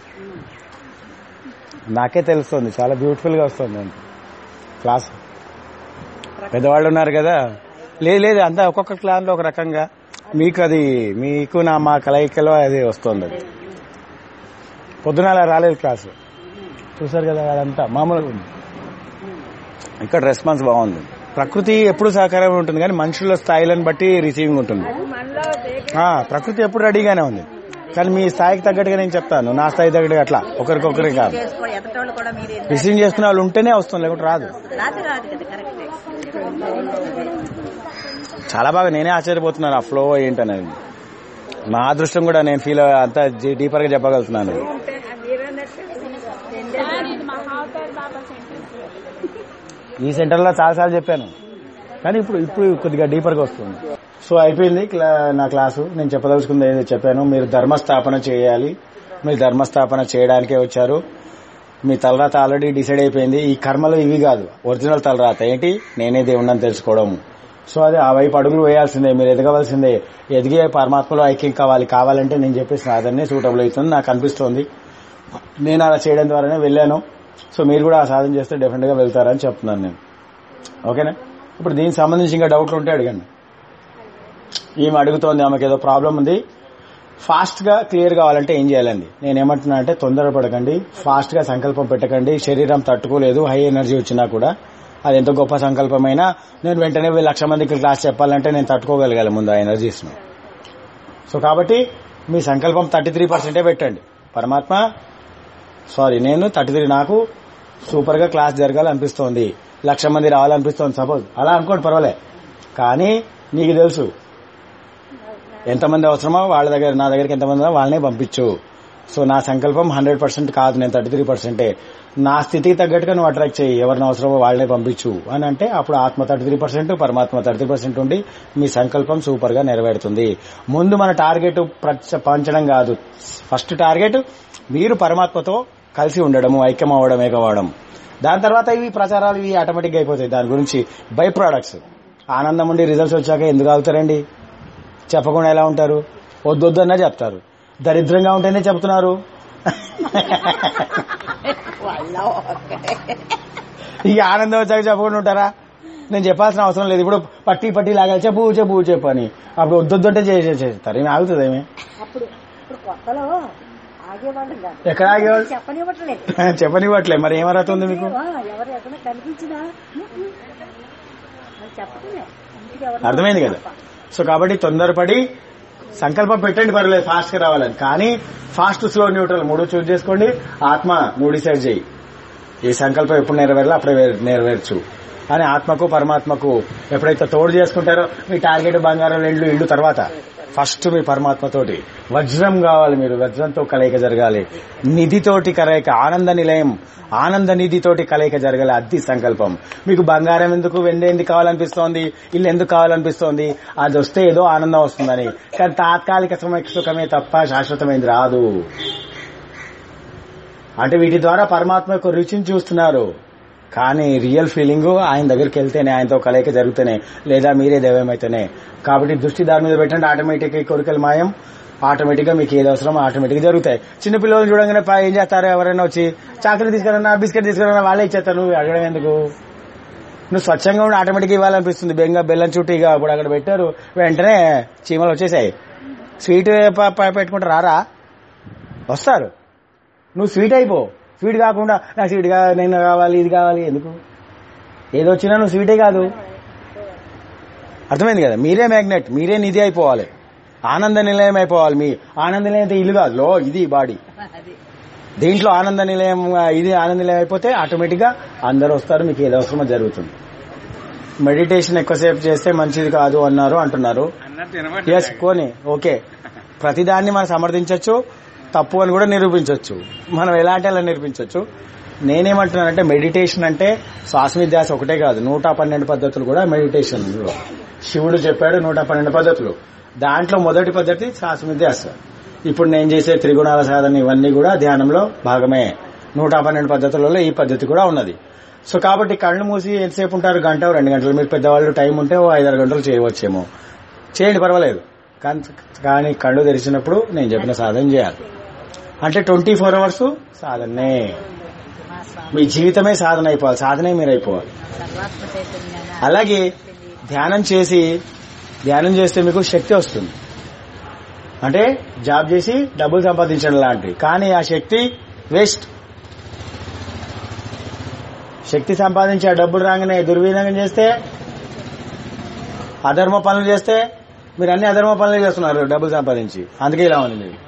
నాకే తెలుస్తుంది చాలా బ్యూటిఫుల్ గా వస్తుంది అంటే క్లాస్ పెద్దవాళ్ళు ఉన్నారు కదా లేదు లేదు అంతా ఒక్కొక్క క్లాన్ లో ఒక రకంగా మీకు అది మీకు నా మా కలయికలో అది వస్తుంది అది పొద్దున అలా రాలేదు క్లాసు చూసారు కదా అదంతా మామూలుగా ఉంది ఇక్కడ రెస్పాన్స్ బాగుంది ప్రకృతి ఎప్పుడు సహకారం ఉంటుంది కానీ మనుషుల స్థాయిలను బట్టి రిసీవింగ్ ఉంటుంది ఆ, ప్రకృతి ఎప్పుడు రెడీగానే ఉంది కానీ మీ స్థాయికి తగ్గట్టుగా నేను చెప్తాను నా స్థాయి తగ్గట్టుగా అట్లా ఒకరికొకరి కాదు చేసుకో ఎదటోళ్ళు కూడా మీరు రిసీవ్ చేసుకునే వాళ్ళు ఉంటేనే వస్తుంది లేకుంటే రాదు రాదు రాదు కదా కరెక్ట్ చాలా బాగా నేనే ఆశ్చర్యపోతున్నాను ఆ ఫ్లో ఏంటనేది నా అదృష్టం కూడా నేను ఫీల్ అంత డీపర్ గా చెప్పగలుగుతున్నాను సార్ ఇది మహావతార్ బాబా సెంటర్ ఈ సెంటర్ లో చాలా సార్లు చెప్పాను కానీ ఇప్పుడు ఇప్పుడు కొద్దిగా డీపర్ గా వస్తుంది సో అయిపోయింది క్లా- నా క్లాసు నేను చెప్పదలుచుకుంది ఏదో చెప్పాను మీరు ధర్మస్థాపన చేయాలి మీరు ధర్మస్థాపన చేయడానికే వచ్చారు మీ తలరాత ఆల్రెడీ డిసైడ్ అయిపోయింది ఈ కర్మలు ఇవి కాదు ఒరిజినల్ తలరాత ఏంటి నేనే దేవుణ్ణని తెలుసుకోవడం సో అది ఆ వైపు అడుగులు వేయాల్సిందే మీరు ఎదగవలసిందే ఎదిగే పరమాత్మలో ఐక్యం కావాలి కావాలంటే నేను చెప్పే సాధనే సూటబుల్ అవుతుంది నాకు అనిపిస్తోంది నేను అలా చేయడం ద్వారానే వెళ్ళాను సో మీరు కూడా ఆ సాధన చేస్తే డెఫినెట్ గా వెళ్తారని చెప్తున్నాను నేను ఓకేనా ఇప్పుడు దీనికి సంబంధించి ఇంకా డౌట్లు ఉంటే అడగండి ఈమె అడుగుతోంది ఆమెకి ఏదో ప్రాబ్లం ఉంది ఫాస్ట్ గా క్లియర్ కావాలంటే ఏం చేయాలండి నేను ఏమంటున్నా అంటే తొందరపడకండి ఫాస్ట్ గా సంకల్పం పెట్టకండి శరీరం తట్టుకోలేదు హై ఎనర్జీ వచ్చినా కూడా అది ఎంత గొప్ప సంకల్పమైనా నేను వెంటనే వెళ్ళి లక్ష మందికి క్లాస్ చెప్పాలంటే నేను తట్టుకోగలగాలి ముందు ఆ ఎనర్జీస్ ను సో కాబట్టి మీ సంకల్పం థర్టీ త్రీ పర్సెంటే పెట్టండి పరమాత్మ సారీ నేను థర్టీ త్రీ నాకు సూపర్ గా క్లాస్ జరగాలనిపిస్తోంది లక్ష మంది రావాలనిపిస్తోంది సపోజ్ అలా అనుకోండి పర్వాలే కానీ నీకు తెలుసు ఎంతమంది అవసరమో వాళ్ళ దగ్గర నా దగ్గరికి ఎంతమంది ఉన్నారో వాళ్ళనే పంపించు సో నా సంకల్పం హండ్రెడ్ పర్సెంట్ కాదు నేను థర్టీ త్రీ పర్సెంటే నా స్థితికి తగ్గట్టుగా నువ్వు అట్రాక్ట్ చేయి ఎవరిని అవసరమో వాళ్ళనే పంపించు అని అంటే అప్పుడు ఆత్మ థర్టీ త్రీ పర్సెంట్ పరమాత్మ థర్టీ త్రీ పర్సెంట్ ఉండి మీ సంకల్పం సూపర్ గా నెరవేరుతుంది ముందు మన టార్గెట్ ప్రచ- పంచడం కాదు ఫస్ట్ టార్గెట్ మీరు పరమాత్మతో కలిసి ఉండడము ఐక్యం అవ్వడం ఏకమవడం దాని తర్వాత ఇవి ప్రచారాలు ఇవి ఆటోమేటిక్ గా అయిపోతాయి దాని గురించి బై ప్రొడక్ట్స్ ఆనందం ఉండి రిజల్ట్స్ వచ్చాక ఎందుకు ఆగుతారండి చెప్పకుండా ఎలా ఉంటారు వద్దొద్దు అన్నా చెప్తారు దరిద్రంగా ఉంటేనే చెప్తున్నారు వాళ్ళ ఒక్కటే. ఇక ఆనందం వచ్చాక చెప్పకుండా ఉంటారా నేను చెప్పాల్సిన అవసరం లేదు ఇప్పుడు పట్టి పట్టి లాగా చెప్పు చెప్పు చెప్పు అని అప్పుడు వద్దొద్దు అంటే చేసేస్తారు ఏమి ఆగుతుంది ఏమి అప్పుడు ఇప్పుడు కొత్తలో ఆగేవాళ్ళం కాదు ఎక్కడ ఆగేవాళ్ళు చెప్పనివ్వట్లేదు చెప్పనివ్వట్లే మరి ఏమవుతుంది మీకు ఆ, ఎవరు ఎక్కడ కనిపించినా ఉమ్, ఉమ్. అది చెప్పటమే ఇంటికి ఎవరు అర్థమైంది కదా సో కాబట్టి తొందరపడి సంకల్పం పెట్టండి పర్లేదు ఫాస్ట్ గా రావాలని కానీ ఫాస్ట్ స్లో న్యూట్రల్ మూడు చూస్ చేసుకోండి ఆత్మ నువ్వు డిసైడ్ చేయి ఈ సంకల్పం ఎప్పుడు నెరవేరాలో అప్పుడే వేర్- నెరవేర్చు అని ఆత్మకు పరమాత్మకు ఎప్పుడైతే తోడు చేసుకుంటారో మీ టార్గెట్ బంగారం రెండు ఇళ్ళు తర్వాత ఫస్ట్ మీ పరమాత్మతోటి వజ్రం కావాలి మీరు వజ్రంతో కలయిక జరగాలి నిధితోటి కలయిక ఆనంద నిలయం ఆనంద నిధితోటి కలయిక జరగాలి అది సంకల్పం మీకు బంగారం ఎందుకు వెండి ఎందుకు కావాలనిపిస్తోంది ఇల్లు ఎందుకు కావాలనిపిస్తోంది అది వస్తే ఏదో ఆనందం వస్తుందని కానీ తాత్కాలిక సుఖమే- సుఖమే తప్ప శాశ్వతమైంది రాదు అంటే వీటి ద్వారా పరమాత్మ యొక్క రుచిని చూస్తున్నారు కానీ రియల్ ఫీలింగ్ ఆయన దగ్గరికి వెళ్తేనే ఆయనతో కలయిక జరుగుతూనే లేదా మీరే దైవమైతేనే కాబట్టి దృష్టి దాని మీద పెట్టండి ఆటోమేటిక్ గా ఈ కోరికలు మాయం ఆటోమేటిక్ గా మీకు ఏది అవసరం ఆటోమేటిక్ గా జరుగుతాయి చిన్న పిల్లలు చూడంగానే పా- ఏం చేస్తారు ఎవరైనా వచ్చి చాక్లెట్ తీసుకురన్నా బిస్కెట్ తీసుకురన్నా వాళ్ళే ఇచ్చేస్తారు నువ్వు అడగడం ఎందుకు నువ్వు స్వచ్ఛంగా ఉండి ఆటోమేటిక్ ఇవ్వాలనిపిస్తుంది బెంగ బెల్లం చుట్టూ ఇక ఇప్పుడు అక్కడ పెట్టారు వెంటనే చీమలు వచ్చేసాయి స్వీట్ ప- ప- పెట్టుకుంటే రారా వస్తారు నువ్వు స్వీట్ అయిపో స్వీట్ కాకుండా నాకు స్వీట్ కా నేను కావాలి ఇది కావాలి ఎందుకు ఏది వచ్చినా నువ్వు స్వీటే కాదు అర్థమైంది కదా మీరే మ్యాగ్నెట్ మీరే నిధి అయిపోవాలి ఆనంద నిలయం అయిపోవాలి మీ ఆనంద నిలయం అయితే ఇల్లు కాదు లో ఇది బాడీ అది దీంట్లో ఆనంద నిలయం ఆ, ఇది ఆనంద నిలయం అయిపోతే ఆటోమేటిక్ గా అందరూ వస్తారు మీకు ఏది అవసరమో జరుగుతుంది మెడిటేషన్ ఎక్కువసేపు చేస్తే మంచిది కాదు అన్నారు అంటున్నారు ఎస్ కోని ఓకే ప్రతిదాన్ని మనం సమర్థించవచ్చు తప్పు అని కూడా నిరూపించవచ్చు మనం ఎలాంటి అలా నిరూపించవచ్చు నేనేమంటున్నానంటే మెడిటేషన్ అంటే శ్వాసమిధ్యాస ఒకటే కాదు నూట పన్నెండు పద్ధతులు కూడా మెడిటేషన్ లో శివుడు చెప్పాడు నూట పన్నెండు పద్ధతులు దాంట్లో మొదటి పద్ధతి శ్వాసమిధ్యాస ఇప్పుడు నేను చేసే త్రిగుణాల సాధన ఇవన్నీ కూడా ధ్యానంలో భాగమే నూట పన్నెండు పద్ధతులలో ఈ పద్ధతి కూడా ఉన్నది సో కాబట్టి కళ్ళు మూసి ఎంతసేపు ఉంటారు గంట రెండు గంటలు మీరు పెద్దవాళ్ళు టైం ఉంటే ఓ ఐదారు గంటలు చేయవచ్చేమో చేయండి పర్వాలేదు కానీ- కానీ కళ్ళు తెరిచినప్పుడు నేను చెప్పిన సాధన చేయాలి అంటే ట్వంటీ ఫోర్ అవర్స్ సాధనే మీ జీవితమే సాధన అయిపోవాలి సాధనే మీరు అయిపోవాలి సర్వాత్మ చైతన్యంగా అలాగే ధ్యానం చేసి ధ్యానం చేస్తే మీకు శక్తి వస్తుంది అంటే జాబ్ చేసి డబ్బులు సంపాదించడం లాంటివి కానీ ఆ శక్తి వేస్ట్ శక్తి సంపాదించి ఆ డబ్బులు రాగానే దుర్వినియోగం చేస్తే అధర్మ పనులు చేస్తే మీరు అన్ని అధర్మ పనులు చేస్తున్నారు డబ్బులు సంపాదించి అందుకే ఇలా ఉంది మీరు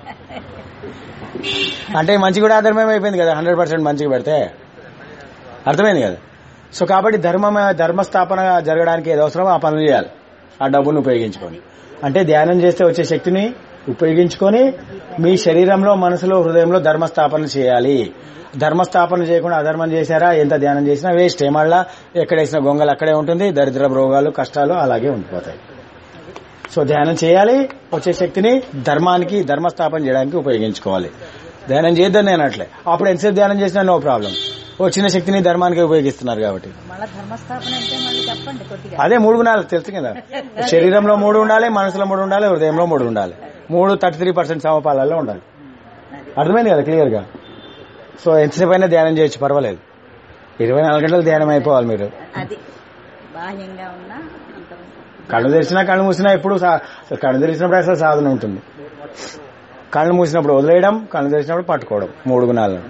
అంటే మంచి కూడా అధర్మం అయిపోయింది కదా హండ్రెడ్ పర్సెంట్ మంచిగా పెడితే అర్థమైంది కదా సో కాబట్టి ధర్మం ధర్మస్థాపన జరగడానికి ఏది అవసరమో ఆ పనులు చేయాలి ఆ డబ్బును ఉపయోగించుకొని అంటే ధ్యానం చేస్తే వచ్చే శక్తిని ఉపయోగించుకొని మీ శరీరంలో మనసులో హృదయంలో ధర్మస్థాపన చేయాలి ధర్మస్థాపన చేయకుండా అధర్మం చేశారా ఎంత ధ్యానం చేసినా వేస్ట్ మళ్ళా ఎక్కడేసిన గొంగలు అక్కడే ఉంటుంది దరిద్ర రోగాలు కష్టాలు అలాగే ఉండిపోతాయి సో ధ్యానం చేయాలి వచ్చే శక్తిని ధర్మానికి ధర్మస్థాపన చేయడానికి ఉపయోగించుకోవాలి ధ్యానం చేద్దాం నేను అట్లే అప్పుడు ఎంతసేపు ధ్యానం చేసినా నో ప్రాబ్లం వచ్చిన శక్తిని ధర్మానికి ఉపయోగిస్తున్నారు కాబట్టి మళ్ళా ధర్మస్థాపన అంటే మళ్ళీ చెప్పండి కొద్దిగా అదే మూడు గుణాలు తెలుసు కదా శరీరంలో మూడు ఉండాలి మనసులో మూడు ఉండాలి హృదయంలో మూడు ఉండాలి మూడు థర్టీ త్రీ పర్సెంట్ సమపాలలో ఉండాలి అర్థమైంది కదా క్లియర్ గా సో ఎంతసేపు అయినా ధ్యానం చేయొచ్చు పర్వాలేదు ఇరవై నాలుగు గంటలు ధ్యానం అయిపోవాలి మీరు అది బాహ్యంగా ఉన్న అంత కళ్ళు తెరిచినా కళ్ళు మూసినా ఎప్పుడు సా- కళ్ళు తెరిచినప్పుడు అసలు సాధన ఉంటుంది కళ్ళు మూసినప్పుడు వదిలేయడం కళ్ళు తెరిచినప్పుడు పట్టుకోవడం మూడు గుణాలను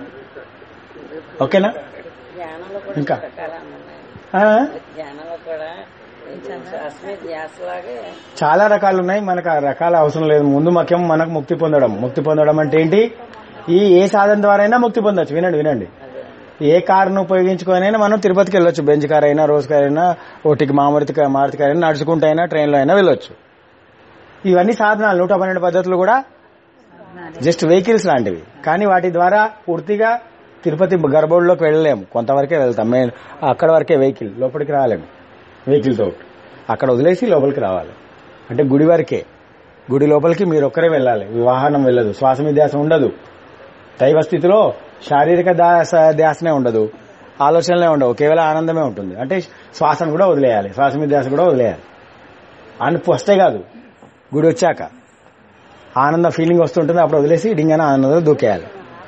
ఓకేనా ధ్యానంలో కూడా ఇంకా? రకాలు ఉన్నాయి ఆ? ధ్యానంలో కూడా కొంచెం శ్వాస మీద ధ్యాసలాగే చాలా రకాలు ఉన్నాయి మనకు ఆ రకాల అవసరం లేదు ముందు ముఖ్యం మనకు ముక్తి పొందడం ముక్తి పొందడం అంటే ఏంటి ఈ ఏ సాధన ద్వారా అయినా ముక్తి పొందొచ్చు వినండి వినండి ఏ కారును ఉపయోగించుకొనైనా మనం తిరుపతికి వెళ్ళొచ్చు బెంచ్ కార్ అయినా రోజ్ కార్ అయినా ఓటికి మామూతి కార్ మారుతి కార్ అయినా నడుచుకుంటూ అయినా ట్రైన్లో అయినా వెళ్ళొచ్చు ఇవన్నీ సాధనాలు నూట పన్నెండు పద్ధతులు కూడా జస్ట్ వెహికల్స్ లాంటివి కానీ వాటి ద్వారా పూర్తిగా తిరుపతి గర్భోడ్లోకి వెళ్ళలేము కొంతవరకే వెళ్తాం మేము అక్కడ వరకే వెహికల్ లోపలికి రాలేము వెహికల్ తో అక్కడ వదిలేసి లోపలికి రావాలి అంటే గుడి వరకే గుడి లోపలికి మీరు ఒక్కరే వెళ్ళాలి వాహనం వెళ్ళదు శ్వాస మీద ధ్యాస ఉండదు దైవ స్థితిలో శారీరక ధ్యాస ధ్యాసనే ఉండదు ఆలోచనలే ఉండవు కేవలం ఆనందమే ఉంటుంది అంటే శ్వాసను కూడా వదిలేయాలి శ్వాస మీద ధ్యాస కూడా వదిలేయాలి అని వస్తే కాదు గుడి వచ్చాక ఆనంద ఫీలింగ్ వస్తుంటుంది అప్పుడు వదిలేసి డింగన ఆనందంలో దూకేయాలి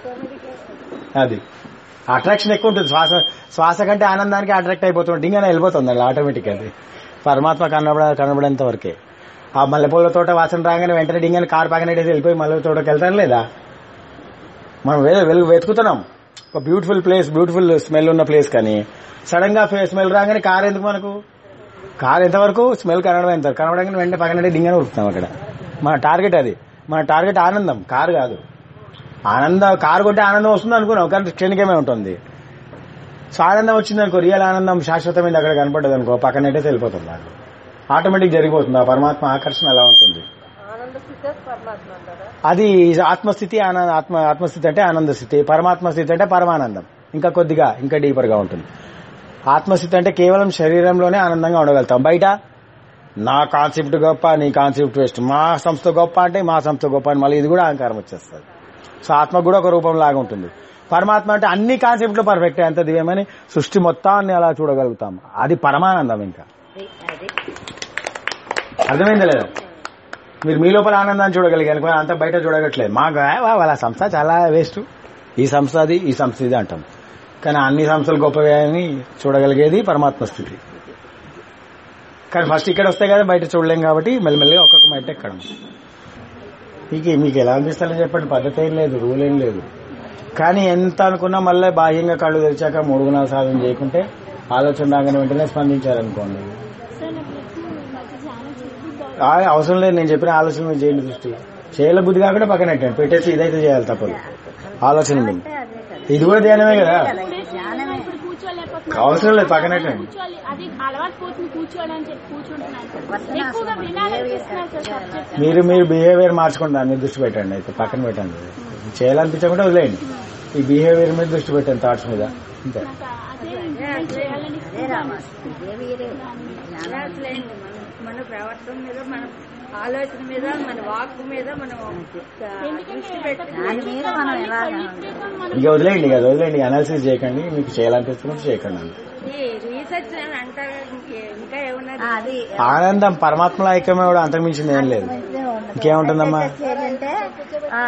అది అట్రాక్షన్ ఎక్కువ ఉంటుంది శ్వాస శ్వాస కంటే ఆనందానికి అట్రాక్ట్ అయిపోతుంది డింగన వెళ్ళిపోతుంది అది ఆటోమేటిక్ అది పరమాత్మ కనబడ కనబడేంత వరకే ఆ మల్లెపూల తోట వాసన రాగానే వెంటనే డింగని కార్ పక్కన పెట్టేసి వెళ్ళిపోయి మల్లె తోటకి వెళ్తాను లేదా మనం వెలు వెలుగు వెతుకుతున్నాం ఒక బ్యూటిఫుల్ ప్లేస్ బ్యూటిఫుల్ స్మెల్ ఉన్న ప్లేస్ కానీ సడన్ గా స్మెల్ రాగానే కార్ ఎందుకు మనకు కార్ ఎంతవరకు స్మెల్ కనడం ఎంత కనబడగానే వెంటనే పక్కన డింగని ఉరుకుతాం అక్కడ మన టార్గెట్ అది మన టార్గెట్ ఆనందం కార్ కాదు ఆనందం కారు కొంటే ఆనందం వస్తుంది అనుకున్నాం కానీ క్షణికమే ఉంటుంది సో ఆనందం వచ్చింది అనుకో రియల్ ఆనందం శాశ్వతమైంది అక్కడ కనపడ్డది అనుకో పక్కనైతే వెళ్ళిపోతుంది నాకు ఆటోమేటిక్ జరిగిపోతుంది ఆ పరమాత్మ ఆకర్షణ అలా ఉంటుంది ఆనంద స్థితి పరమాత్మ అంటారా అది ఆత్మస్థితి ఆనంద ఆత్మ ఆత్మస్థితి అంటే ఆనంద స్థితి పరమాత్మ స్థితి అంటే పరమానందం ఇంకా కొద్దిగా ఇంకా డీపర్ గా ఉంటుంది ఆత్మస్థితి అంటే కేవలం శరీరంలోనే ఆనందంగా ఉండగలుగుతాం బయట నా కాన్సెప్ట్ గొప్ప నీ కాన్సెప్ట్ వేస్ట్ మా సంస్థ గొప్ప అంటే మా సంస్థ గొప్ప అని మళ్ళీ ఇది కూడా అహంకారం వచ్చేస్తుంది సో ఆత్మ కూడా ఒక రూపం లాగా ఉంటుంది పరమాత్మ అంటే అన్ని కాన్సెప్ట్లు పర్ఫెక్ట్ ఎంత దివ్యమని సృష్టి మొత్తాన్ని అలా చూడగలుగుతాం అది పరమానందం ఇంకా అది అర్థమైందా లేదా మీరు మీ లోపల ఆనందాన్ని చూడగలిగారు కానీ అంతా బయట చూడగట్లేదు మాకు "ఆ, వా, వాళ్ళ సంస్థ చాలా వేస్ట్ ఈ సంస్థ అది ఈ సంస్థ ఇది అంటాం కానీ అన్ని సంస్థలు గొప్పవే అని చూడగలిగేది పరమాత్మ స్థితి కానీ ఫస్ట్ ఇక్కడ వస్తాయి కదా బయట చూడలేం కాబట్టి మెల్లమెల్లగా ఒక్కొక్క మైట ఎక్కడం మీకు మీకు ఎలా అనిపిస్తారని చెప్పండి పద్ధతి ఏం లేదు రూల్ ఏం లేదు కానీ ఎంత అనుకున్నా మళ్ళీ బాహ్యంగా కళ్ళు తెరిచాక మూడు గుణాలు సాధన చేయకుంటే ఆలోచన రాగానే వెంటనే స్పందించారనుకోండి సార్ నాకు ఎక్కువ ఈ మధ్య ధ్యానం చేయబుద్ధి ఆ, అవసరం లేదు నేను చెప్పిన ఆలోచన మీరు చేయండి దృష్టి చేయల బుద్ధి కాకుండా పక్కన పెట్టండి పెట్టేసి ఇదైతే చేయాలి తప్పదు ఆలోచన ఉంది అంటే అదే కదా ఇది కూడా ధ్యానమే కదా అవుతుంది ఇప్పుడు కూర్చోలేకపోతున్నాను అవసరం లేదు పక్కన పెట్టండి కూర్చోవాలి అది అలవాటు పోతుంది కూర్చోవడం అని చెప్పి కూర్చుంటున్నాను వర్తన ఎక్కువగా అసలు వినాలనిపిస్తున్నారు సార్ సబ్జెక్ట్ మీరు మీరు బిహేవియర్ మార్చుకోండి దాని మీద దృష్టి పెట్టండి అయితే పక్కన పెట్టండి చేయాలనిపించకుండా వదిలేయండి ఈ బిహేవియర్ మీద దృష్టి పెట్టండి థాట్స్ మీద అంతే నాకు అదే ఇంప్లిమెంట్ చేయాలని అదే రామా బిహేవియరే జ్ఞానం అసలేండి మన మన ప్రవర్తన మీద మన ఆలోచన మీద మన వాక్ మీద మనం దృష్టి పెట్టి దాని మీద మనం ఎలా ఇక వదిలేయండి ఇక వదిలేయండి అనాలిసిస్ చేయకండి మీకు చేయాలనిపిస్తున్నట్టు చేయకండి అంతే ఈ రీసెర్చ్ అని అంటారు ఇంకే- ఇంకా ఏమన్నా ఆ, అది ఆనందం పరమాత్మల ఐక్యమే కూడా అంతకుమించింది ఏం లేదు ఇంకేముంటుందమ్మా ఏంటంటే ఆ,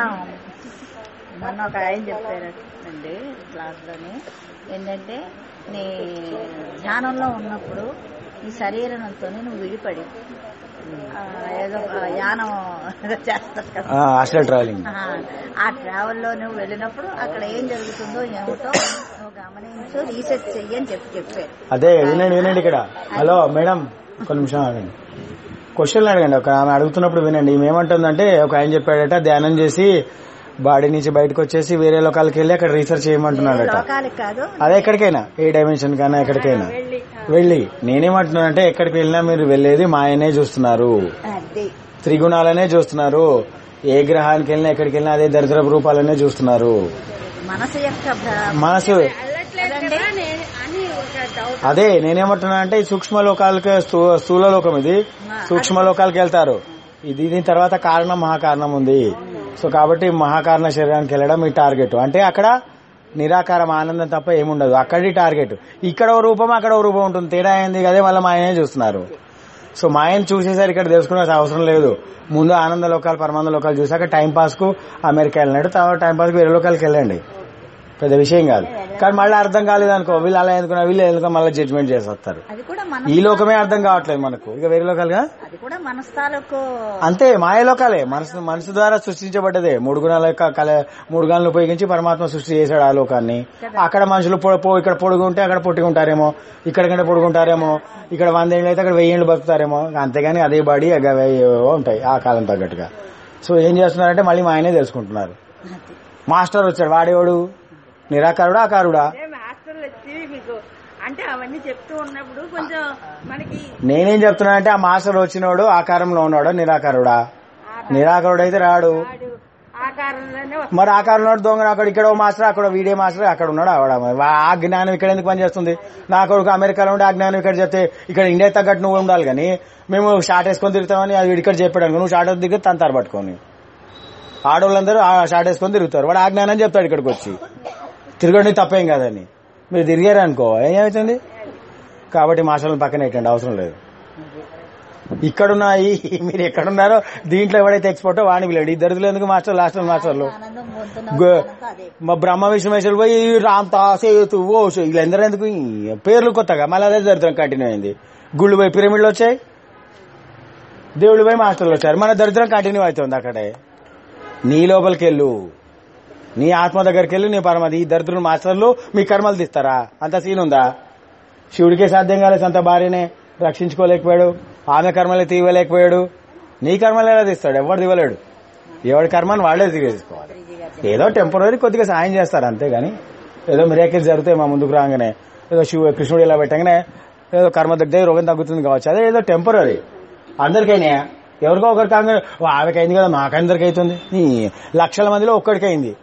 మొన్న ఒక ఆయన చెప్పారండి క్లాస్ లోని ఏంటంటే నీ ధ్యానంలో ఉన్నప్పుడు నీ శరీరంతో నువ్వు విడిపడి ఆ, ఏదో ఒక యానం చేస్తారు కదా హాస్టల్ ట్రావెలింగ్ ఆ, ఆ ట్రావెల్లో నువ్వు వెళ్ళినప్పుడు అక్కడ ఏం జరుగుతుందో ఏమిటో నువ్వు గమనించు రీసెర్చ్ చెయ్యి అని చెప్పి చెప్పారు అదే వినండి వినండి ఇక్కడ హలో మేడం ఒక నిమిషం ఆగండి క్వశ్చన్లు అడగండి ఒక ఆమె అడుగుతున్నప్పుడు వినండి ఈమె ఏమంటుందంటే ఒక ఆయన చెప్పాడట ధ్యానం చేసి బాడీ నుంచి బయటకు వచ్చేసి వేరే లోకాలకి వెళ్ళి అక్కడ రీసెర్చ్ చేయమంటున్నాడట లోకాలకు కాదు అదే ఎక్కడికైనా ఏ డైమెన్షన్ కన్నా ఎక్కడికైనా వెళ్ళి నేనేమంటున్నానంటే ఎక్కడికి వెళ్ళినా మీరు వెళ్ళేది మాయనే చూస్తున్నారు అది త్రిగుణాలనే చూస్తున్నారు ఏ గ్రహానికి వెళ్ళినా ఎక్కడికి వెళ్ళినా అదే దరిద్రపు రూపాలనే చూస్తున్నారు మనసు యొక్క భ్ర- మనసు వెళ్ళట్లేదు కదా నేను అని ఒక డౌట్ అదే నేనేమంటున్నా అంటే ఈ సూక్ష్మ లోకాలకి స్థూ- స్థూల లోకం ఇది సూక్ష్మ లోకాలకి వెళ్తారు ఇది దీని తర్వాత కారణం మహాకారణం ఉంది సో కాబట్టి మహాకారణ శరీరానికి వెళ్ళడం ఈ టార్గెట్ అంటే అక్కడ నిరాకారం ఆనందం తప్ప ఏముండదు అక్కడి టార్గెట్ ఇక్కడ ఓ రూపం అక్కడ ఓ రూపం ఉంటుంది తేడా అయింది అదే మళ్ళీ మాయనే చూస్తున్నారు సో మాయను చూసేసరికి ఇక్కడ తెలుసుకునే అవసరం లేదు ముందు ఆనంద లోకాలు పరమానంద లోకాలు చూసాక టైం పాస్ కు అమెరికా వెళ్ళినట్టు తర్వాత టైం పాస్ కు వేరే లోకాలకి వెళ్ళండి పెద్ద విషయం కాదు కానీ మళ్ళీ అర్థం కాలేదు అనుకో వీళ్ళు అలా ఎందుకున్నా వీళ్ళు ఎందుకో మళ్ళీ జడ్జ్మెంట్ చేసేస్తారు అది కూడా మన ఈ లోకమే అర్థం కావట్లేదు మనకు ఇక వేరే లోకాలుగా అది కూడా మనస్తాలకు అంతే మాయలోకాలే మనసు మనసు ద్వారా సృష్టించబడ్డదే మూడు గుణాల యొక్క కల మూడు గుణాలను ఉపయోగించి పరమాత్మ సృష్టి చేశాడు ఆ లోకాన్ని అక్కడ మనుషులు పొ- పొ- ఇక్కడ పొడుగు ఉంటే అక్కడ పొట్టిగా ఉంటారేమో ఇక్కడ కంటే పొడుగుంటారేమో ఇక్కడ వంద ఏళ్ళు అయితే అక్కడ వెయ్యి ఏళ్ళు బతుకుతారేమో అంతేగాని అదే బాడీ అగ- ఏవో ఉంటాయి ఆ కాలం తగ్గట్టుగా సో ఏం చేస్తున్నారంటే మళ్ళీ మా ఆయనే తెలుసుకుంటున్నారు మాస్టర్ వచ్చాడు వాడేవాడు నిరాకారుడా ఆకారుడా అదే మాస్టర్లు వచ్చి మీకు అంటే అవన్నీ చెప్తూ ఉన్నప్పుడు కొంచెం మనకి నేనేం చెప్తున్నా అంటే ఆ మాస్టర్ వచ్చినోడు ఆకారంలో ఉన్నాడు నిరాకారుడా నిరాకారుడు అయితే రాడు వాడు ఆకారంలోనే వస్తాడు. మరి ఆకారంలో దొంగ అక్కడ ఇక్కడ ఓ మాస్టర్ అక్కడ వీడియో మాస్టర్ అక్కడ ఉన్నాడు ఆవిడ మరి. వా- ఆ జ్ఞానం ఇక్కడ ఎందుకు పనిచేస్తుంది నా కొడుకు అమెరికాలో ఉండి ఆ జ్ఞానం ఇక్కడ చెప్తే ఇక్కడ ఇండియా తగ్గట్టు నువ్వు ఉండాలి కానీ మేము షార్ట్ వేసుకొని తిరుగుతామని అది ఇక్కడ చెప్పాడు అనుకో, నువ్వు షార్ట్ వేసి దిగి తంతారు పట్టుకొని ఆడవాళ్ళందరూ ఆ షార్ట్ వేసుకొని తిరుగుతారు వాడు ఆ జ్ఞానం చెప్తాడు ఇక్కడికి వచ్చి తిరగండి తప్పేం కాదని మీరు తిరిగారు అనుకో ఏమవుతుంది కాబట్టి మాస్టర్లను పక్కన పెట్టండి అవసరం లేదు ఇక్కడున్న ఈ మీరు ఎక్కడున్నారో దీంట్లో ఎవడైతే ఎక్స్పర్టో వాడిని పిల్లడు ఇద్దరు ఎందుకు మాస్టర్ లాస్ట్ మాస్టర్లు ఆనందం పొందుతున్న గో- ఆనందం అదే మా బ్రహ్మ విష్ణుమేశ్వరు పోయి రామ్తా సేతు ఓ షో వీళ్ళందరూ ఎందుకు ఈ పేర్లు కొత్తగా మళ్ళీ అదే దరిద్రం కంటిన్యూ అయింది గుళ్ళు పోయి పిరమిడ్లు వచ్చాయి దేవుళ్ళు పోయి మాస్టర్లు వచ్చారు మన దరిద్రం కంటిన్యూ అవుతుంది అక్కడే నీ లోపలికి వెళ్ళు నీ ఆత్మ దగ్గరికి వెళ్ళి నీ పరమది ఈ దరిద్రులు మాస్టర్లు మీ కర్మలు తీస్తారా అంత సీన్ ఉందా శివుడికే సాధ్యం కాలేదు అంత భార్యనే రక్షించుకోలేకపోయాడు ఆమె కర్మలే తీయలేకపోయాడు నీ కర్మలు ఎలా తీస్తాడు ఎవడు తీవలేడు ఎవడి కర్మని వాళ్లే తీసుకోవాలి ఏదో టెంపరీ కొద్దిగా సాయం చేస్తారు అంతేగాని ఏదో మిరాకిల్స్ జరుగుతాయి మా ముందుకు రాగానే ఏదో శివ కృష్ణుడు ఇలా పెట్టగానే ఏదో కర్మ దగ్గర రోగం తగ్గుతుంది కావచ్చు అదే ఏదో టెంపరీ అందరికైనా ఎవరికో ఒకరికి కాగా ఆమెకి అయింది కదా మాకందరికి అవుతుంది ఈ లక్షల మందిలో ఒక్కడికి అయింది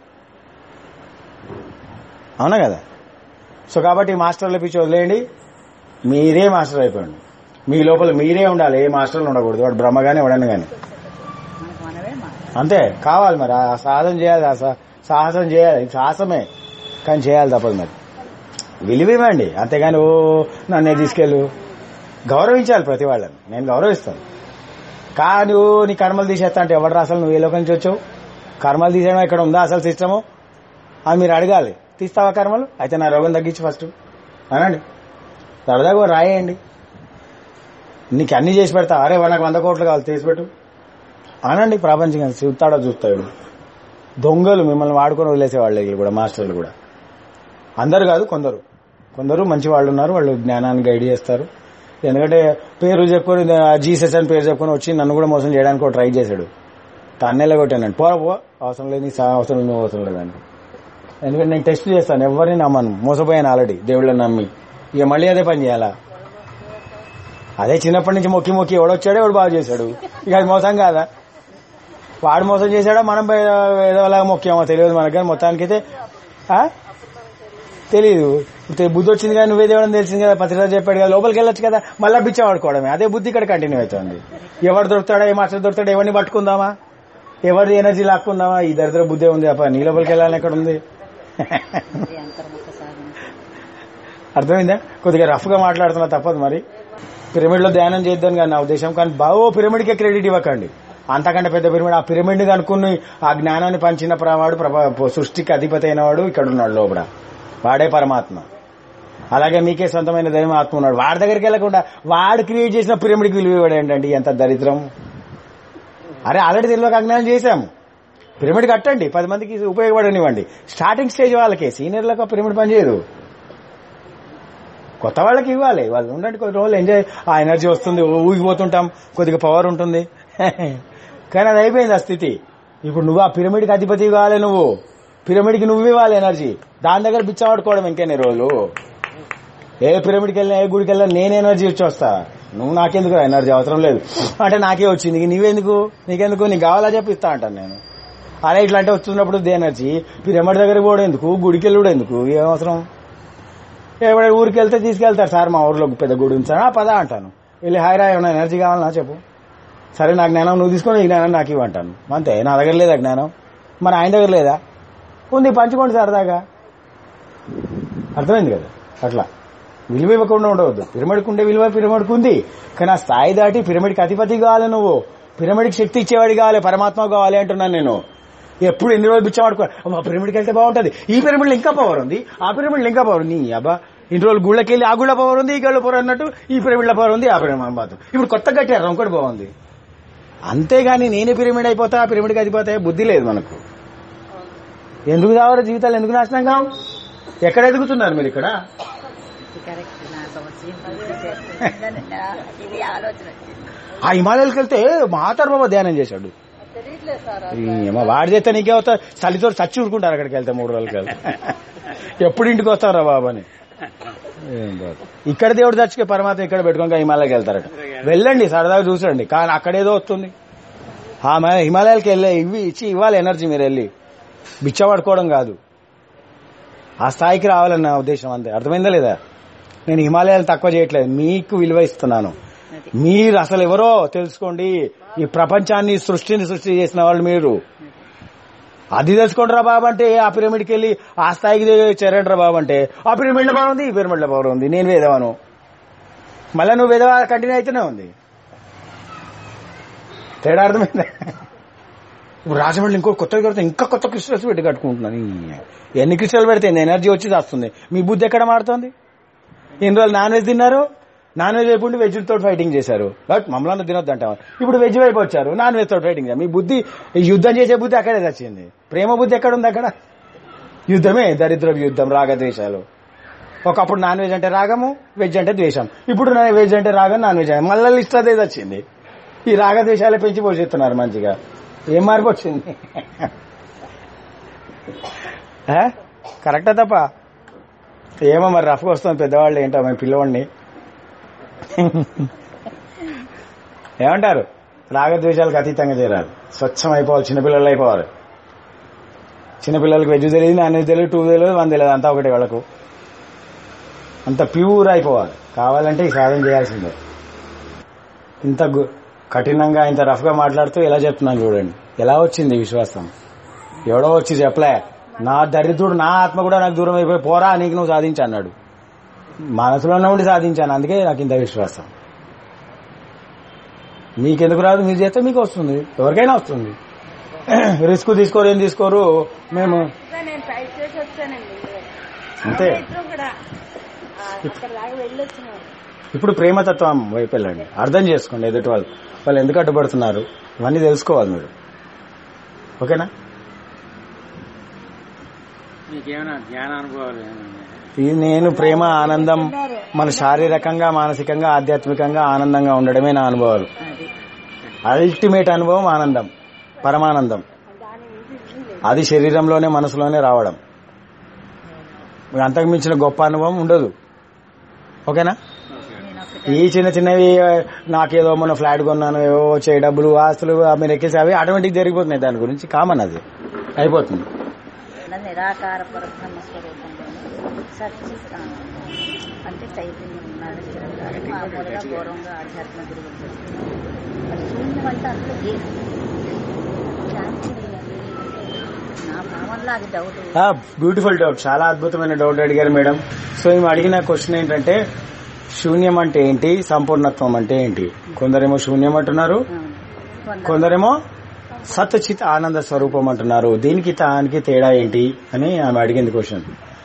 అవునా కదా సో కాబట్టి మాస్టర్ల పిచ్చి వదిలేయండి మీరే మాస్టర్ అయిపోండి మీ లోపల మీరే ఉండాలి ఏ మాస్టర్లు ఉండకూడదు వాడు బ్రహ్మ గాని ఎవడని గాని మనకు మనమే మా అంతే కావాలి మరి ఆ సాధన చేయాలి ఆ సా- సాహసం చేయాలి ఇది సాహసమే కానీ చేయాలి తప్పదు మరి విలువ ఇవ్వండి అంతేగాని ఓ నన్నే తీసుకెళ్ళు గౌరవించాలి ప్రతి వాళ్ళని నేను గౌరవిస్తాను కానీ ఓ నీ కర్మలు తీసేస్తా అంటే ఎవరు అసలు నువ్వు ఏ లోకం నుంచి వచ్చావు కర్మలు తీసేయడం ఇక్కడ ఉందా అసలు సిస్టము అది మీరు అడగాలి తీస్తావా కర్మలు అయితే నా రోగం తగ్గించి ఫస్ట్ అనండి సరదాగా ఓ రాయేయండి నీకు అన్ని చేసి పెడతా అరే నాకు వంద కోట్లు కావాలి తీసి పెట్టు అనండి ప్రాపంచికంగా చూస్తాడో చూస్తాడు దొంగలు మిమ్మల్ని వాడుకొని వదిలేసేవాళ్ళు వీళ్ళు కూడా మాస్టర్లు కూడా అందరు కాదు కొందరు కొందరు మంచి వాళ్ళు ఉన్నారు వాళ్ళు జ్ఞానాన్ని గైడ్ చేస్తారు ఎందుకంటే పేరు చెప్పుకొని జీసస్ అని పేరు చెప్పుకొని వచ్చి నన్ను కూడా మోసం చేయడానికి ఒక ట్రై చేశాడు తన్నేలా కొట్టానండి పోరా పో అవసరం లేదు నీ సా- అవసరం నువ్వు అవసరం లేదని ఎందుకంటే నేను టెస్ట్ చేస్తాను ఎవరిని నమ్మను మోసపోయాను ఆల్రెడీ దేవుళ్ళని నమ్మి ఇక మళ్ళీ అదే పని చేయాలా అదే చిన్నప్పటి నుంచి మొక్కి మొక్కి ఎవడొచ్చాడో ఎవడు బాగా చేశాడు ఇక అది మోసం కాదా వాడు మోసం చేశాడో మనం పోయి ఏదోలాగా మొక్కామో తెలియదు మనకు కానీ మొత్తానికైతే ఆ? తెలీదు ఇప్పుడు బుద్ధి వచ్చింది కానీ నువ్వే దేవుడని తెలిసింది కదా పత్రికలు చెప్పాడు కదా లోపలికి వెళ్ళొచ్చు కదా మళ్ళీ బిచ్చం ఆడుకోవడమే అదే బుద్ధి ఇక్కడ కంటిన్యూ అవుతుంది ఎవరు దొరుకుతాడా ఏ మాస్టర్ దొరుకుతాడా ఎవరిని పట్టుకుందామా ఎవరి ఎనర్జీ లాక్కుందామా ఈ దరిద్ర బుద్ధి ఉంది అప్ప నీ లోపలికి వెళ్ళాలని ఎక్కడ ఉంది ఇది అంతర్ముఖ సాధన అర్థమైందా కొద్దిగా రఫ్ గా మాట్లాడుతున్నా తప్పదు మరి పిరమిడ్ లో ధ్యానం చేద్దాం కానీ నా ఉద్దేశం కానీ బావో పిరమిడ్ కే క్రెడిట్ ఇవ్వకండి అంతకంటే పెద్ద పిరమిడ్ ఆ పిరమిడ్ కనుక్కుని ఆ జ్ఞానాన్ని పంచిన ప్రవాడు ప్రభ- సృష్టికి అధిపతి అయిన వాడు ఇక్కడ ఉన్నాడు లోపల వాడే పరమాత్మ అలాగే మీకే సొంతమైన దైవం ఆత్మ ఉన్నాడు వాడి దగ్గరికి వెళ్లకుండా వాడు క్రియేట్ చేసిన పిరమిడ్కి విలువ ఇవ్వడం ఏంటండి ఎంత దరిద్రం అరే ఆల్రెడీ తెలియక అజ్ఞానం చేశాము పిరమిడ్ కట్టండి పది మందికి ఉపయోగపడనివ్వండి స్టార్టింగ్ స్టేజ్ వాళ్ళకి సీనియర్లకు ఆ పిరమిడ్ పనిచేయదు కొత్త వాళ్ళకి ఇవ్వాలి వాళ్ళు ఉండండి కొన్ని రోజులు ఎంజాయ్ ఆ ఎనర్జీ వస్తుంది ఊ- ఊగిపోతుంటాం కొద్దిగా పవర్ ఉంటుంది కానీ అది అయిపోయింది ఆ స్థితి ఇప్పుడు నువ్వు ఆ పిరమిడ్కి అధిపతి కావాలి నువ్వు పిరమిడ్కి నువ్వు ఇవ్వాలి ఎనర్జీ దాని దగ్గర బిచ్చవాడుకోవడం ఇంకెన్ని రోజులు ఏ పిరమిడ్కి వెళ్ళినా ఏ గుడికి వెళ్ళినా నేను ఎనర్జీ ఇచ్చి వస్తా నువ్వు నాకెందుకు ఎనర్జీ అవసరం లేదు అంటే నాకే వచ్చింది ఇంక నీవెందుకు నీకెందుకు నీకు కావాలా చెప్పి ఇస్తా అంటాను నేను అరే ఇట్లా అంటే వస్తున్నప్పుడు దే ఎనర్జీ పిరమిడ్ దగ్గరికి పోవడం ఎందుకు గుడికి వెళ్ళడం ఎందుకు ఏం అవసరం ఎవరైనా ఊరికి వెళ్తే తీసుకెళ్తారు సార్ మా ఊర్లో పెద్ద గుడి ఉంది సార్ ఆ పద అంటాను వెళ్ళి హాయిరా ఏమైనా ఎనర్జీ కావాలన్నా చెప్పు సరే నా జ్ఞానం నువ్వు తీసుకొని ఈ జ్ఞానం నాకు ఇవ్వంటాను అంతే నా దగ్గర లేదా జ్ఞానం మరి ఆయన దగ్గర లేదా ఉంది పంచుకోండి సరదాగా అర్థమైంది కదా అట్లా విలువ ఇవ్వకుండా ఉండవద్దు పిరమిడ్కి ఉండే విలువ పిరమిడ్కి ఉంది కానీ ఆ స్థాయి దాటి పిరమిడ్కి అధిపతి కావాలి నువ్వు పిరమిడ్కి శక్తి ఇచ్చేవాడి కావాలి పరమాత్మ కావాలి అంటున్నాను నేను ఎప్పుడు ఎన్ని రోజులు బిచ్చం ఆడుకో ఆ పిరమిడ్కి వెళ్తే బాగుంటది ఈ పిరమిడ్లో ఇంకా పవర్ ఉంది ఆ పిరమిడ్లో ఇంకా పవర్ ఉంది నీ అబ్బా ఇన్ని రోజులు గుళ్ళకి వెళ్ళి ఆ గుళ్ళ పవర్ ఉంది ఈ గుళ్ళ పవర్ అన్నట్టు ఈ పిరమిడ్ల పవర్ ఉంది ఆ పిరమిడ్ బాతు ఇప్పుడు కొత్త కట్టారు ఇంకోటి బాగుంది అంతేగాని నేనే పిరమిడ్ అయిపోతా ఆ పిరమిడ్కి అయిపోతా బుద్ధి లేదు మనకు ఎందుకు కావాలి జీవితాలు ఎందుకు నాశనం కావు ఎక్కడ ఎదుగుతున్నారు మీరు ఇక్కడ కరెక్ట్ నాకు వచ్చింది ఇది ఆలోచన వచ్చింది ఆ హిమాలయాలకు వెళ్తే మాతారు బాబా ధ్యానం చేశాడు తెలియట్లేదు సార్ ఈ ఏమో వాడి చేస్తే నీకే వస్తా చలితో చచ్చి ఊరుకుంటారు అక్కడికి వెళ్తే మూడు రోజులకి వెళ్తే ఎప్పుడు ఇంటికి వస్తారా బాబు అని ఏం బాబు. ఇక్కడ దేవుడు చచ్చికే పరమాత్మ ఇక్కడ పెట్టుకొని హిమాలయకి వెళ్తారట వెళ్ళండి సరదాగా చూసండి కానీ అక్కడేదో వస్తుంది ఆ మ- హిమాలయాలకి వెళ్ళే ఇవి ఇచ్చి ఇవ్వాలి ఎనర్జీ మీరు వెళ్ళి బిచ్చ పడుకోవడం కాదు ఆ స్థాయికి రావాలని నా ఉద్దేశం అంతే అర్థమైందా లేదా నేను హిమాలయాలు తక్కువ చేయట్లేదు మీకు విలువ ఇస్తున్నాను మీరు అసలు ఎవరో తెలుసుకోండి ఈ ప్రపంచాన్ని సృష్టిని సృష్టి చేసిన వాళ్ళు మీరు అది తెలుసుకోండిరా బాబు అంటే ఆ పిరమిడ్కి వెళ్ళి ఆ స్థాయికి చేరండిరా బాబు అంటే ఆ పిరమిడ్ల పవర్ ఉంది ఈ పిరమిడ్ల పవర్ ఉంది నేను వేదవాను మళ్ళీ నువ్వు వేదవా కంటిన్యూ అయితేనే ఉంది తేడా అర్థమైందా ఇప్పుడు రాజమండ్రి ఇంకో కొత్తగా కడితే ఇంకా కొత్త క్రిస్టల్స్ పెట్టి కట్టుకుంటున్నాను ఈ ఎన్ని క్రిస్టల్ పెడితే ఎనర్జీ వచ్చి వస్తుంది మీ బుద్ధి ఎక్కడ మారుతుంది ఎన్ని రోజులు నాన్ వెజ్ తిన్నారు నాన్ వెజ్ వైపు వెజ్ తోటి ఫైటింగ్ చేశారు బట్ మమ్మల్ని తినొద్దు అంటాం ఇప్పుడు వెజ్ వైపు వచ్చారు నాన్ వెజ్ తోటి ఫైటింగ్ చేశారు మీ బుద్ధి ఈ యుద్ధం చేసే బుద్ధి అక్కడే వచ్చింది ప్రేమ బుద్ధి ఎక్కడ ఉంది అక్కడ యుద్ధమే దరిద్ర యుద్ధం రాగద్వేషాలు ఒకప్పుడు నాన్ వెజ్ అంటే రాగము వెజ్ అంటే ద్వేషం ఇప్పుడు నా- వెజ్ అంటే రాగం నాన్ వెజ్ మళ్ళీ లిస్ట్ అదే వచ్చింది ఈ రాగద్వేషాలే పెంచి పోషిస్తున్నారు మంచిగా ఏం మార్పు వచ్చింది ఆ? కరెక్టా తప్ప ఏమో మరి రఫ్గా వస్తుంది పెద్దవాళ్ళు ఏంటో మరి పిల్లవాడిని ఏమంటారు రాగద్వేషాలకు అతీతంగా చేరాలి స్వచ్ఛం అయిపోవాలి చిన్నపిల్లలు అయిపోవాలి చిన్నపిల్లలకి వెజ్ తెలియదు నాన్ వెజ్ తెలియదు టూ తెలియదు వన్ తెలియదు అంతా ఒకటే వాళ్ళకు అంత ప్యూర్ అయిపోవాలి కావాలంటే ఈ సాధన చేయాల్సిందే ఇంత గు- కఠినంగా ఇంత రఫ్ గా మాట్లాడుతూ ఎలా చెప్తున్నాను చూడండి ఎలా వచ్చింది ఈ విశ్వాసం ఎవడో వచ్చి చెప్పలే నా దరిద్రుడు నా ఆత్మ కూడా నాకు దూరం అయిపోయి పోరా నీకు నువ్వు సాధించు అన్నాడు మనసులోనే ఉండి సాధించాను అందుకే నాకు ఇంత విశ్వాసం మీకెందుకు రాదు మీరు చేస్తే మీకు వస్తుంది ఎవరికైనా వస్తుంది రిస్క్ తీసుకోరు ఏం తీసుకోరు మేము నేను ఫైట్ చేసి వచ్చానండి అంతే ఇద్దరం కూడా ఆ, అక్కడ దాకా వెళ్ళి వచ్చినాం ఇప్పుడు ప్రేమతత్వం వైపు వెళ్ళండి అర్థం చేసుకోండి ఎదుటి వాళ్ళు వాళ్ళు ఎందుకు అడ్డుపడుతున్నారు ఇవన్నీ తెలుసుకోవాలి మీరు ఓకేనా మీకేమైనా జ్ఞాన అనుభవాలు ఏమైనా ఉన్నాయా? ఇది నేను ప్రేమ ఆనందం మన శారీరకంగా మానసికంగా ఆధ్యాత్మికంగా ఆనందంగా ఉండడమే నా అనుభవాలు అల్టిమేట్ అనుభవం ఆనందం పరమానందం అది శరీరంలోనే మనసులోనే రావడం మీకు అంతకు మించిన గొప్ప అనుభవం ఉండదు ఓకేనా ఈ చిన్న చిన్నవి నాకేదో మొన్న ఫ్లాట్ కొన్నాను ఏవో వచ్చే డబ్బులు ఆస్తులు మీరు ఎక్కేసి అవి ఆటోమేటిక్ జరిగిపోతున్నాయి దాని గురించి కామన్ అది అయిపోతుంది అన్నది నిరాకార పరబ్రహ్మ స్వరూపంలోనే సచ్చిస్తాను అంటే చైతన్యం ఉన్నాడు స్థిరంగా మామూలుగా గౌరవంగా ఆధ్యాత్మిక గురువులు చెప్తున్నారు మరి శూన్యం అంటే అందులో ఏది శాంతి అది నా భావనలో అది డౌట్ బ్యూటిఫుల్ డౌట్ చాలా అద్భుతమైన డౌట్ అడిగారు మేడం సో మేము అడిగిన క్వశ్చన్ ఏంటంటే శూన్యం అంటే ఏంటి సంపూర్ణత్వం అంటే ఏంటి కొందరేమో శూన్యం అంటున్నారు కొందరేమో సత్చిత్ ఆనంద స్వరూపం అంటున్నారు దీనికి దానికి తేడా ఏంటి అని ఆమె అడిగింది క్వశ్చన్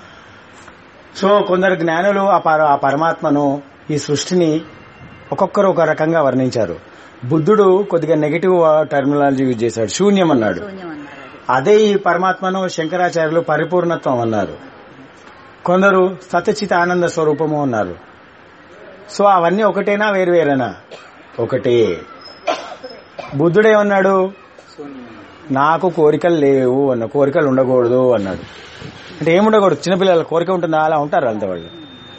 సో కొందరు జ్ఞానులు ఆ పర- ఆ పరమాత్మను ఈ సృష్టిని ఒక్కొక్కరు ఒక రకంగా వర్ణించారు బుద్ధుడు కొద్దిగా నెగిటివ్ టర్మినాలజీ యూజ్ చేశాడు శూన్యం అన్నాడు శూన్యం అన్నారు అది అదే ఈ పరమాత్మను శంకరాచార్యులు పరిపూర్ణత్వం అన్నారు కొందరు సతచిత ఆనంద స్వరూపము అన్నారు సో అవన్నీ ఒకటేనా వేరువేరేనా ఒకటే బుద్ధుడేమన్నాడు నాకు కోరికలు లేవు అన్న కోరికలు ఉండకూడదు అన్నాడు అంటే ఏముండకూడదు చిన్నపిల్లల కోరిక ఉంటుందా అలా ఉంటారు అంత వాళ్ళు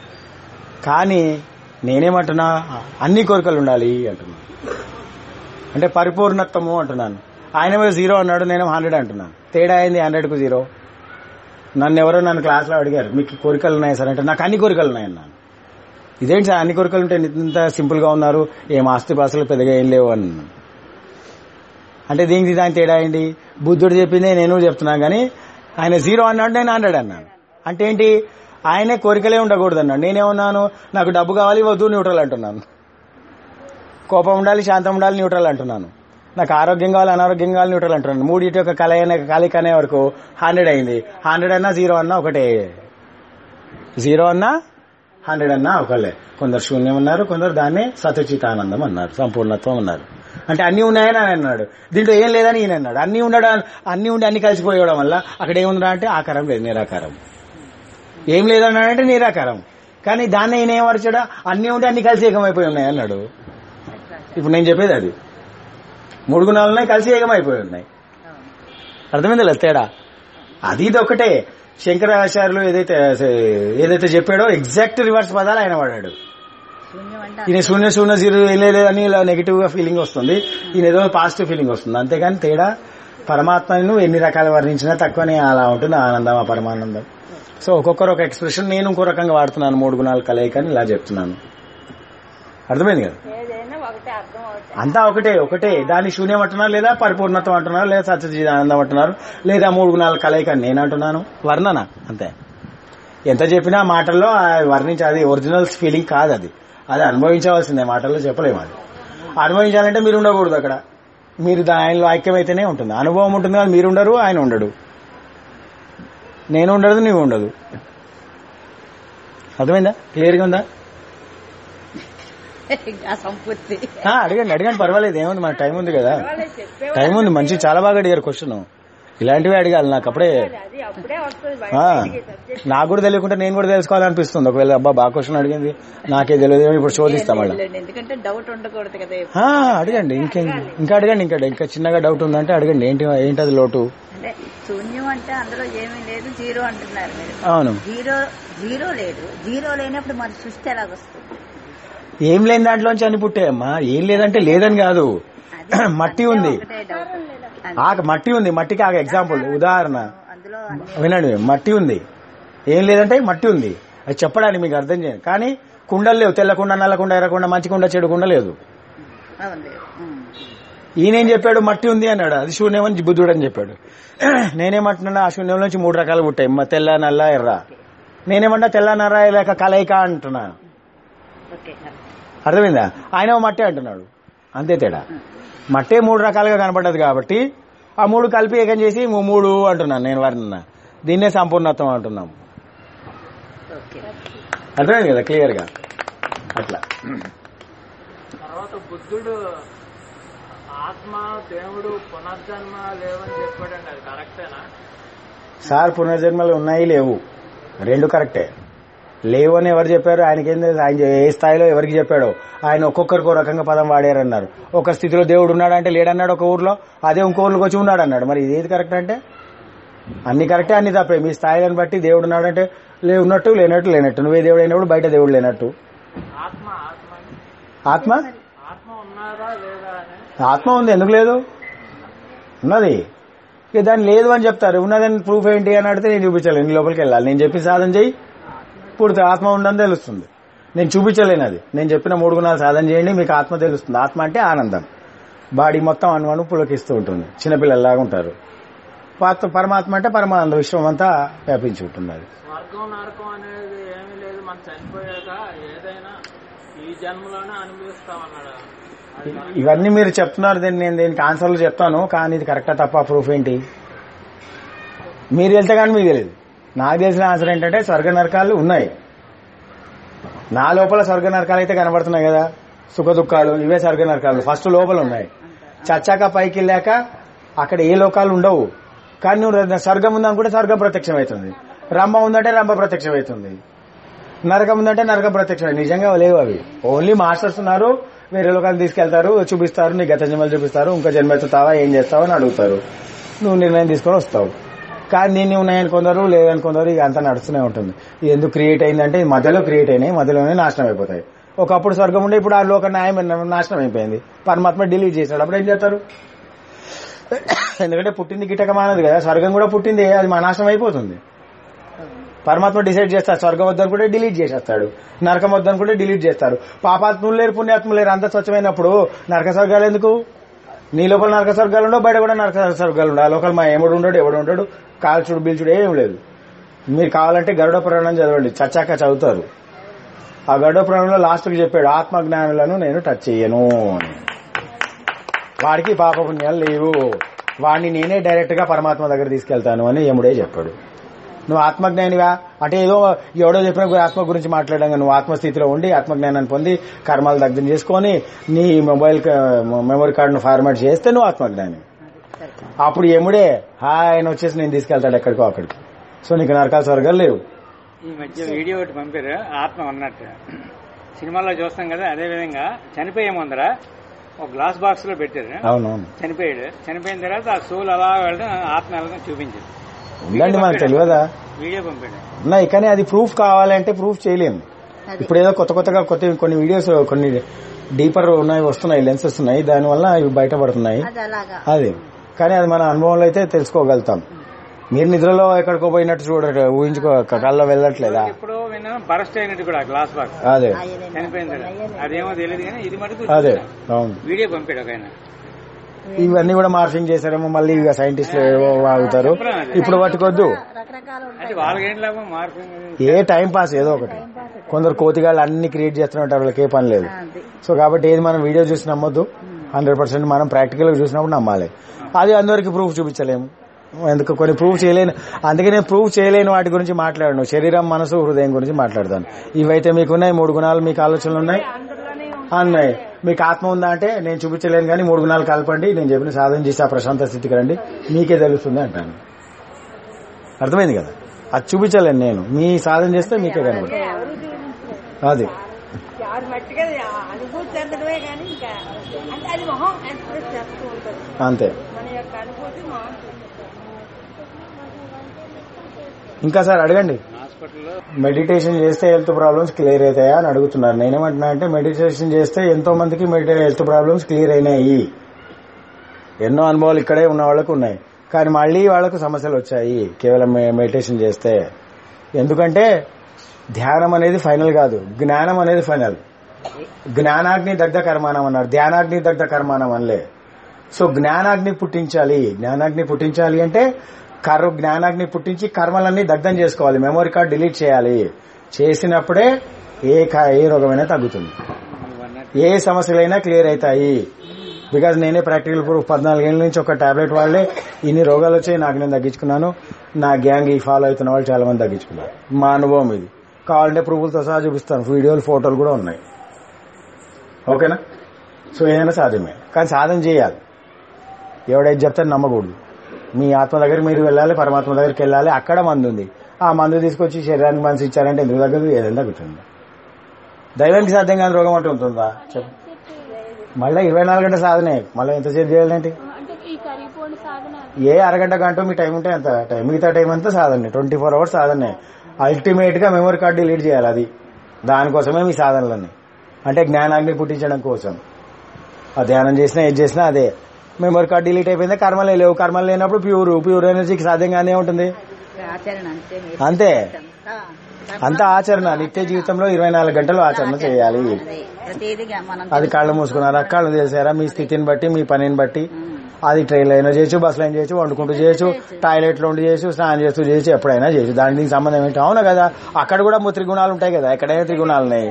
కానీ నేనేమంటున్నా అన్ని కోరికలు ఉండాలి అంటున్నా అంటే పరిపూర్ణత్వము అంటున్నాను ఆయన మీద జీరో అన్నాడు నేను హండ్రెడ్ అంటున్నాను తేడా అయింది హండ్రెడ్ కు జీరో నన్ను ఎవరో నన్ను క్లాస్లో అడిగారు మీకు కోరికలు ఉన్నాయి సార్ అంటే నాకు అన్ని కోరికలు ఉన్నాయి అన్నాను ఇదేంటి సార్ అన్ని కోరికలు ఉంటే ఇంత సింపుల్ గా ఉన్నారు ఏం ఆస్తి పాస్తులు పెద్దగా ఏం లేవు అన్నాను అంటే దీనికి దాని తేడా ఏంటి బుద్ధుడు చెప్పిందే నేను చెప్తున్నాను కానీ ఆయన జీరో అన్నాడు నేను హండ్రెడ్ అన్నాను అంటే ఏంటి ఆయనే కోరికలే ఉండకూడదు అన్నాడు నేనేమన్నాను నాకు డబ్బు కావాలి వద్దు న్యూట్రల్ అంటున్నాను కోపం ఉండాలి శాంతం ఉండాలి న్యూట్రల్ అంటున్నాను నాకు ఆరోగ్యం కావాలి అనారోగ్యం కావాలి న్యూట్రల్ అంటున్నాను మూడింటి యొక్క కలయిన కలయిక అనే వరకు హండ్రెడ్ అయింది హండ్రెడ్ అన్నా జీరో అన్నా ఒకటే జీరో అన్నా హండ్రెడ్ అన్నా ఒకళ్ళే కొందరు శూన్యం ఉన్నారు కొందరు దాన్ని సతచితానందం అన్నారు సంపూర్ణత్వం అన్నారు అంటే అన్ని ఉన్నాయని ఆయన అన్నాడు దీంట్లో ఏం లేదని ఈయన అన్నాడు అన్ని ఉండడం అన్ని ఉండి అన్ని కలిసిపోయడం వల్ల అక్కడ ఏముందా అంటే ఆకారం లేదు నిరాకారం ఏం లేదన్నాడంటే నిరాకారం కానీ దాన్ని ఈయన ఏమరచాడు అన్ని ఉండి అన్ని కలిసి ఏకమైపోయి ఉన్నాయి అన్నాడు ఇప్పుడు నేను చెప్పేది అది మూడు గుణాలు ఉన్నాయి కలిసి ఏకమైపోయి ఉన్నాయి అర్థమైంది లేదు తేడా అది ఇది ఒకటే శంకరాచార్యులు ఏదైతే ఏదైతే చెప్పాడో ఎగ్జాక్ట్ రివర్స్ పదాలు ఆయన వాడాడు శూన్యం అంటే ఈయన శూన్య శూన్య జీరో లేదు అని ఇలా నెగిటివ్ గా ఫీలింగ్ వస్తుంది ఈయన ఏదో పాజిటివ్ ఫీలింగ్ వస్తుంది అంతేగాని తేడా పరమాత్మను ఎన్ని రకాలు వర్ణించినా తక్కువనే అలా ఉంటుంది ఆనందం ఆ పరమానందం సో ఒక్కొక్కరు ఒక ఎక్స్ప్రెషన్ నేను ఇంకో రకంగా వాడుతున్నాను మూడు గుణాలు కలయికని ఇలా చెప్తున్నాను అర్థమైంది కదా ఏదైనా ఒకటే అర్థం అవుతుంది అంతా ఒకటే ఒకటే దాన్ని శూన్యం అంటున్నారు లేదా పరిపూర్ణత్వం అంటున్నారు లేదా సత్యజీత ఆనందం అంటున్నారు లేదా మూడు గుణాల కలయిక అని నేను అంటున్నాను వర్ణన అంతే ఎంత చెప్పినా మాటల్లో ఆ వర్ణించి అది ఒరిజినల్ ఫీలింగ్ కాదు అది అది అనుభవించవలసిందే మాటల్లో చెప్పలేము అది అనుభవించాలంటే మీరు ఉండకూడదు అక్కడ మీరు దా- ఆయనలో ఐక్యమైతేనే ఉంటుంది అనుభవం ఉంటుంది కానీ మీరు ఉండరు ఆయన ఉండడు నేను ఉండదు నీవు ఉండదు అర్థమైందా క్లియర్గా ఉందా ఆ సంపూర్తి ఆ, అడగండి అడగండి పర్వాలేదు ఏముంది మనకు టైం ఉంది కదా చెప్పే టైం ఉంది మంచి చాలా బాగా అడిగారు క్వశ్చన్ ఇలాంటివి అడగాలి నాకు అప్పుడే అది అప్పుడే వస్తుంది ఆ, బయటికి సబ్జెక్ట్ నాకు కూడా తెలియకుండా నేను కూడా తెలుసుకోవాలనిపిస్తుంది ఒకవేళ అబ్బా బాగా క్వశ్చన్ అడిగింది నాకే తెలియదు ఇప్పుడు శోధిస్తా మళ్ళీ ఎందుకంటే డౌట్ ఉండకూడదు కదా ఆ, అడగండి ఇంకే ఇంకా అడగండి ఇంకా ఇంకా చిన్నగా డౌట్ ఉందంటే అడగండి ఏంటి ఏంటది లోటు అంటే శూన్యం అంటే అందులో ఏమీ లేదు జీరో అంటున్నారు మీరు అవును జీరో జీరో లేదు జీరో లేనప్పుడు మరి సృష్టి ఎలాగొస్తుంది ఏం లేని దాంట్లోంచి అని పుట్టాయమ్మా ఏం లేదంటే లేదని కాదు మట్టి ఉంది ఒకటే డౌట్ ఆ మట్టి ఉంది మట్టికి ఆ ఎగ్జాంపుల్ ఉదాహరణ అందులో అన్ని వినండి మట్టి ఉంది ఏం లేదంటే మట్టి ఉంది అది చెప్పడానికి మీకు అర్థం చేయండి కానీ కుండలు లేవు తెల్ల కుండ నల్ల కుండ ఎర్ర కుండ మంచి కుండ చెడు కుండ లేదు అవును లేదు ఉమ్. ఈయనేం చెప్పాడు మట్టి ఉంది అన్నాడు అది శూన్యం అని బుద్ధుడు అని చెప్పాడు నేనేమంటున్నా ఆ శూన్యం నుంచి మూడు రకాలు పుట్టాయి మ- తెల్ల నల్ల ఎర్ర నేనేమంటా తెల్ల నల్ల లేక కలయిక అంటున్నా ఓకే అర్థమైందా ఆయన ఓ మట్టి అంటున్నాడు అంతే తేడా మట్టే మూడు రకాలుగా కనపడ్డది కాబట్టి ఆ మూడు కలిపి ఏకం చేసి మూ- మూడు అంటున్నాను నేను వారిని దీన్నే సంపూర్ణత్వం అంటున్నాం ఓకే అర్థమైంది కదా క్లియర్ గా అట్లా తర్వాత బుద్ధుడు ఆత్మ దేవుడు పునర్జన్మ లేవని చెప్పాడండి అది కరెక్టేనా సార్ పునర్జన్మలు ఉన్నాయి లేవు రెండు కరెక్టే లేవు అని ఎవరు చెప్పారు ఆయనకేం తెలుసు ఆయన ఏ స్థాయిలో ఎవరికి చెప్పాడో ఆయన ఒక్కొక్కరికి ఒక రకంగా పదం వాడారన్నారు ఒక స్థితిలో దేవుడు ఉన్నాడంటే లేడన్నాడు ఒక ఊర్లో అదే ఇంకో ఊర్లోకి వచ్చి ఉన్నాడు అన్నాడు మరి ఇదేది కరెక్ట్ అంటే అన్ని కరెక్టే అన్ని తప్పే మీ స్థాయిలను బట్టి దేవుడు ఉన్నాడంటే లే ఉన్నట్టు లేనట్టు లేనట్టు నువ్వే దేవుడు అయినప్పుడు బయట దేవుడు లేనట్టు ఆత్మ ఆత్మ అని. ఆత్మ ఆత్మ ఉన్నారా లేదా అని ఆత్మ ఉంది ఎందుకు లేదు ఉన్నది ఇక దాన్ని లేదు అని చెప్తారు ఉన్నదని ప్రూఫ్ ఏంటి అని అడిగితే నేను చూపించలేను నీ లోపలికి వెళ్ళాలి నేను చెప్పి సాధన చేయి పూర్తి ఆత్మ ఉందని తెలుస్తుంది నేను చూపించలేను అది నేను చెప్పిన మూడు గుణాలు సాధన చేయండి మీకు ఆత్మ తెలుస్తుంది ఆత్మ అంటే ఆనందం బాడీ మొత్తం అణువణు పులకిస్తూ ఉంటుంది చిన్నపిల్లల్లాగా ఉంటారు పాత్ర పరమాత్మ అంటే పరమానంద విశ్వం అంతా వ్యాపించి ఉంటుంది అది స్వర్గం నరకం అనేది ఏమీ లేదు మనం చనిపోయాక ఏదైనా ఈ జన్మలోనే అనుభవిస్తామన్నాడు అది correct. ఇవన్నీ మీరు చెప్తున్నారు దీన్ని నేను దీనికి ఆన్సర్లు చెప్తాను కానీ ఇది కరెక్టా తప్ప ప్రూఫ్ ఏంటి మీరు వెళ్తే కానీ మీకు తెలియదు నాకు తెలిసిన ఆన్సర్ ఏంటంటే స్వర్గ నరకాలు ఉన్నాయి నా లోపల స్వర్గ నరకాలు అయితే కనబడుతున్నాయి కదా సుఖ దుఃఖాలు ఇవే స్వర్గ నరకాలు ఫస్ట్ లోపల ఉన్నాయి చచ్చాక పైకి వెళ్ళాక అక్కడ ఏ లోకాలు ఉండవు కానీ నువ్వు స్వర్గం ఉందనుకుంటే స్వర్గం ప్రత్యక్షం అవుతుంది రంభ ఉందంటే రంభ ప్రత్యక్షం అవుతుంది నరకం ఉందంటే నరకం ప్రత్యక్షం నిజంగా లేవు అవి ఓన్లీ మాస్టర్స్ ఉన్నారు వేరే లోకాలు తీసుకెళ్తారు చూపిస్తారు నీ గత జన్మలు చూపిస్తారు ఇంకా జన్మ ఎత్తుతావా ఏం చేస్తావా అని అడుగుతారు నువ్వు నిర్ణయం తీసుకొని వస్తావు కానీ దీన్ని ఉన్నాయని కొందరు లేదని కొందరు ఇక అంతా నడుస్తూనే ఉంటుంది ఇది ఎందుకు క్రియేట్ అయిందంటే ఈ మధ్యలో క్రియేట్ అయినాయి మధ్యలోనే నాశనం అయిపోతాయి ఒకప్పుడు స్వర్గం ఉండే ఇప్పుడు ఆ లోక న్యాయం నాశనం అయిపోయింది పరమాత్మ డిలీట్ చేశాడు అప్పుడు ఏం చేస్తారు ఎందుకంటే పుట్టింది గిటకమానది కదా స్వర్గం కూడా పుట్టింది అది మా నాశనం అయిపోతుంది పరమాత్మ డిసైడ్ చేస్తాడు స్వర్గం వద్దని కూడా డిలీట్ చేసేస్తాడు నరకం వద్దని కూడా డిలీట్ చేస్తాడు పాపాత్ములు లేరు పుణ్యాత్ములు లేరు అంత స్వచ్ఛమైనప్పుడు నరక స్వర్గాలు ఎందుకు నీ లోపల నరక స్వర్గాలు ఉండవు బయట కూడా నరక స్వర్గాలు ఉండవు ఆ లోకల్ మా ఎముడు ఉండడు ఎవడు ఉండడు కాల్చుడు బీల్చుడు ఏం లేదు మీరు కావాలంటే గరుడ పురాణం చదవండి చచ్చాక చదువుతారు ఆ గరుడ పురాణంలో లాస్ట్కి చెప్పాడు ఆత్మజ్ఞానులను నేను టచ్ చెయ్యను అని వాడికి పాపపుణ్యాలు లేవు వాడిని నేనే డైరెక్ట్ గా పరమాత్మ దగ్గర తీసుకెళ్తాను అని యముడే చెప్పాడు నువ్వు ఆత్మజ్ఞానివా అంటే ఏదో ఎవడో చెప్పిన గు- ఆత్మ గురించి మాట్లాడంగా నువ్వు ఆత్మస్థితిలో ఉండి ఆత్మజ్ఞానాన్ని పొంది కర్మాలు దగ్ధం చేసుకొని నీ మొబైల్ క- మెమరీ కార్డును ఫార్మాట్ చేస్తే నువ్వు ఆత్మజ్ఞాని అప్పుడు యముడే హాయ్ ఆయన వచ్చేసి నేను తీసుకెళ్తాడు ఎక్కడికో అక్కడికి సో నీకు నరకాల స్వర్గాలు లేవు ఈ మధ్య వీడియో ఒకటి పంపారు ఆత్మ అన్నట్టు సినిమాల్లో చూస్తాం కదా అదే విధంగా చనిపోయే ముందర ఒక గ్లాస్ బాక్స్ లో పెట్టారు అవునవును చనిపోయాడు చనిపోయిన తర్వాత ఆ సోల్ అలా వెళ్ళడం ఆత్మ వెళ్ళడం చూపించారు ఉందండి మనకు తెలియదా వీడియో పంపాడు ఉన్నాయి కానీ అది ప్రూఫ్ కావాలంటే ప్రూఫ్ చేయలేము అది. ఇప్పుడు ఏదో కొత్త కొత్తగా కొత్త కొన్ని వీడియోస్ కొన్ని డీపర్ ఉన్నాయి వస్తున్నాయి లెన్స్ వస్తున్నాయి దానివల్ల ఇవి బయటపడుతున్నాయి అది అలాగా అది కానీ అది మన అనుభవంలో అయితే తెలుసుకోగలుగుతాం మీరు నిద్రలో ఎక్కడికో పోయినట్టు చూడరు ఊహించుకో కళ్ళలో వెళ్ళట్లేదా ఎప్పుడో విన్నాను బరస్ట్ అయినట్టు కూడా గ్లాస్ బాక్స్ అదే అయ్యలేని చనిపోయిన తర్వాత అదేమో తెలియదు కానీ ఇది మటుకు అదే చూశాను. అవును వీడియో పంపాడు ఒక ఆయన ఇవన్నీ కూడా మార్ఫింగ్ చేశారేమో మళ్ళీ ఇక సైంటిస్టులు ఏవో వాగుతారు ఇప్పుడు పట్టుకొద్దు రకరకాలు అంటే ఉంటాయి వాళ్ళకేం లాభం మార్పు ఏ టైం పాస్ ఏదో ఒకటి కొందరు కోతిగాళ్ళు అన్ని క్రియేట్ చేస్తున్నట్టు వాళ్ళకి ఏ పని లేదు అది సో కాబట్టి ఏది మనం వీడియో చూసి నమ్మొద్దు హండ్రెడ్ పర్సెంట్ మనం ప్రాక్టికల్ గా చూసినప్పుడు నమ్మాలి అది అందరికి ప్రూఫ్ చూపించలేము ఎందుకు కొన్ని ప్రూఫ్ చేయలేని అందుకే నేను ప్రూఫ్ చేయలేని వాటి గురించి మాట్లాడను శరీరం మనసు హృదయం గురించి మాట్లాడతాను ఇవైతే మీకున్నాయి మూడు గుణాలు మీకు ఆలోచనలు ఉన్నాయి అన్నాయి మీకు ఆత్మ ఉందా అంటే నేను చూపించలేను కానీ మూడు గుణాలు కలపండి నేను చెప్పిన సాధన చేసి ఆ ప్రశాంత స్థితికి రండి మీకే తెలుస్తుంది అంటాను అర్థమైంది కదా అది చూపించలేను నేను మీ సాధన చేస్తే మీకే కనబడుతుంది అది ఆరు మట్టిగా అనుభూతి చెందడమే కానీ ఇంకా అంటే అది మొహం ఎక్స్ప్రెస్ చేస్తూ ఉంటుంది అంతే మన యొక్క అనుభూతి మొహం ఇంకా సార్ అడగండి హాస్పిటల్లో మెడిటేషన్ చేస్తే హెల్త్ ప్రాబ్లమ్స్ క్లియర్ అవుతాయా అని అడుగుతున్నారు నేనేమంటున్నా అంటే మెడిటేషన్ చేస్తే ఎంతో మందికి మెడి- హెల్త్ ప్రాబ్లమ్స్ క్లియర్ అయినాయి ఎన్నో అనుభవాలు ఇక్కడే ఉన్న వాళ్ళకు ఉన్నాయి కానీ మళ్ళీ వాళ్ళకు సమస్యలు వచ్చాయి కేవలం మె- మెడిటేషన్ చేస్తే ఎందుకంటే ధ్యానం అనేది ఫైనల్ కాదు జ్ఞానం అనేది ఫైనల్ జ్ఞానాగ్ని దగ్ధ కర్మానం అన్నారు ధ్యానాగ్ని దగ్ధ కర్మానం అనలే సో జ్ఞానాగ్ని పుట్టించాలి జ్ఞానాగ్ని పుట్టించాలి అంటే కర్ జ్ఞానాగ్ని పుట్టించి కర్మలన్నీ దగ్ధం చేసుకోవాలి మెమరీ కార్డ్ డిలీట్ చేయాలి చేసినప్పుడే ఏ క- ఏ రోగమైనా తగ్గుతుంది ఏ సమస్యలైనా క్లియర్ అవుతాయి బికాజ్ నేనే ప్రాక్టికల్ ప్రూఫ్ పద్నాలుగేళ్ల నుంచి ఒక టాబ్లెట్ వాళ్ళే ఇన్ని రోగాలు వచ్చాయి నాకు నేను తగ్గించుకున్నాను నా గ్యాంగ్ ఈ ఫాలో అవుతున్న వాళ్ళు చాలా మంది తగ్గించుకున్నారు మా అనుభవం ఇది కావాలంటే ప్రూఫ్లతో సహా చూపిస్తాను వీడియోలు ఫోటోలు కూడా ఉన్నాయి ఓకేనా సో ఏదైనా సాధ్యమే కానీ సాధన చేయాలి ఎవడైతే చెప్తే నమ్మకూడదు మీ ఆత్మ దగ్గర మీరు వెళ్ళాలి పరమాత్మ దగ్గరికి వెళ్ళాలి అక్కడ మందు ఉంది ఆ మందు తీసుకొచ్చి శరీరానికి మనసు ఇచ్చారంటే ఎందుకు తగ్గదు ఏదైనా తగ్గుతుంది దైవానికి సాధ్యం కాని రోగం అంటూ ఉంటుందా చెప్పు మళ్ళీ ఇరవై నాలుగు గంటల సాధనే మళ్ళీ ఎంతసేపు చేయాలంటే అంటే ఈ కరిగిపోని సాధన ఏ అరగంట గంట మీ టైం ఉంటే అంత టైం మిగతా టైం అంతా సాధనే ట్వంటీ ఫోర్ అవర్స్ సాధనే అల్టిమేట్ గా మెమరీ కార్డు డిలీట్ చేయాలి అది దానికోసమే మీ సాధనలన్నీ అంటే జ్ఞానాగ్ని పుట్టించడం కోసం ఆ ధ్యానం చేసినా ఏది చేసినా అదే మెమరీ కార్డు డిలీట్ అయిపోయింది కర్మలే లేవు కర్మలు లేనప్పుడు ప్యూర్ ప్యూర్ ఎనర్జీకి సాధ్యంగానే ఉంటుంది ఆచరణ అంతే మీరు అంతే అంతా అంత ఆచరణ నిత్య జీవితంలో ఇరవై నాలుగు గంటలు ఆచరణ చేయాలి అదే ప్రతిదిగా మనం అది కళ్ళు మూసుకున్నారా కళ్ళు చేశారా మీ స్థితిని బట్టి మీ పనిని బట్టి అది ట్రైన్ అయినా చేయొచ్చు బస్సులో అయినా చేయొచ్చు వండుకుంటూ చేయొచ్చు టాయిలెట్ లో ఉండి చేయొచ్చు స్నానం చేస్తూ చేయొచ్చు ఎప్పుడైనా చేయొచ్చు దానికి దీనికి సంబంధం ఏంటి అవునా కదా అక్కడ కూడా మూడు త్రిగుణాలు ఉంటాయి కదా ఎక్కడైనా త్రిగుణాలు ఉన్నాయి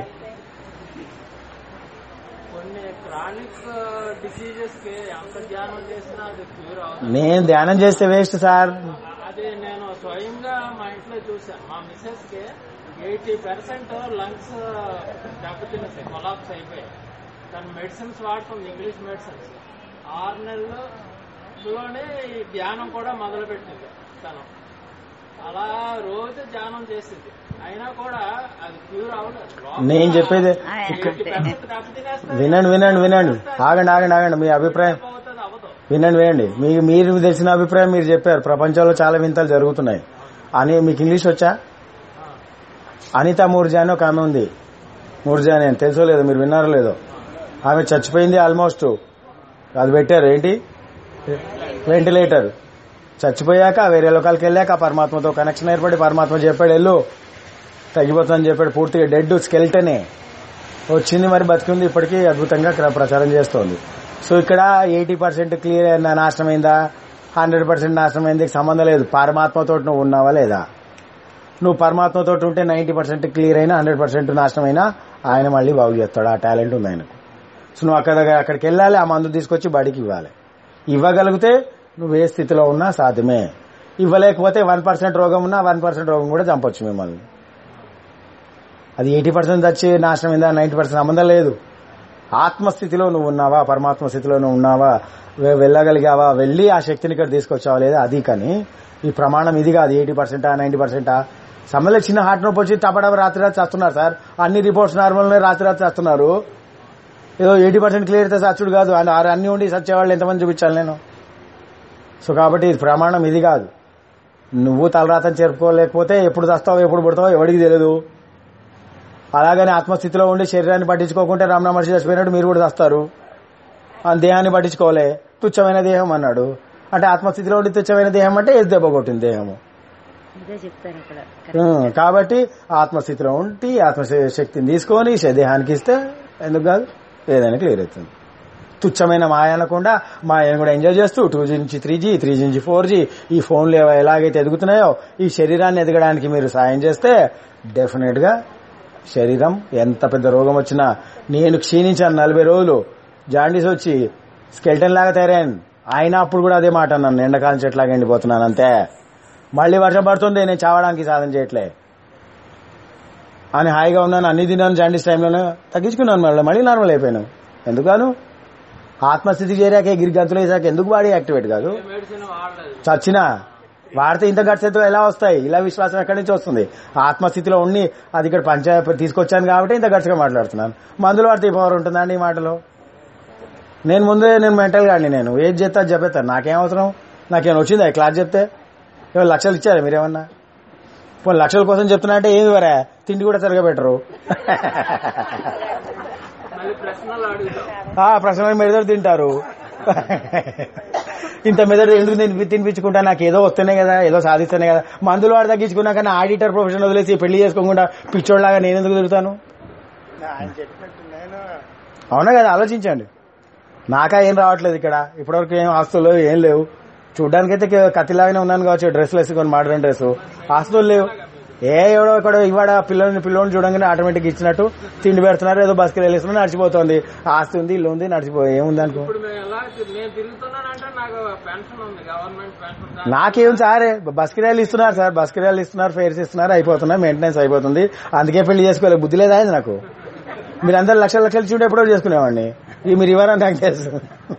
కొన్ని క్రానిక్ డిసీజెస్ కి ఎంత ధ్యానం చేసినా అది క్యూర్ అవ్వదు నేను ధ్యానం చేస్తే వేస్ట్ సార్ అది నేను స్వయంగా మా ఇంట్లో చూశాను మా మిస్సెస్ కి ఎయిటీ పర్సెంట్ లంగ్స్ దెబ్బతినేసాయి కొలాప్స్ అయిపోయాయి తను మెడిసిన్స్ వాడుతుంది ఇంగ్లీష్ మెడిసిన్స్ ఆరు నెలల్లోనే ఈ ధ్యానం కూడా మొదలుపెట్టింది తను అలా రోజు ధ్యానం చేసింది అయినా కూడా అది క్యూర్ అవ్వలేదు నేను చెప్పేది ఆయన అంతే. దెబ్బతినేస్తే వినండి వినండి వినండి ఆగండి ఆగండి ఆగండి మీ అభిప్రాయం అవుతుంది అవ్వదు వినండి వినండి మీ మీరు తెలిసిన అభిప్రాయం మీరు చెప్పారు ప్రపంచంలో చాలా వింతలు జరుగుతున్నాయి అని మీకు ఇంగ్లీష్ వచ్చా అనిత మూర్జా అని ఒక ఆమె ఉంది మూర్జా అని తెలుసో లేదో మీరు విన్నారో లేదో ఆమె చచ్చిపోయింది ఆల్మోస్ట్ అది పెట్టారు ఏంటి వెంటిలేటర్ చచ్చిపోయాక వేరే లోకాలకి వెళ్ళాక పరమాత్మతో కనెక్షన్ ఏర్పడి పరమాత్మ చెప్పాడు వెళ్ళు తగ్గిపోతుందని చెప్పాడు పూర్తిగా డెడ్ స్కెల్టనే వచ్చింది మరి బతికింది ఇప్పటికీ అద్భుతంగా ఇక్కడ ప్రచారం చేస్తోంది సో ఇక్కడ ఎయిటీ పర్సెంట్ క్లియర్ అయిన నాశనమైందా హండ్రెడ్ పర్సెంట్ నాశనమైంది సంబంధం లేదు పరమాత్మతో నువ్వు ఉన్నావా లేదా నువ్వు పరమాత్మతో ఉంటే నైన్టీ పర్సెంట్ క్లియర్ అయినా హండ్రెడ్ పర్సెంట్ నాశనమైనా ఆయన మళ్ళీ బాగు చేస్తాడు ఆ టాలెంట్ ఉంది ఆయనకు సో నువ్వు అక్కడ దగ్గర అక్కడికి వెళ్ళాలి ఆ మందు తీసుకొచ్చి బడికి ఇవ్వాలి ఇవ్వగలిగితే నువ్వు ఏ స్థితిలో ఉన్నా సాధ్యమే ఇవ్వలేకపోతే వన్ పర్సెంట్ రోగం ఉన్నా వన్ పర్సెంట్ రోగం కూడా చంపొచ్చు మిమ్మల్ని అది ఎయిటీ పర్సెంట్ వచ్చి నాశనం అయిందా నైన్టీ పర్సెంట్ సంబంధం లేదు ఆత్మస్థితిలో నువ్వు ఉన్నావా పరమాత్మ స్థితిలో నువ్వు ఉన్నావా వె- వెళ్ళగలిగావా వెళ్ళి ఆ శక్తిని ఇక్కడ తీసుకొచ్చావా లేదా అది కానీ ఈ ప్రమాణం ఇది కాదు ఎయిటీ పర్సెంటా నైన్టీ పర్సెంటా సమయంలో చిన్న హార్ట్ నొప్పి వచ్చి తప్పడం రాత్రి రాత్రి చేస్తున్నారు సార్ అన్ని రిపోర్ట్స్ నార్మల్ రాత్రి రాత్రి చేస్తున్నారు ఏదో ఎయిటీ పర్సెంట్ క్లియర్ అయితే సచ్చుడు కాదు అండ్ ఆ అన్ని ఉండి సచ్చేవాళ్ళు ఎంతమంది చూపించాలి నేను సో కాబట్టి ఇది ప్రమాణం ఇది కాదు నువ్వు తలరాతను చేరుకోలేకపోతే ఎప్పుడు చస్తావో ఎప్పుడు పుడతావో ఎవడికి తెలియదు అలాగని ఆత్మస్థితిలో ఉండి శరీరాన్ని పట్టించుకోకుంటే రమణ మహర్షి చచ్చిపోయినట్టు మీరు కూడా చస్తారు ఆ దేహాన్ని పట్టించుకోలే తుచ్చమైన దేహం అన్నాడు అంటే ఆత్మస్థితిలో ఉండి తుచ్చమైన దేహం అంటే ఏది దెబ్బ కొట్టింది దేహము ఇదే చెప్తారు ఇక్కడ ఉం, కాబట్టి ఆత్మస్థితిలో ఉండి ఆత్మశక్తిని తీసుకొని శ- దేహానికి ఇస్తే ఎందుకు కాదు ఏదైనా క్లియర్ అవుతుంది తుచ్చమైన మాయ అనకుండా మాయను కూడా ఎంజాయ్ చేస్తూ టూ జీ నుంచి త్రీ జీ త్రీ జీ నుంచి ఫోర్ జీ ఈ ఫోన్లు ఎవ- ఎలాగైతే ఎదుగుతున్నాయో ఈ శరీరాన్ని ఎదగడానికి మీరు సాయం చేస్తే డెఫినెట్ గా శరీరం ఎంత పెద్ద రోగం వచ్చినా నేను క్షీణించాను నలభై రోజులు జాండీస్ వచ్చి స్కెల్టన్ లాగా తయారాను ఆయన అప్పుడు కూడా అదే మాట అన్నాను ఎండాకాలం చెట్లాగా ఎండిపోతున్నాను అంతే మళ్ళీ వర్షం పడుతుంది నేను చావడానికి సాధన చేయట్లే అని హాయిగా ఉన్నాను అన్ని తిన్నాను జాండీస్ టైంలోనే తగ్గించుకున్నాను మళ్ళీ మళ్ళీ నార్మల్ అయిపోయాను ఎందుకను ఆత్మస్థితి చేరాక గిరి గంతులు వేసాక ఎందుకు బాడీ యాక్టివేట్ కాదు మెడిసిన్ వాడలేదు చచ్చినా వాడితే ఇంత గట్సెతో ఎలా వస్తాయి ఇలా విశ్వాసం ఎక్కడి నుంచి వస్తుంది ఆత్మస్థితిలో ఉండి అది ఇక్కడ పంచాయతీ తీసుకొచ్చాను కాబట్టి ఇంత గట్టిగా మాట్లాడుతున్నాను మందులు వాడితే ఈ పవర్ ఉంటుందండి ఈ మాటలో నేను ముందే నేను మెంటల్ గాడిని నేను ఏది చెప్తా అది చెప్పేస్తాను నాకేం అవసరం నాకేమైనా వచ్చిందా క్లాస్ చెప్తే ఏమైనా లక్షలు ఇచ్చారా మీరేమన్నా పోనీ లక్షల కోసం చెప్తున్నా అంటే ఏమి వరా తిండి కూడా సరిగా పెట్టరు మళ్ళీ ప్రశ్నలు అడుగుతాం ఆ ప్రశ్న మెదడు తింటారు ఇంత మెదడు ఎందుకు తిని- తినిపించుకుంటా నాకు ఏదో వస్తేనే కదా ఏదో సాధిస్తేనే కదా మందులు వాడు తగ్గించుకున్నాక నా ఆడిటర్ ప్రొఫెషన్ వదిలేసి పెళ్లి చేసుకోకుండా పిచ్చోడ్లాగా నేను ఎందుకు తిరుగుతాను అవునా కదా ఆలోచించండి నాకా ఏం రావట్లేదు ఇక్కడ ఇప్పటివరకు ఏం ఆస్తులు ఏం లేవు చూడ్డానికైతే కత్తిలాగానే ఉన్నాను కావచ్చు డ్రెస్ వేసుకొని మోడర్న్ డ్రెస్ ఆస్తులు లేవు ఏ ఎవడో ఇక్కడ ఇవాడ పిల్లల్ని పిల్లోని చూడంగానే ఆటోమేటిక్ ఇచ్చినట్టు తిండి పెడుతున్నారు ఏదో బస్కి వెళ్ళేస్తున్నారు నడిచిపోతుంది ఆస్తి ఉంది ఇల్లు ఉంది నడిచిపో ఏముంది అనుకో ఇప్పుడు మేము ఎలా తి- నేను తిరుగుతున్నానంటే నాకు పెన్షన్ ఉంది గవర్నమెంట్ పెన్షన్ నాకేం సార్ బస్ కిరాయిలు ఇస్తున్నారు సార్ బస్ కిరాయిలు ఇస్తున్నారు ఫేర్స్ ఇస్తున్నారు అయిపోతున్నాయి మెయింటెనెన్స్ అయిపోతుంది అందుకే పెళ్లి చేసుకోలేదు బుద్ధి లేదా అయింది నాకు మీరు అందరు లక్షల లక్షలు చూడ ఎప్పుడో చేసుకునేవాడిని ఇవి మీరు ఇవ్వరని నాకు తెలుసు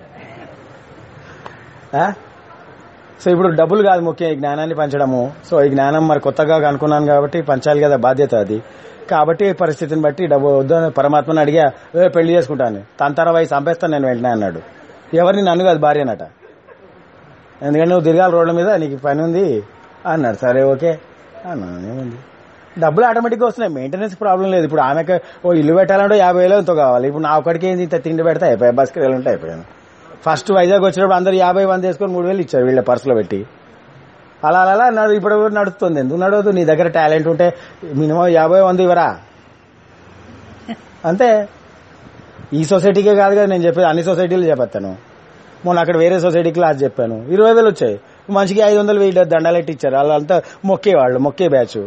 ఆ? సో ఇప్పుడు డబ్బులు కాదు ముఖ్యం ఈ జ్ఞానాన్ని పంచడము సో ఈ జ్ఞానం మరి కొత్తగా కనుక్కున్నాను కాబట్టి పంచాలి కదా బాధ్యత అది కాబట్టి పరిస్థితిని బట్టి డబ్బు వద్దని పరమాత్మని అడిగా "ఏ, పెళ్లి చేసుకుంటాను తంతర వయసు చంపేస్తాను నేను వెంటనే అన్నాడు ఎవరిని నన్ను కాదు భార్యనట ఎందుకంటే నువ్వు తిరగాలి రోడ్ల మీద నీకు పని ఉంది అన్నాడు సరే ఓకే అన్నాను ఏముంది డబ్బులు ఆటోమేటిక్గా వస్తున్నాయి మెయింటెనెన్స్ ప్రాబ్లం లేదు ఇప్పుడు ఆమెకు ఓ ఇల్లు పెట్టాలంటే యాభై వేలు ఎంతో కావాలి ఇప్పుడు నా ఒక్కడికి ఏంది ఇంత తిండి పెడితే అయిపోయాయి బస్కి వెళ్ళుంటే అయిపోయాను ఫస్ట్ వైజాగ్ వచ్చినప్పుడు అందరు యాభై వంద వేసుకొని మూడు వేలు ఇచ్చారు వీళ్ళ పర్సులో పెట్టి అలా అలా అలా నడు ఇప్పుడు నడుస్తుంది ఎందుకు నడవదు నీ దగ్గర టాలెంట్ ఉంటే మినిమం యాభై వంద ఇవ్వరా అంతే ఈ సొసైటీకే కాదు కదా నేను చెప్పేది అన్ని సొసైటీలు చెప్పేస్తాను మొన్న అక్కడ వేరే సొసైటీకి లాస్ట్ చెప్పాను ఇరవై వేలు వచ్చాయి మనిషికి ఐదు వందలు వెయ్యి దండాలెట్టి ఇచ్చారు వాళ్ళంతా మొక్కే వాళ్ళు మొక్కే బ్యాచ్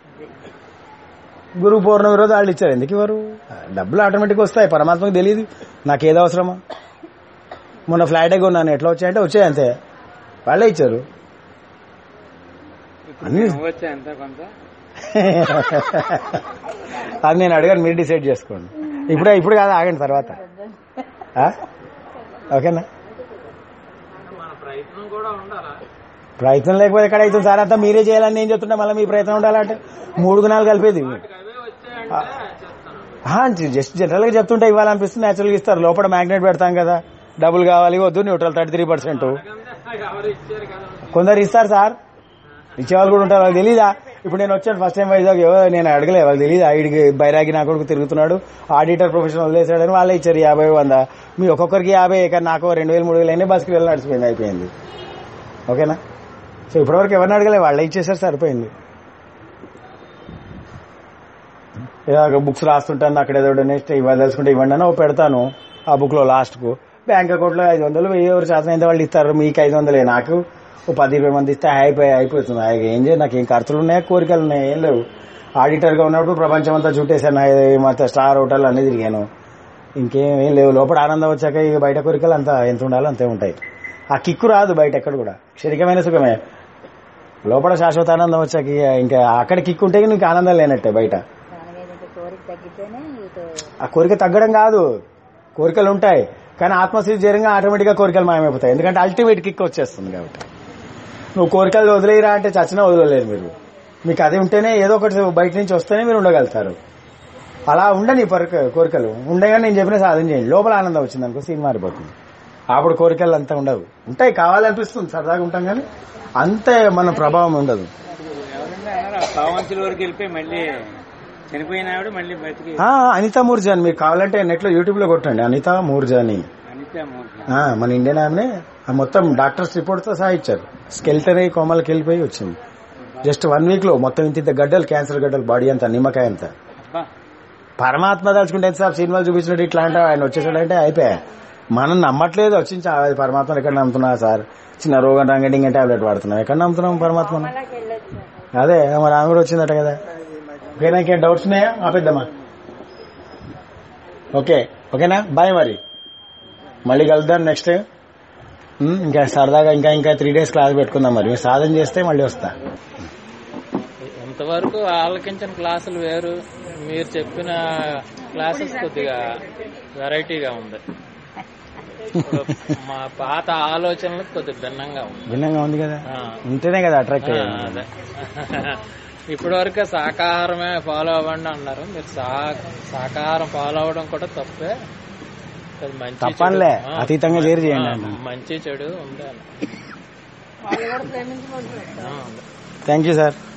గురు పౌర్ణమి రోజు వాళ్ళు ఇచ్చారు ఎందుకు ఇవ్వరు డబ్బులు ఆటోమేటిక్ వస్తాయి పరమాత్మకు తెలియదు నాకు ఏదో అవసరమా మొన్న ఫ్లాట్ కొన్నాను ఎట్లా వచ్చాయంటే వచ్చాయి అంతే వాళ్ళే ఇచ్చారు అన్ని వచ్చా ఎంత కొంత అది నేను అడిగాను మీరు డిసైడ్ చేసుకోండి ఇప్పుడే ఇప్పుడు కాదు ఆగండి తర్వాత ఆ? ఓకేనా మన ప్రయత్నం కూడా ఉండాలా ప్రయత్నం లేకపోతే ఎక్కడ అవుతుంది సార్ అంతా మీరే చేయాలని నేను చెప్తుంటే మళ్ళీ మీ ప్రయత్నం ఉండాలంటే మూడు గుణాలు కలిపేది అవే వచ్చాయంటే చెప్తాను జస్ట్ జనరల్ గా చెప్తుంటే ఇవ్వాలనిపిస్తుంది నేచురల్ గా ఇస్తారు లోపల మ్యాగ్నెట్ పెడతాం కదా డబ్బులు కావాలి వద్దు న్యూట్రల్ థర్టీ త్రీ పర్సెంట్ ఎందుకంటే నాకు ఎవరు ఇచ్చారు కదా కొందరు ఇస్తారు సార్ ఇచ్చేవాళ్ళు కూడా ఉంటారు వాళ్ళకి తెలీదా ఇప్పుడు నేను వచ్చాను ఫస్ట్ టైం వైజాగ్ ఎవరో నేను అడగలే వాళ్ళకి తెలీదా ఐడికి బైరాగి నా కొడుకు తిరుగుతున్నాడు ఆడిటర్ ప్రొఫెషన్ వదిలేసాడని వాళ్ళే ఇచ్చారు యాభై వంద మీ ఒక్కొక్కరికి యాభై కానీ నాకు రెండు వేలు మూడు వేలు అయినా బస్కి వెళ్ళి నడిచిపోయింది అయిపోయింది ఓకేనా సో ఇప్పటివరకు ఎవరిని అడగలే వాళ్ళే ఇచ్చేసారు సరిపోయింది ఇలాగ బుక్స్ రాస్తుంటాను అక్కడ ఏదో నెక్స్ట్ ఇవ్వదలుచుకుంటే ఇవ్వండి అని ఓ పెడతాను ఆ బుక్ లో లాస్ట్ కు బ్యాంక్ అకౌంట్ లో ఐదు వందలు వెయ్యి ఎవరు శాతం ఎంత వాళ్ళు ఇస్తారు మీకు ఐదు వందలే నాకు ఓ పది ఇరవై మంది ఇస్తే అయిపోయి అయిపోతుంది హాయిగా ఏం చేయ నాకు ఏం ఖర్చులు ఉన్నాయా కోరికలు ఉన్నాయి ఏం లేవు ఆడిటర్ గా ఉన్నప్పుడు ప్రపంచం అంతా చుట్టేసాను మొత్తం స్టార్ హోటల్ అన్ని తిరిగాను ఇంకేం లేవు లోపల ఆనందం వచ్చాక ఇక బయట కోరికలు అంత ఎంత ఉండాలో అంతే ఉంటాయి ఆ కిక్కు రాదు బయట ఎక్కడ కూడా క్షణికమైన సుఖమే లోపల శాశ్వత ఆనందం వచ్చాక ఇక ఇంకా అక్కడ కిక్కు ఉంటే నీకు ఆనందం లేనట్టే బయట దాని మీద ఇంకా కోరిక తగ్గితేనే ఇటు ఆ కోరిక తగ్గడం కాదు కోరికలు ఉంటాయి కానీ ఆత్మస్థితి జరంగా ఆటోమేటిక్ గా కోరికలు మాయమైపోతాయి ఎందుకంటే అల్టిమేట్ కిక్ వచ్చేస్తుంది కాబట్టి నువ్వు కోరికలు వదిలేయరా అంటే చచ్చినా వదలలేరు మీరు మీకు అది ఉంటేనే ఏదో ఒకటి బయట నుంచి వస్తేనే మీరు ఉండగలుగుతారు అలా ఉండని పరక కోరికలు ఉండగా నేను చెప్పిన సాధన చేయండి లోపల ఆనందం వచ్చింది అనుకో సీన్ మారిపోతుంది అప్పుడు కోరికలు అంతా ఉండవు ఉంటాయి కావాలనిపిస్తుంది సరదాగా ఉంటాం కానీ అంతే మన ప్రభావం ఉండదు ఎవరైనా అన్నారు ఆ పావంచుల వరకు వెళ్ళిపోయి మళ్ళీ చనిపోయిన ఆవిడ మళ్ళీ బతికి ఆ, అనితా మూర్జాన్ మీరు కావాలంటే నెట్ లో యూట్యూబ్ లో కొట్టండి అనితా మూర్జాని అనితే మూర్తి ఆ, మన ఇండియన్ ఆమెనే ఆ మొత్తం డాక్టర్స్ రిపోర్ట్ తో సహా ఇచ్చారు స్కెల్టన్ అయ్యి కోమలకి వెళ్ళిపోయి వచ్చింది జస్ట్ వన్ వీక్ లో మొత్తం ఇంత ఇంత గడ్డలు క్యాన్సర్ గడ్డలు బాడీ అంతా నిమ్మకాయ అంతా అబ్బా పరమాత్మ దాచుకుంటే ఎంత సినిమాలు చూపించినట్టు ఇట్లా అంటే ఆయన వచ్చేసాడంటే అయిపోయా మనం నమ్మట్లేదు వచ్చి చా- అది పరమాత్మను ఎక్కడ నమ్ముతున్నా సార్ చిన్న రోగం రంగడింగ్ టాబ్లెట్ వాడుతున్నాం ఎక్కడ నమ్ముతున్నాం పరమాత్మను అదే మరి ఆమె కూడా వచ్చిందట కదా ఓకేనా ఇంకేం డౌట్స్ ఉన్నాయా ఆపేద్దామా ఓకే ఓకేనా బాయ్ మరి మళ్ళీ కలుద్దాం నెక్స్ట్ ఉమ్, ఇంకా సరదాగా ఇంకా ఇంకా త్రీ డేస్ క్లాస్ పెట్టుకుందాం మరి మీరు సాధన చేస్తే మళ్ళీ వస్తా ఇంతవరకు ఆలకించిన క్లాసులు వేరు మీరు చెప్పిన క్లాసెస్ కొద్దిగా వెరైటీగా ఉంది ఇప్పుడు మా పాత ఆలోచనలకు కొద్దిగా భిన్నంగా ఉంది భిన్నంగా ఉంది కదా ఆ. ఉంటేనే కదా అట్రాక్ట్ ఆ, అయ్యేది అదే ఇప్పటి వరకు శాకాహారమే ఫాలో అవ్వండి అన్నారు మీరు శా- శాకాహారం ఫాలో అవ్వడం కూడా తప్పే అది మంచి తప్పనిలే. చెడు. ఆ, అతీతంగా చేరి చేయండి ఆ, అన్న. మంచి చెడు ఉండాలి వాళ్ళు కూడా ప్రేమించమంటున్నారు ఆ, ఉంది. థ్యాంక్ యూ సార్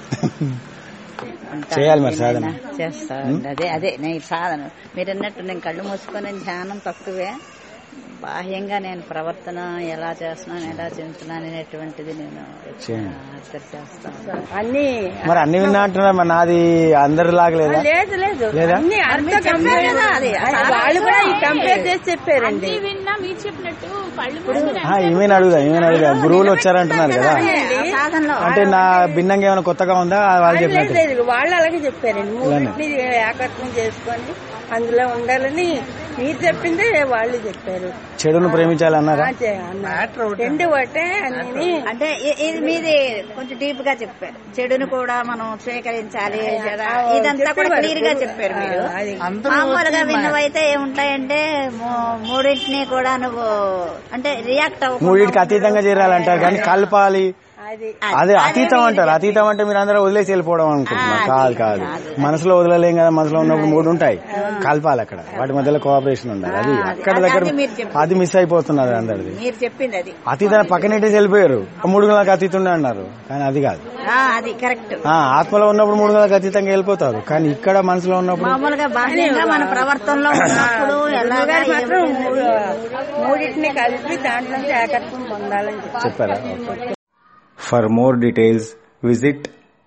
చేయాలి మరి సాధన చేస్తా అదే అదే నేను సాధన మీరు అన్నట్టు నేను కళ్ళు మూసుకొని ధ్యానం తక్కువే బాహ్యంగా నేను ప్రవర్తన ఎలా చేస్తున్నాను ఎలా చేస్తున్నాను అనేటువంటిది నేను చేయండి. అక్కడ చేస్తాను అన్ని మరి అన్ని విన్నా అంటున్నారు మరి నాది అందరిలాగా లేదా లేదు లేదు లేదా? అన్ని అంతా కంపేర్ అది వాళ్ళు కూడా ఈ కంపేర్ చేసి చెప్పారండి అన్ని విన్నా మీరు చెప్పినట్టు కళ్ళు మూసుకుని ఆ, ఈమెను అడుగుదాం ఈమెను అడుగుదాం గురువులు వచ్చారంటున్నారు కదా సాధనలో అంటే నా భిన్నంగా ఏమైనా కొత్తగా ఉందా వాళ్ళు లేదు చెప్పినట్టు లేదు వాళ్ళు అలాగే చెప్పారండి మూడింటిని ఏకత్వం చేసుకొని అందులో ఉండాలని మీరు చెప్పిందే వాళ్ళు చెప్పారు చెడును ప్రేమించాలన్నారా ఆ, చే- అన్నారు. రెండు ఒకటే అని అంటే ఇ- ఇది మీది కొంచెం డీప్ గా చెప్పారు చెడును కూడా మనం స్వీకరించాలి చెడ- ఇదంతా కూడా క్లియర్ గా చెప్పారు మీరు అది మామూలుగా విన్నవైతే ఏముంటాయంటే మూ- మూడింటిని కూడా నువ్వు అంటే రియాక్ట్ మూడింటికి అతీతంగా చేరాలంటారు కానీ కలపాలి అది అదే అతీతం అంటారు అతీతం అంటే మీరు అందరూ వదిలేసి వెళ్ళిపోవడం అనుకుంటున్నారు కాదు కాదు మనసులో వదలలేం కదా మనసులో ఉన్నప్పుడు మూడు ఉంటాయి కలపాలి అక్కడ వాటి మధ్యలో కోఆపరేషన్ ఉండాలి అది అక్కడ దగ్గర అది మీరు చెప్పారు. అది మిస్ అయిపోతున్నారు అందరిది మీరు చెప్పింది అది అతీతం పక్కనేటేసి వెళ్ళిపోయారు మూడు గంటలకు అతీతుండే అన్నారు కానీ అది కాదు ఆ, అది కరెక్ట్ ఆ ఆత్మలో ఉన్నప్పుడు మూడు గంటలకు అతీతంగా వెళ్ళిపోతారు కానీ ఇక్కడ మనసులో ఉన్నప్పుడు మామూలుగా బాహ్యంగా మన ప్రవర్తనలో ఉన్నప్పుడు ఎలాగా గురుగారు మాత్రం ఏమి- మూడు- మూడింటిని కలిపి దాంట్లో ఏకత్వం పొందాలని చెప్పారు చెప్పారా ఫర్ మోర్ డీటెయిల్స్ విజిట్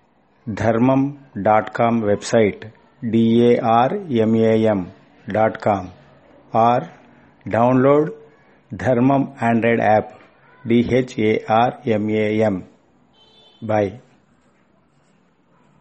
ధర్మం dot com website డిఏఆర్ఎంఏఎం dot com or download ధర్మం ఆండ్రాయిడ్ యాప్ డిహెచ్ఏఆర్ఎంఏఎం బాయ్